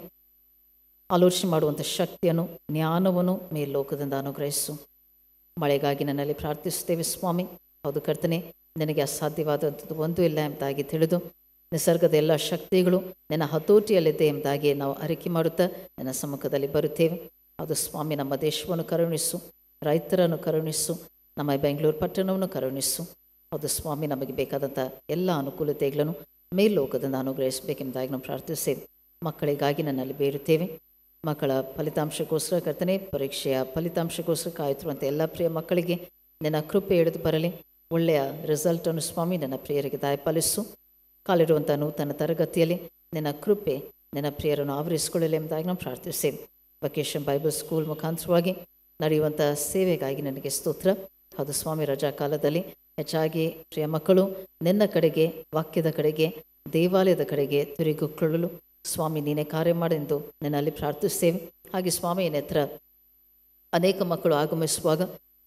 ಆಲೋಚನೆ ಮಾಡುವಂಥ ಶಕ್ತಿಯನ್ನು ಜ್ಞಾನವನ್ನು ಮೇಲ್ಲೋಕದಿಂದ ಅನುಗ್ರಹಿಸು ಮಳೆಗಾಗಿ ನನ್ನಲ್ಲಿ ಪ್ರಾರ್ಥಿಸುತ್ತೇವೆ ಸ್ವಾಮಿ ಹೌದು ಕರ್ತನೆ ನನಗೆ ಅಸಾಧ್ಯವಾದಂಥದ್ದು ಒಂದೂ ಇಲ್ಲ ಎಂಬುದಾಗಿ ತಿಳಿದು ನಿಸರ್ಗದ ಎಲ್ಲ ಶಕ್ತಿಗಳು ನನ್ನ ಹತೋಟಿಯಲ್ಲಿದೆ ಎಂಬುದಾಗಿ ನಾವು ಅರಿಕೆ ಮಾಡುತ್ತಾ ನನ್ನ ಸಮ್ಮುಖದಲ್ಲಿ ಬರುತ್ತೇವೆ ಅದು ಸ್ವಾಮಿ ನಮ್ಮ ದೇಶವನ್ನು ಕರುಣಿಸು ರೈತರನ್ನು ಕರುಣಿಸು ನಮ್ಮ ಬೆಂಗಳೂರು ಪಟ್ಟಣವನ್ನು ಕರುಣಿಸು ಅದು ಸ್ವಾಮಿ ನಮಗೆ ಬೇಕಾದಂಥ ಎಲ್ಲ ಅನುಕೂಲತೆಗಳನ್ನು ಮೇಲ್ಲೋಕದಿಂದ ಅನುಗ್ರಹಿಸಬೇಕೆಂಬುದಾಗಿ ನಾವು ಪ್ರಾರ್ಥಿಸ್ತೇವೆ ಮಕ್ಕಳಿಗಾಗಿ ನನ್ನಲ್ಲಿ ಬೇರುತ್ತೇವೆ ಮಕ್ಕಳ ಫಲಿತಾಂಶಕ್ಕೋಸ್ಕರ ಕರ್ತನೆ ಪರೀಕ್ಷೆಯ ಫಲಿತಾಂಶಕ್ಕೋಸ್ಕರ ಕಾಯುತ್ತಿರುವಂಥ ಎಲ್ಲ ಪ್ರಿಯ ಮಕ್ಕಳಿಗೆ ನಿನ್ನ ಕೃಪೆ ಹಿಡಿದು ಬರಲಿ ಒಳ್ಳೆಯ ರಿಸಲ್ಟನ್ನು ಸ್ವಾಮಿ ನನ್ನ ಪ್ರಿಯರಿಗೆ ದಯಪಾಲಿಸು ಕಾಲಿಡುವಂಥ ನೂತನ ತರಗತಿಯಲ್ಲಿ ನಿನ್ನ ಕೃಪೆ ನಿನ್ನ ಪ್ರಿಯರನ್ನು ಆವರಿಸಿಕೊಳ್ಳಲಿ ಎಂಬುದಾಗಿ ನಾವು ಪ್ರಾರ್ಥಿಸ್ತೇವೆ ವಕೇಶನ್ ಬೈಬಲ್ ಸ್ಕೂಲ್ ಮುಖಾಂತರವಾಗಿ ನಡೆಯುವಂಥ ಸೇವೆಗಾಗಿ ನನಗೆ ಸ್ತೋತ್ರ ಅದು ಸ್ವಾಮಿ ರಜಾ ಕಾಲದಲ್ಲಿ ಹೆಚ್ಚಾಗಿ ಪ್ರಿಯ ಮಕ್ಕಳು ನಿನ್ನ ಕಡೆಗೆ ವಾಕ್ಯದ ಕಡೆಗೆ ದೇವಾಲಯದ ಕಡೆಗೆ ತಿರುಗಿಕೊಳ್ಳಲು ಸ್ವಾಮಿ ನೀನೇ ಕಾರ್ಯ ಮಾಡೆಂದು ನನ್ನಲ್ಲಿ ಪ್ರಾರ್ಥಿಸ್ತೇವೆ ಹಾಗೆ ಸ್ವಾಮಿ ಹತ್ರ ಅನೇಕ ಮಕ್ಕಳು ಆಗಮಿಸುವಾಗ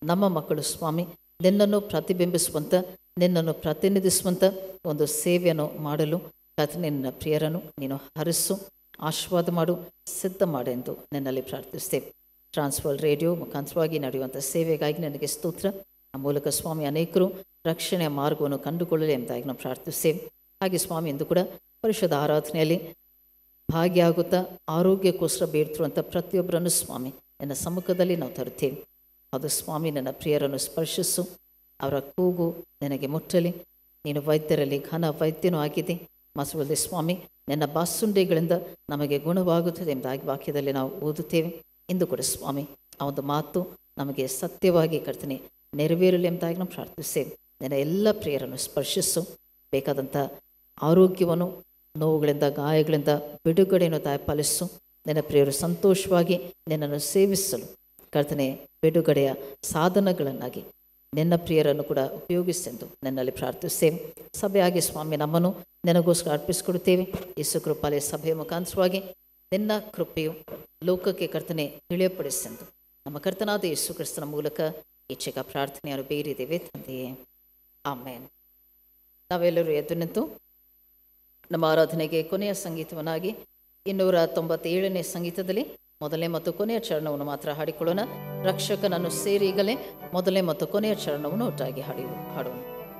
ನಮ್ಮ ಮಕ್ಕಳು ಸ್ವಾಮಿ ನಿನ್ನನ್ನು ಪ್ರತಿಬಿಂಬಿಸುವಂಥ ನಿನ್ನನ್ನು ಪ್ರತಿನಿಧಿಸುವಂಥ ಒಂದು ಸೇವೆಯನ್ನು ಮಾಡಲು ಕರ್ತನೆ ನಿನ್ನ ಪ್ರಿಯರನ್ನು ನೀನು ಹರಿಸು ಆಶೀರ್ವಾದ ಮಾಡು ಸಿದ್ಧ ಮಾಡೆಂದು ನಿನ್ನಲ್ಲಿ ಪ್ರಾರ್ಥಿಸ್ತೇವೆ ಟ್ರಾನ್ಸ್ಫರ್ ರೇಡಿಯೋ ಮುಖಾಂತರವಾಗಿ ನಡೆಯುವಂಥ ಸೇವೆಗಾಗಿ ನನಗೆ ಸ್ತೋತ್ರ ಆ ಮೂಲಕ ಸ್ವಾಮಿ ಅನೇಕರು ರಕ್ಷಣೆಯ ಮಾರ್ಗವನ್ನು ಕಂಡುಕೊಳ್ಳಲಿ ಎಂಬುದಾಗಿ ನಾವು ಪ್ರಾರ್ಥಿಸ್ತೇವೆ ಹಾಗೆ ಸ್ವಾಮಿ ಎಂದು ಕೂಡ ಪರಿಶುದ್ಧ ಆರಾಧನೆಯಲ್ಲಿ ಭಾಗಿಯಾಗುತ್ತಾ ಆರೋಗ್ಯಕ್ಕೋಸ್ಕರ ಬೇಡ್ತಿರುವಂಥ ಪ್ರತಿಯೊಬ್ಬರನ್ನು ಸ್ವಾಮಿ ನಿನ್ನ ಸಮ್ಮುಖದಲ್ಲಿ ನಾವು ತರುತ್ತೇವೆ ಅದು ಸ್ವಾಮಿ ನನ್ನ ಪ್ರಿಯರನ್ನು ಸ್ಪರ್ಶಿಸು ಅವರ ಕೂಗು ನಿನಗೆ ಮುಟ್ಟಲಿ ನೀನು ವೈದ್ಯರಲ್ಲಿ ಘನ ವೈದ್ಯನೂ ಆಗಿದೆ ಮಸವಲ್ಲದೆ ಸ್ವಾಮಿ ನಿನ್ನ ಬಾಸುಂಡೆಗಳಿಂದ ನಮಗೆ ಗುಣವಾಗುತ್ತದೆ ಎಂಬುದಾಗಿ ವಾಕ್ಯದಲ್ಲಿ ನಾವು ಓದುತ್ತೇವೆ ಇಂದು ಕೂಡ ಸ್ವಾಮಿ ಆ ಒಂದು ಮಾತು ನಮಗೆ ಸತ್ಯವಾಗಿ ಕರ್ತನೆ ನೆರವೇರಲಿ ಎಂಬುದಾಗಿ ನಾವು ಪ್ರಾರ್ಥಿಸ್ತೇವೆ ನಿನ್ನ ಎಲ್ಲ ಪ್ರಿಯರನ್ನು ಸ್ಪರ್ಶಿಸು ಬೇಕಾದಂಥ ಆರೋಗ್ಯವನ್ನು ನೋವುಗಳಿಂದ ಗಾಯಗಳಿಂದ ಬಿಡುಗಡೆಯನ್ನು ದಯಪಾಲಿಸು ನಿನ್ನ ಪ್ರಿಯರು ಸಂತೋಷವಾಗಿ ನಿನ್ನನ್ನು ಸೇವಿಸಲು ಕರ್ತನೆ ಬಿಡುಗಡೆಯ ಸಾಧನಗಳನ್ನಾಗಿ ನಿನ್ನ ಪ್ರಿಯರನ್ನು ಕೂಡ ಉಪಯೋಗಿಸೆಂದು ನಿನ್ನಲ್ಲಿ ಪ್ರಾರ್ಥಿಸ್ತೇವೆ ಸಭೆಯಾಗಿ ಸ್ವಾಮಿ ನಮ್ಮನ್ನು ನಿನಗೋಸ್ಕರ ಅರ್ಪಿಸಿಕೊಡುತ್ತೇವೆ ಯೇಸು ಕೃಪಾಲೆ ಸಭೆಯ ಮುಖಾಂತರವಾಗಿ ನಿನ್ನ ಕೃಪೆಯು ಲೋಕಕ್ಕೆ ಕರ್ತನೆ ತಿಳಿಯಪಡಿಸೆಂದು ನಮ್ಮ ಕರ್ತನಾದ ಯೇಸು ಕ್ರಿಸ್ತನ ಮೂಲಕ ಈಚೆಗ ಪ್ರಾರ್ಥನೆಯನ್ನು ಬೇರಿದ್ದೇವೆ ತಂದೆಯೇ ಆಮೇನ್ ನಾವೆಲ್ಲರೂ ಎದ್ದು ನಿಂತು ನಮ್ಮ ಆರಾಧನೆಗೆ ಕೊನೆಯ ಸಂಗೀತವನ್ನಾಗಿ ಇನ್ನೂರ ತೊಂಬತ್ತೇಳನೇ ಸಂಗೀತದಲ್ಲಿ ಮೊದಲನೇ ಮತ್ತು ಕೊನೆಯ ಚರಣವನ್ನು ಮಾತ್ರ ಹಾಡಿಕೊಳ್ಳೋಣ ರಕ್ಷಕನನ್ನು ಸೇರಿ ಈಗಲೇ ಮೊದಲನೇ ಮತ್ತು ಕೊನೆಯ ಚರಣವನ್ನು ಒಟ್ಟಾಗಿ ಹಾಡಿ ಹಾಡೋಣ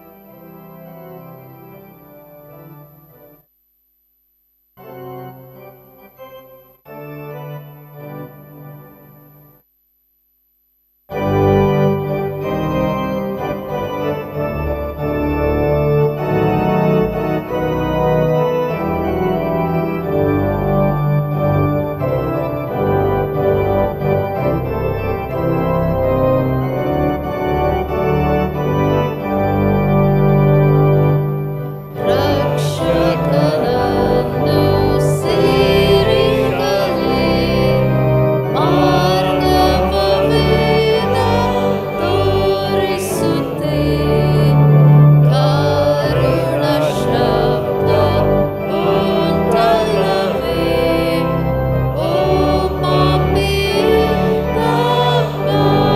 ರಕ್ಷಕನನ್ನು ಸೇರಿಗಲೇ ಮಾರ್ಗವೇದ ತೋರಿಸುತ್ತೆ ಕರುಣ ಶಬ್ದ ಉಂಟಲ್ಲವೇ ಓ ಪಾಪಿಯ ತಪ್ಪ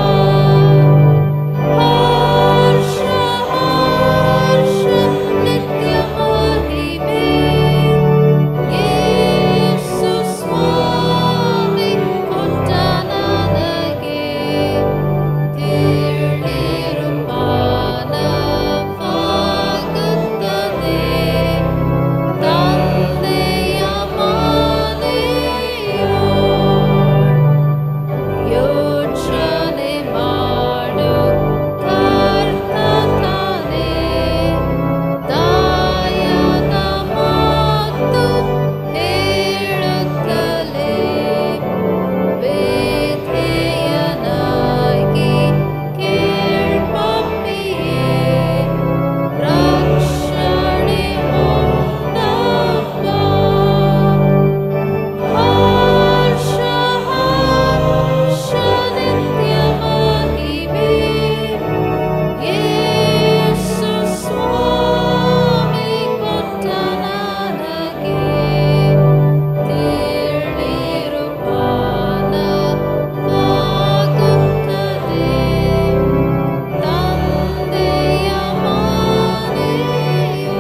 ಹರ್ಷ ಹರ್ಷ ನಿತ್ಯ ಮಹಿಮೆ ಯೇಸು ಸ್ವಾಮಿ ಕೊಟ್ಟ ನನಗೆ ತೀರ್ಣಿರುಪಾನವಾಗುತ್ತದೆ ತಂದೆಯ ಮನೆಯೋ ಯೋಚನೆ ಮಾಡು ಕರ್ತನೇ ದಾಯದ ಮಾತು ಹೇಳುತ್ತಲೇ ವೇದೆಯನಾಗಿ ಕೇಳ್ಪಪ್ಪಿಯೇ ರಕ್ಷಣೆ ಉಂಟಪ್ಪ ಹರ್ಷ ಹರ್ಷ ನಿತ್ಯ ಮಹಿಮೆ ಯೇಸು ಸ್ವಾಮಿ ಕೊಟ್ಟ ನನಗೆ ತೀರ್ಣಿರುಪಾನವಾಗುತ್ತದೆ ತಂದೆಯ ಮನೆಯೋ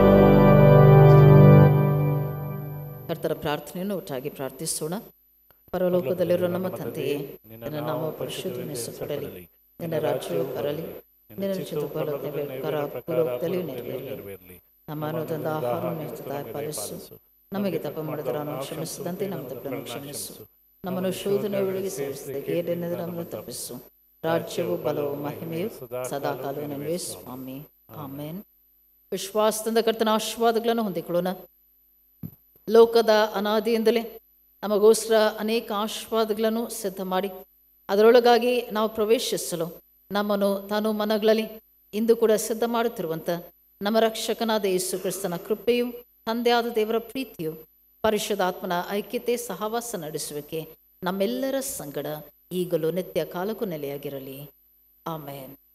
ಕರ್ತರ ಪ್ರಾರ್ಥನೆಯನ್ನು ಒಟ್ಟಾಗಿ ಪ್ರಾರ್ಥಿಸೋಣ ಪರಲೋಕದಲ್ಲಿರೋ ನಮ್ಮ ತಂದೆಯೇ ನಿನ್ನ ನಾಮ ಪರಿಶುದ್ಧನಿಸಲ್ಪಡಲಿ ನಿನ್ನ ರಾಜ್ಯವು ಬರಲಿ ನಿನ್ನ ಚಿತ್ತುಬಲದ ಕರ ಪೂರ್ವಕದಲ್ಲಿಯೂ ನೆರವೇರಲಿ ನಮ್ಮ ಅನ್ನೋದೊಂದು ಆಹಾರವನ್ನು ಹೆಚ್ಚುತ್ತಾ ಪಾಲಿಸು ನಮಗೆ ತಪ್ಪು ಮಾಡಿದರನ್ನು ಕ್ಷಮಿಸಿದಂತೆ ನಮ್ಮ ತಪ್ಪನ್ನು ಕ್ಷಮಿಸು ನಮ್ಮನ್ನು ಶೋಧನೆ ಒಳಗೆ ಸೇರಿಸಿದ ಗೇಡೆನ್ನದ ನಮ್ಮನ್ನು ತಪ್ಪಿಸು ರಾಜ್ಯವು ಬಲವು ಮಹಿಮೆಯು ಸದಾ ಕಾಲವನ್ನೇ ಸ್ವಾಮಿ ಆಮೇನ್ ವಿಶ್ವಾಸದಿಂದ ಕರ್ತನ ಆಶೀರ್ವಾದಗಳನ್ನು ಹೊಂದಿಕೊಳ್ಳೋಣ ಲೋಕದ ಅನಾದಿಯಿಂದಲೇ ನಮಗೋಸ್ಕರ ಅನೇಕ ಆಶೀರ್ವಾದಗಳನ್ನು ಸಿದ್ಧ ಮಾಡಿ ಅದರೊಳಗಾಗಿ ನಾವು ಪ್ರವೇಶಿಸಲು ನಮ್ಮನ್ನು ತಾನು ಮನಗಳಲ್ಲಿ ಇಂದು ಕೂಡ ಸಿದ್ಧ ಮಾಡುತ್ತಿರುವಂಥ ನಮ್ಮ ರಕ್ಷಕನಾದ ಯೇಸು ಕ್ರಿಸ್ತನ ಕೃಪೆಯು ತಂದೆಯಾದ ದೇವರ ಪ್ರೀತಿಯು ಪರಿಶುದ್ಧಾತ್ಮನ ಐಕ್ಯತೆ ಸಹವಾಸ ನಡೆಸುವಿಕೆ ನಮ್ಮೆಲ್ಲರ ಸಂಗಡ ಈಗಲೂ ನಿತ್ಯ ಕಾಲಕ್ಕೂ ನೆಲೆಯಾಗಿರಲಿ ಆಮೇನ್